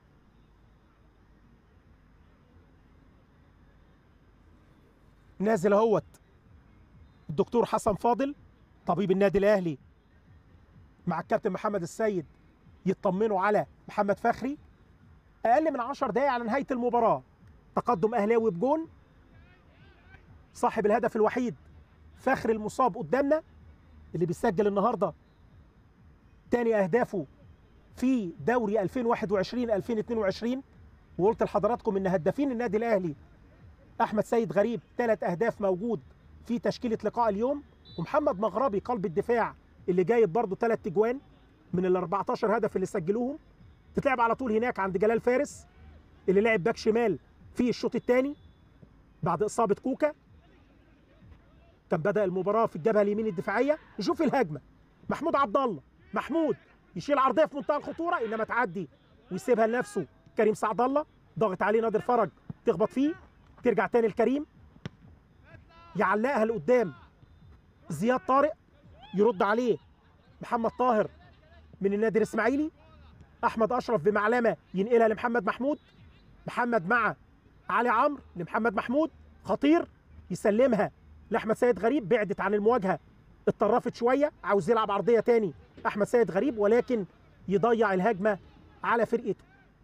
نازل اهوت الدكتور حسن فاضل طبيب النادي الاهلي مع الكابتن محمد السيد يطمنوا على محمد فخري اقل من 10 دقائق على نهايه المباراه تقدم اهلاوي بجون صاحب الهدف الوحيد فخر المصاب قدامنا اللي بيسجل النهارده تاني اهدافه في دوري 2021 2022 وقلت لحضراتكم ان هدافين النادي الاهلي احمد سيد غريب ثلاث اهداف موجود في تشكيله لقاء اليوم ومحمد مغربي قلب الدفاع اللي جايب برضه ثلاث تجوان من ال 14 هدف اللي سجلوهم تتلعب على طول هناك عند جلال فارس اللي لعب باك شمال في الشوط الثاني بعد اصابه كوكا كان بدا المباراه في الجبهه اليمين الدفاعيه نشوف الهجمه محمود عبد الله محمود يشيل عرضيه في منتهى الخطوره انما تعدي ويسيبها لنفسه كريم سعد الله ضاغط عليه نادر فرج تخبط فيه ترجع تاني لكريم يعلقها لقدام زياد طارق يرد عليه محمد طاهر من النادي الاسماعيلي احمد اشرف بمعلمه ينقلها لمحمد محمود محمد مع علي عمرو لمحمد محمود خطير يسلمها لاحمد سيد غريب بعدت عن المواجهه اتطرفت شويه عاوز يلعب عرضيه تاني احمد سيد غريب ولكن يضيع الهجمه على فرقته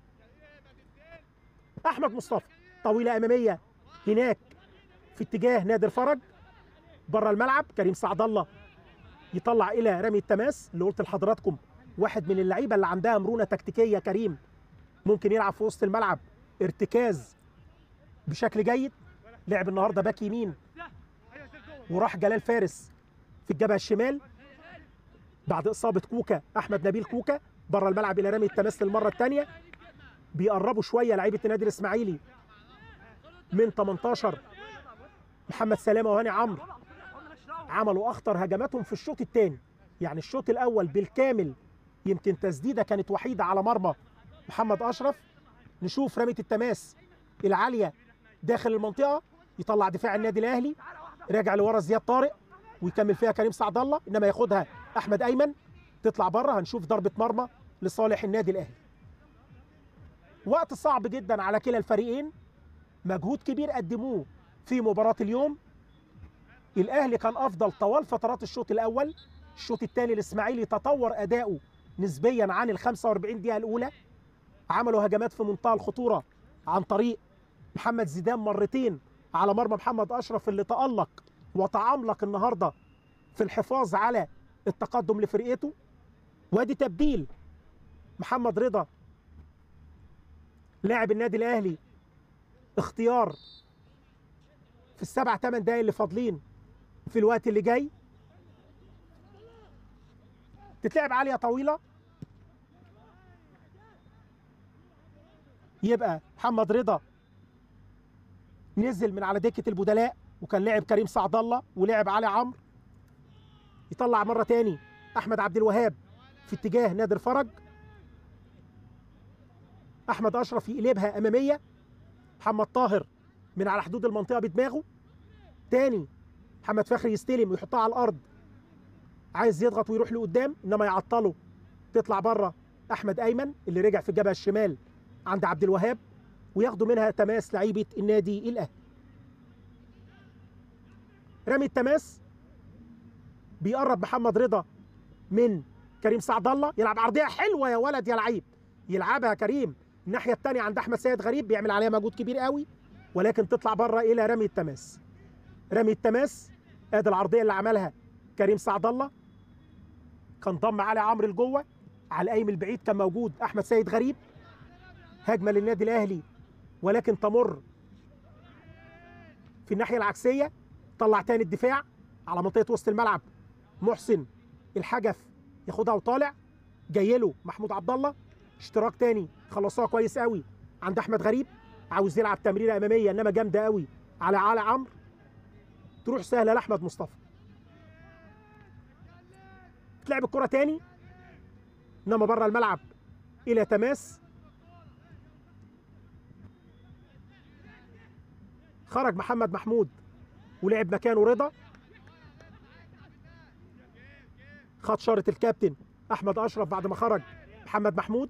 احمد مصطفى طويله اماميه هناك في اتجاه نادر فرج بره الملعب كريم سعد الله يطلع الى رمي التماس اللي قلت لحضراتكم واحد من اللعيبه اللي عندها مرونه تكتيكيه كريم ممكن يلعب في وسط الملعب ارتكاز بشكل جيد لعب النهارده باك يمين وراح جلال فارس في الجبهه الشمال بعد اصابه كوكا احمد نبيل كوكا بره الملعب الى رمي التماس للمره الثانيه بيقربوا شويه لعيبه النادي الاسماعيلي من 18 محمد سلامه وهاني عمرو عملوا اخطر هجماتهم في الشوط الثاني يعني الشوط الاول بالكامل يمكن تسديده كانت وحيده على مرمى محمد اشرف نشوف رميه التماس العاليه داخل المنطقه يطلع دفاع النادي الاهلي راجع لورا زياد طارق ويكمل فيها كريم سعد الله انما ياخدها احمد ايمن تطلع بره هنشوف ضربه مرمى لصالح النادي الاهلي وقت صعب جدا على كلا الفريقين مجهود كبير قدموه في مباراة اليوم الأهلي كان أفضل طوال فترات الشوط الأول الشوط الثاني الإسماعيلي تطور أداؤه نسبيا عن ال 45 دقيقة الأولى عملوا هجمات في منتهى الخطورة عن طريق محمد زيدان مرتين على مرمى محمد أشرف اللي تألق وتعملق النهاردة في الحفاظ على التقدم لفرقته وادي تبديل محمد رضا لاعب النادي الاهلي اختيار في السبع ثمان دقايق اللي فاضلين في الوقت اللي جاي تتلعب عاليه طويله يبقى محمد رضا نزل من على دكه البدلاء وكان لعب كريم سعد الله ولعب علي عمرو يطلع مره تاني احمد عبد الوهاب في اتجاه نادر فرج احمد اشرف يقلبها اماميه محمد طاهر من على حدود المنطقه بدماغه تاني محمد فخري يستلم ويحطها على الارض عايز يضغط ويروح لقدام انما يعطله تطلع بره احمد ايمن اللي رجع في الجبهه الشمال عند عبد الوهاب وياخدوا منها تماس لعيبه النادي الاهلي رمي التماس بيقرب محمد رضا من كريم سعد الله يلعب عرضيه حلوه يا ولد يا لعيب يلعبها كريم الناحيه الثانيه عند احمد سيد غريب بيعمل عليها مجهود كبير قوي ولكن تطلع بره الى رمي التماس رمي التماس ادي العرضيه اللي عملها كريم سعد الله كان ضم علي عمرو لجوه على القايم البعيد كان موجود احمد سيد غريب هجمه للنادي الاهلي ولكن تمر في الناحيه العكسيه طلع تاني الدفاع على منطقه وسط الملعب محسن الحجف ياخدها وطالع جاي له محمود عبد الله اشتراك تاني خلصوها كويس قوي عند احمد غريب عاوز يلعب تمريره اماميه انما جامده قوي على علي عمرو تروح سهله لاحمد مصطفى تلعب الكره تاني انما بره الملعب الى تماس خرج محمد محمود ولعب مكانه رضا خد شارة الكابتن احمد اشرف بعد ما خرج محمد محمود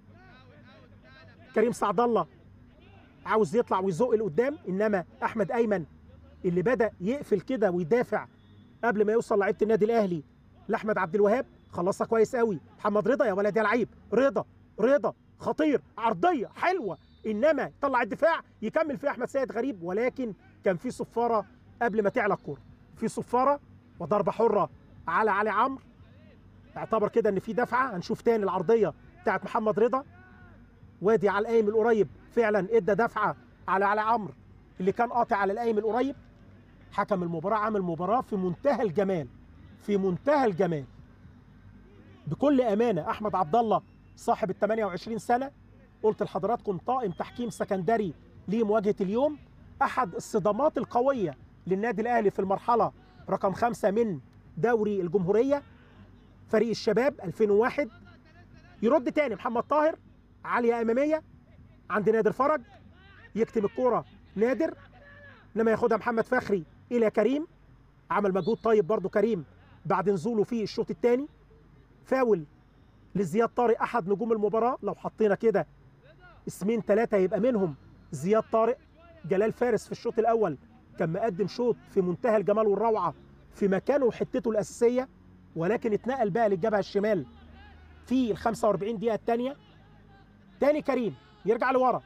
كريم سعد الله عاوز يطلع ويزق لقدام انما احمد ايمن اللي بدا يقفل كده ويدافع قبل ما يوصل لعيبه النادي الاهلي لاحمد عبد الوهاب خلصها كويس قوي محمد رضا يا ولد يا لعيب رضا رضا خطير عرضيه حلوه انما طلع الدفاع يكمل فيه احمد سيد غريب ولكن كان في صفاره قبل ما تعلى الكوره في صفاره وضربه حره على علي عمرو اعتبر كده ان في دفعه هنشوف تاني العرضيه بتاعت محمد رضا وادي على القايم القريب فعلا ادى دفعه على علي عمرو اللي كان قاطع على القايم القريب حكم المباراه عمل مباراه في منتهى الجمال في منتهى الجمال بكل امانه احمد عبد الله صاحب ال 28 سنه قلت لحضراتكم طاقم تحكيم سكندري لمواجهه اليوم احد الصدمات القويه للنادي الاهلي في المرحله رقم خمسة من دوري الجمهوريه فريق الشباب 2001 يرد تاني محمد طاهر عاليه اماميه عند نادر فرج يكتم الكوره نادر انما ياخدها محمد فخري الى كريم عمل مجهود طيب برضو كريم بعد نزوله في الشوط الثاني فاول لزياد طارق احد نجوم المباراه لو حطينا كده اسمين ثلاثه يبقى منهم زياد طارق جلال فارس في الشوط الاول كان مقدم شوط في منتهى الجمال والروعه في مكانه وحتته الاساسيه ولكن اتنقل بقى للجبهه الشمال في ال 45 دقيقه الثانيه تاني كريم يرجع لورا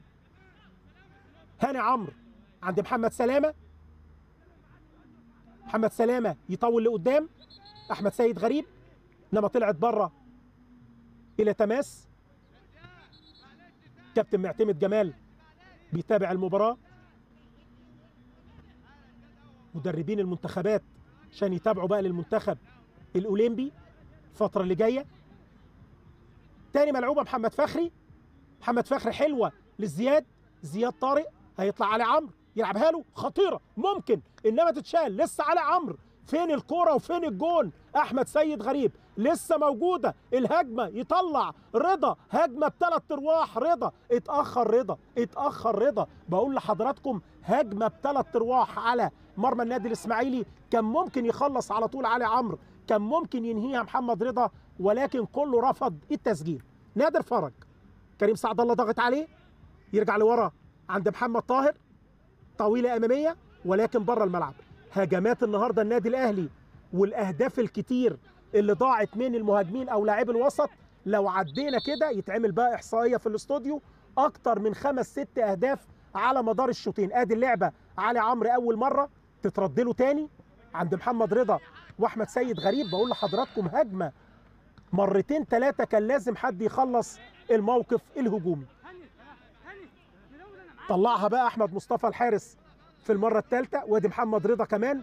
هاني عمرو عند محمد سلامه محمد سلامه يطول لقدام احمد سيد غريب انما طلعت بره الى تماس كابتن معتمد جمال بيتابع المباراه مدربين المنتخبات عشان يتابعوا بقى للمنتخب الاولمبي الفتره اللي جايه تاني ملعوبه محمد فخري محمد فخري حلوه لزياد زياد طارق هيطلع على عمرو يلعبها له خطيره ممكن انما تتشال لسه على عمرو فين الكوره وفين الجون احمد سيد غريب لسه موجوده الهجمه يطلع رضا هجمه بثلاث ارواح رضا اتاخر رضا اتاخر رضا بقول لحضراتكم هجمه بثلاث ارواح على مرمى النادي الاسماعيلي كان ممكن يخلص على طول علي عمرو كان ممكن ينهيها محمد رضا ولكن كله رفض التسجيل نادر فرج كريم سعد الله ضاغط عليه يرجع لورا عند محمد طاهر طويله اماميه ولكن بره الملعب هجمات النهارده النادي الاهلي والاهداف الكتير اللي ضاعت من المهاجمين او لاعبي الوسط لو عدينا كده يتعمل بقى احصائيه في الاستوديو اكتر من خمس ست اهداف على مدار الشوطين ادي اللعبه علي عمرو اول مره تترد له تاني عند محمد رضا واحمد سيد غريب بقول لحضراتكم هجمه مرتين ثلاثه كان لازم حد يخلص الموقف الهجومي طلعها بقى احمد مصطفى الحارس في المره الثالثه وادي محمد رضا كمان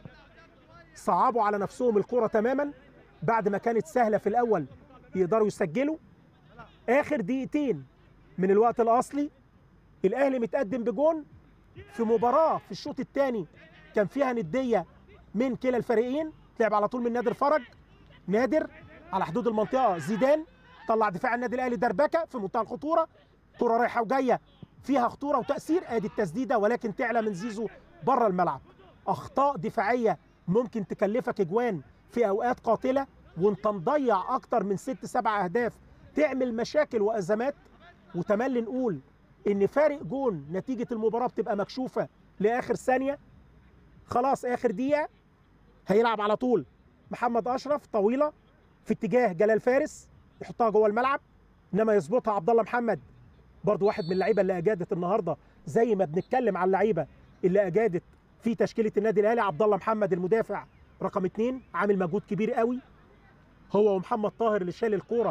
صعبوا على نفسهم الكره تماما بعد ما كانت سهله في الاول يقدروا يسجلوا اخر دقيقتين من الوقت الاصلي الاهلي متقدم بجون في مباراه في الشوط الثاني كان فيها نديه من كلا الفريقين لعب على طول من نادر فرج نادر على حدود المنطقه زيدان طلع دفاع النادي الاهلي دربكه في منتهى الخطوره كره رايحه وجايه فيها خطوره وتاثير ادي التسديده ولكن تعلى من زيزو بره الملعب اخطاء دفاعيه ممكن تكلفك اجوان في اوقات قاتله وانت مضيع اكتر من ست سبع اهداف تعمل مشاكل وازمات وتملي نقول ان فارق جون نتيجه المباراه بتبقى مكشوفه لاخر ثانيه خلاص اخر دقيقه هيلعب على طول محمد اشرف طويله في اتجاه جلال فارس يحطها جوه الملعب انما يظبطها عبد الله محمد برضو واحد من اللعيبه اللي اجادت النهارده زي ما بنتكلم على اللعيبه اللي اجادت في تشكيله النادي الاهلي عبد الله محمد المدافع رقم اثنين عامل مجهود كبير قوي هو ومحمد طاهر اللي شال الكوره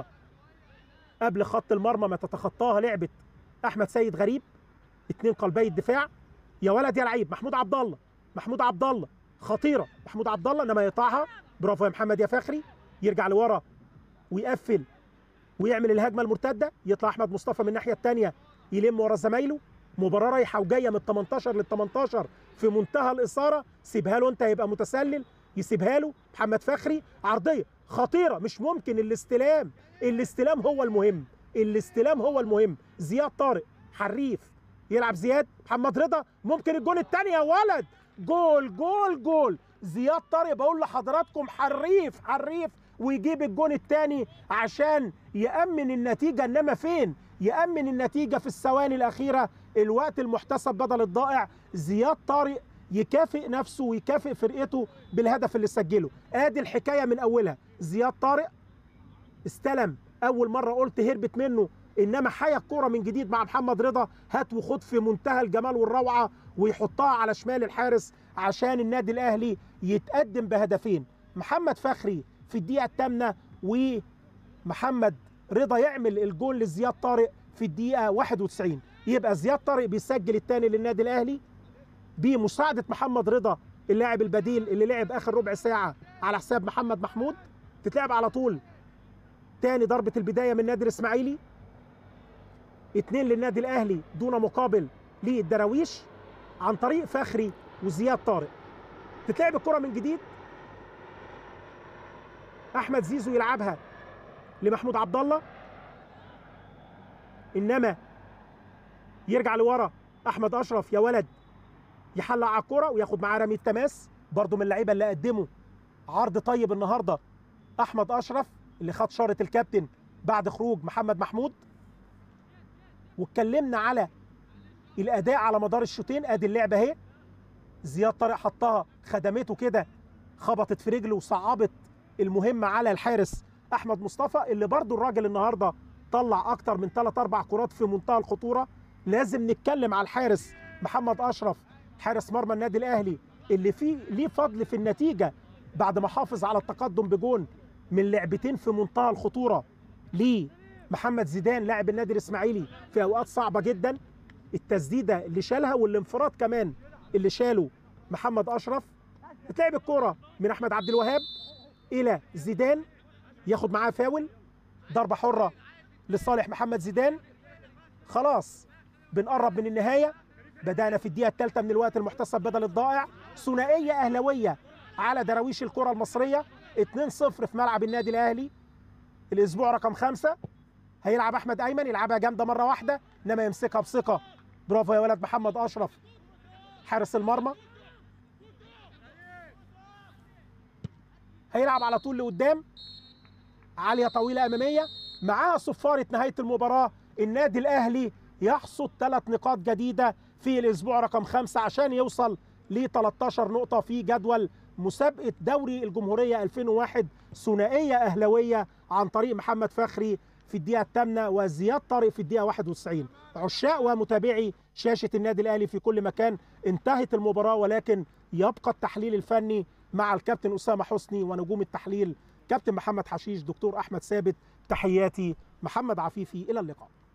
قبل خط المرمى ما تتخطاها لعبه احمد سيد غريب اثنين قلبي الدفاع يا ولد يا لعيب محمود عبد الله محمود عبد الله خطيره محمود عبد الله انما يقطعها برافو يا محمد يا فخري يرجع لورا ويقفل ويعمل الهجمه المرتده يطلع احمد مصطفى من الناحيه الثانيه يلم ورا زمايله مباراه رايحه وجايه من 18 لل 18 في منتهى الاثاره سيبها له انت هيبقى متسلل يسيبها له محمد فخري عرضيه خطيره مش ممكن الاستلام الاستلام هو المهم الاستلام هو المهم زياد طارق حريف يلعب زياد محمد رضا ممكن الجول الثاني يا ولد جول جول جول زياد طارق بقول لحضراتكم حريف حريف ويجيب الجون الثاني عشان يأمن النتيجة إنما فين؟ يأمن النتيجة في الثواني الأخيرة الوقت المحتسب بدل الضائع زياد طارق يكافئ نفسه ويكافئ فرقته بالهدف اللي سجله ادي الحكايه من اولها زياد طارق استلم اول مره قلت هربت منه انما حيا الكوره من جديد مع محمد رضا هات وخد في منتهى الجمال والروعه ويحطها على شمال الحارس عشان النادي الاهلي يتقدم بهدفين محمد فخري في الدقيقه الثامنه ومحمد رضا يعمل الجول لزياد طارق في الدقيقه 91 يبقى زياد طارق بيسجل الثاني للنادي الاهلي بمساعده محمد رضا اللاعب البديل اللي لعب اخر ربع ساعه على حساب محمد محمود تتلعب على طول تاني ضربه البدايه من نادي الاسماعيلي اتنين للنادي الاهلي دون مقابل للدراويش عن طريق فخري وزياد طارق تتلعب الكره من جديد احمد زيزو يلعبها لمحمود عبد الله انما يرجع لورا احمد اشرف يا ولد يحلق على الكرة وياخد معاه رمي التماس برضه من اللعيبه اللي قدموا عرض طيب النهارده احمد اشرف اللي خد شاره الكابتن بعد خروج محمد محمود واتكلمنا على الاداء على مدار الشوطين ادي اللعبه اهي زياد طارق حطها خدمته كده خبطت في رجله وصعبت المهمه على الحارس احمد مصطفى اللي برضه الراجل النهارده طلع اكتر من 3 4 كرات في منتهى الخطوره لازم نتكلم على الحارس محمد اشرف حارس مرمى النادي الاهلي اللي فيه ليه فضل في النتيجه بعد ما حافظ على التقدم بجون من لعبتين في منتهى الخطوره ليه محمد زيدان لاعب النادي الاسماعيلي في اوقات صعبه جدا التسديده اللي شالها والانفراد كمان اللي شاله محمد اشرف بتلعب الكره من احمد عبد الوهاب الى زيدان ياخد معاه فاول ضربه حره لصالح محمد زيدان خلاص بنقرب من النهايه بدأنا في الدقيقة الثالثة من الوقت المحتسب بدل الضائع ثنائية أهلوية على دراويش الكرة المصرية 2-0 في ملعب النادي الأهلي الأسبوع رقم خمسة هيلعب أحمد أيمن يلعبها جامدة مرة واحدة إنما يمسكها بثقة برافو يا ولد محمد أشرف حارس المرمى هيلعب على طول لقدام عالية طويلة أمامية معاها صفارة نهاية المباراة النادي الاهلي يحصد ثلاث نقاط جديده في الاسبوع رقم خمسة عشان يوصل ل 13 نقطه في جدول مسابقه دوري الجمهوريه 2001 ثنائيه اهلاويه عن طريق محمد فخري في الدقيقه الثامنه وزياد طارق في الدقيقه 91 عشاق ومتابعي شاشه النادي الاهلي في كل مكان انتهت المباراه ولكن يبقى التحليل الفني مع الكابتن اسامه حسني ونجوم التحليل كابتن محمد حشيش دكتور احمد ثابت تحياتي محمد عفيفي الى اللقاء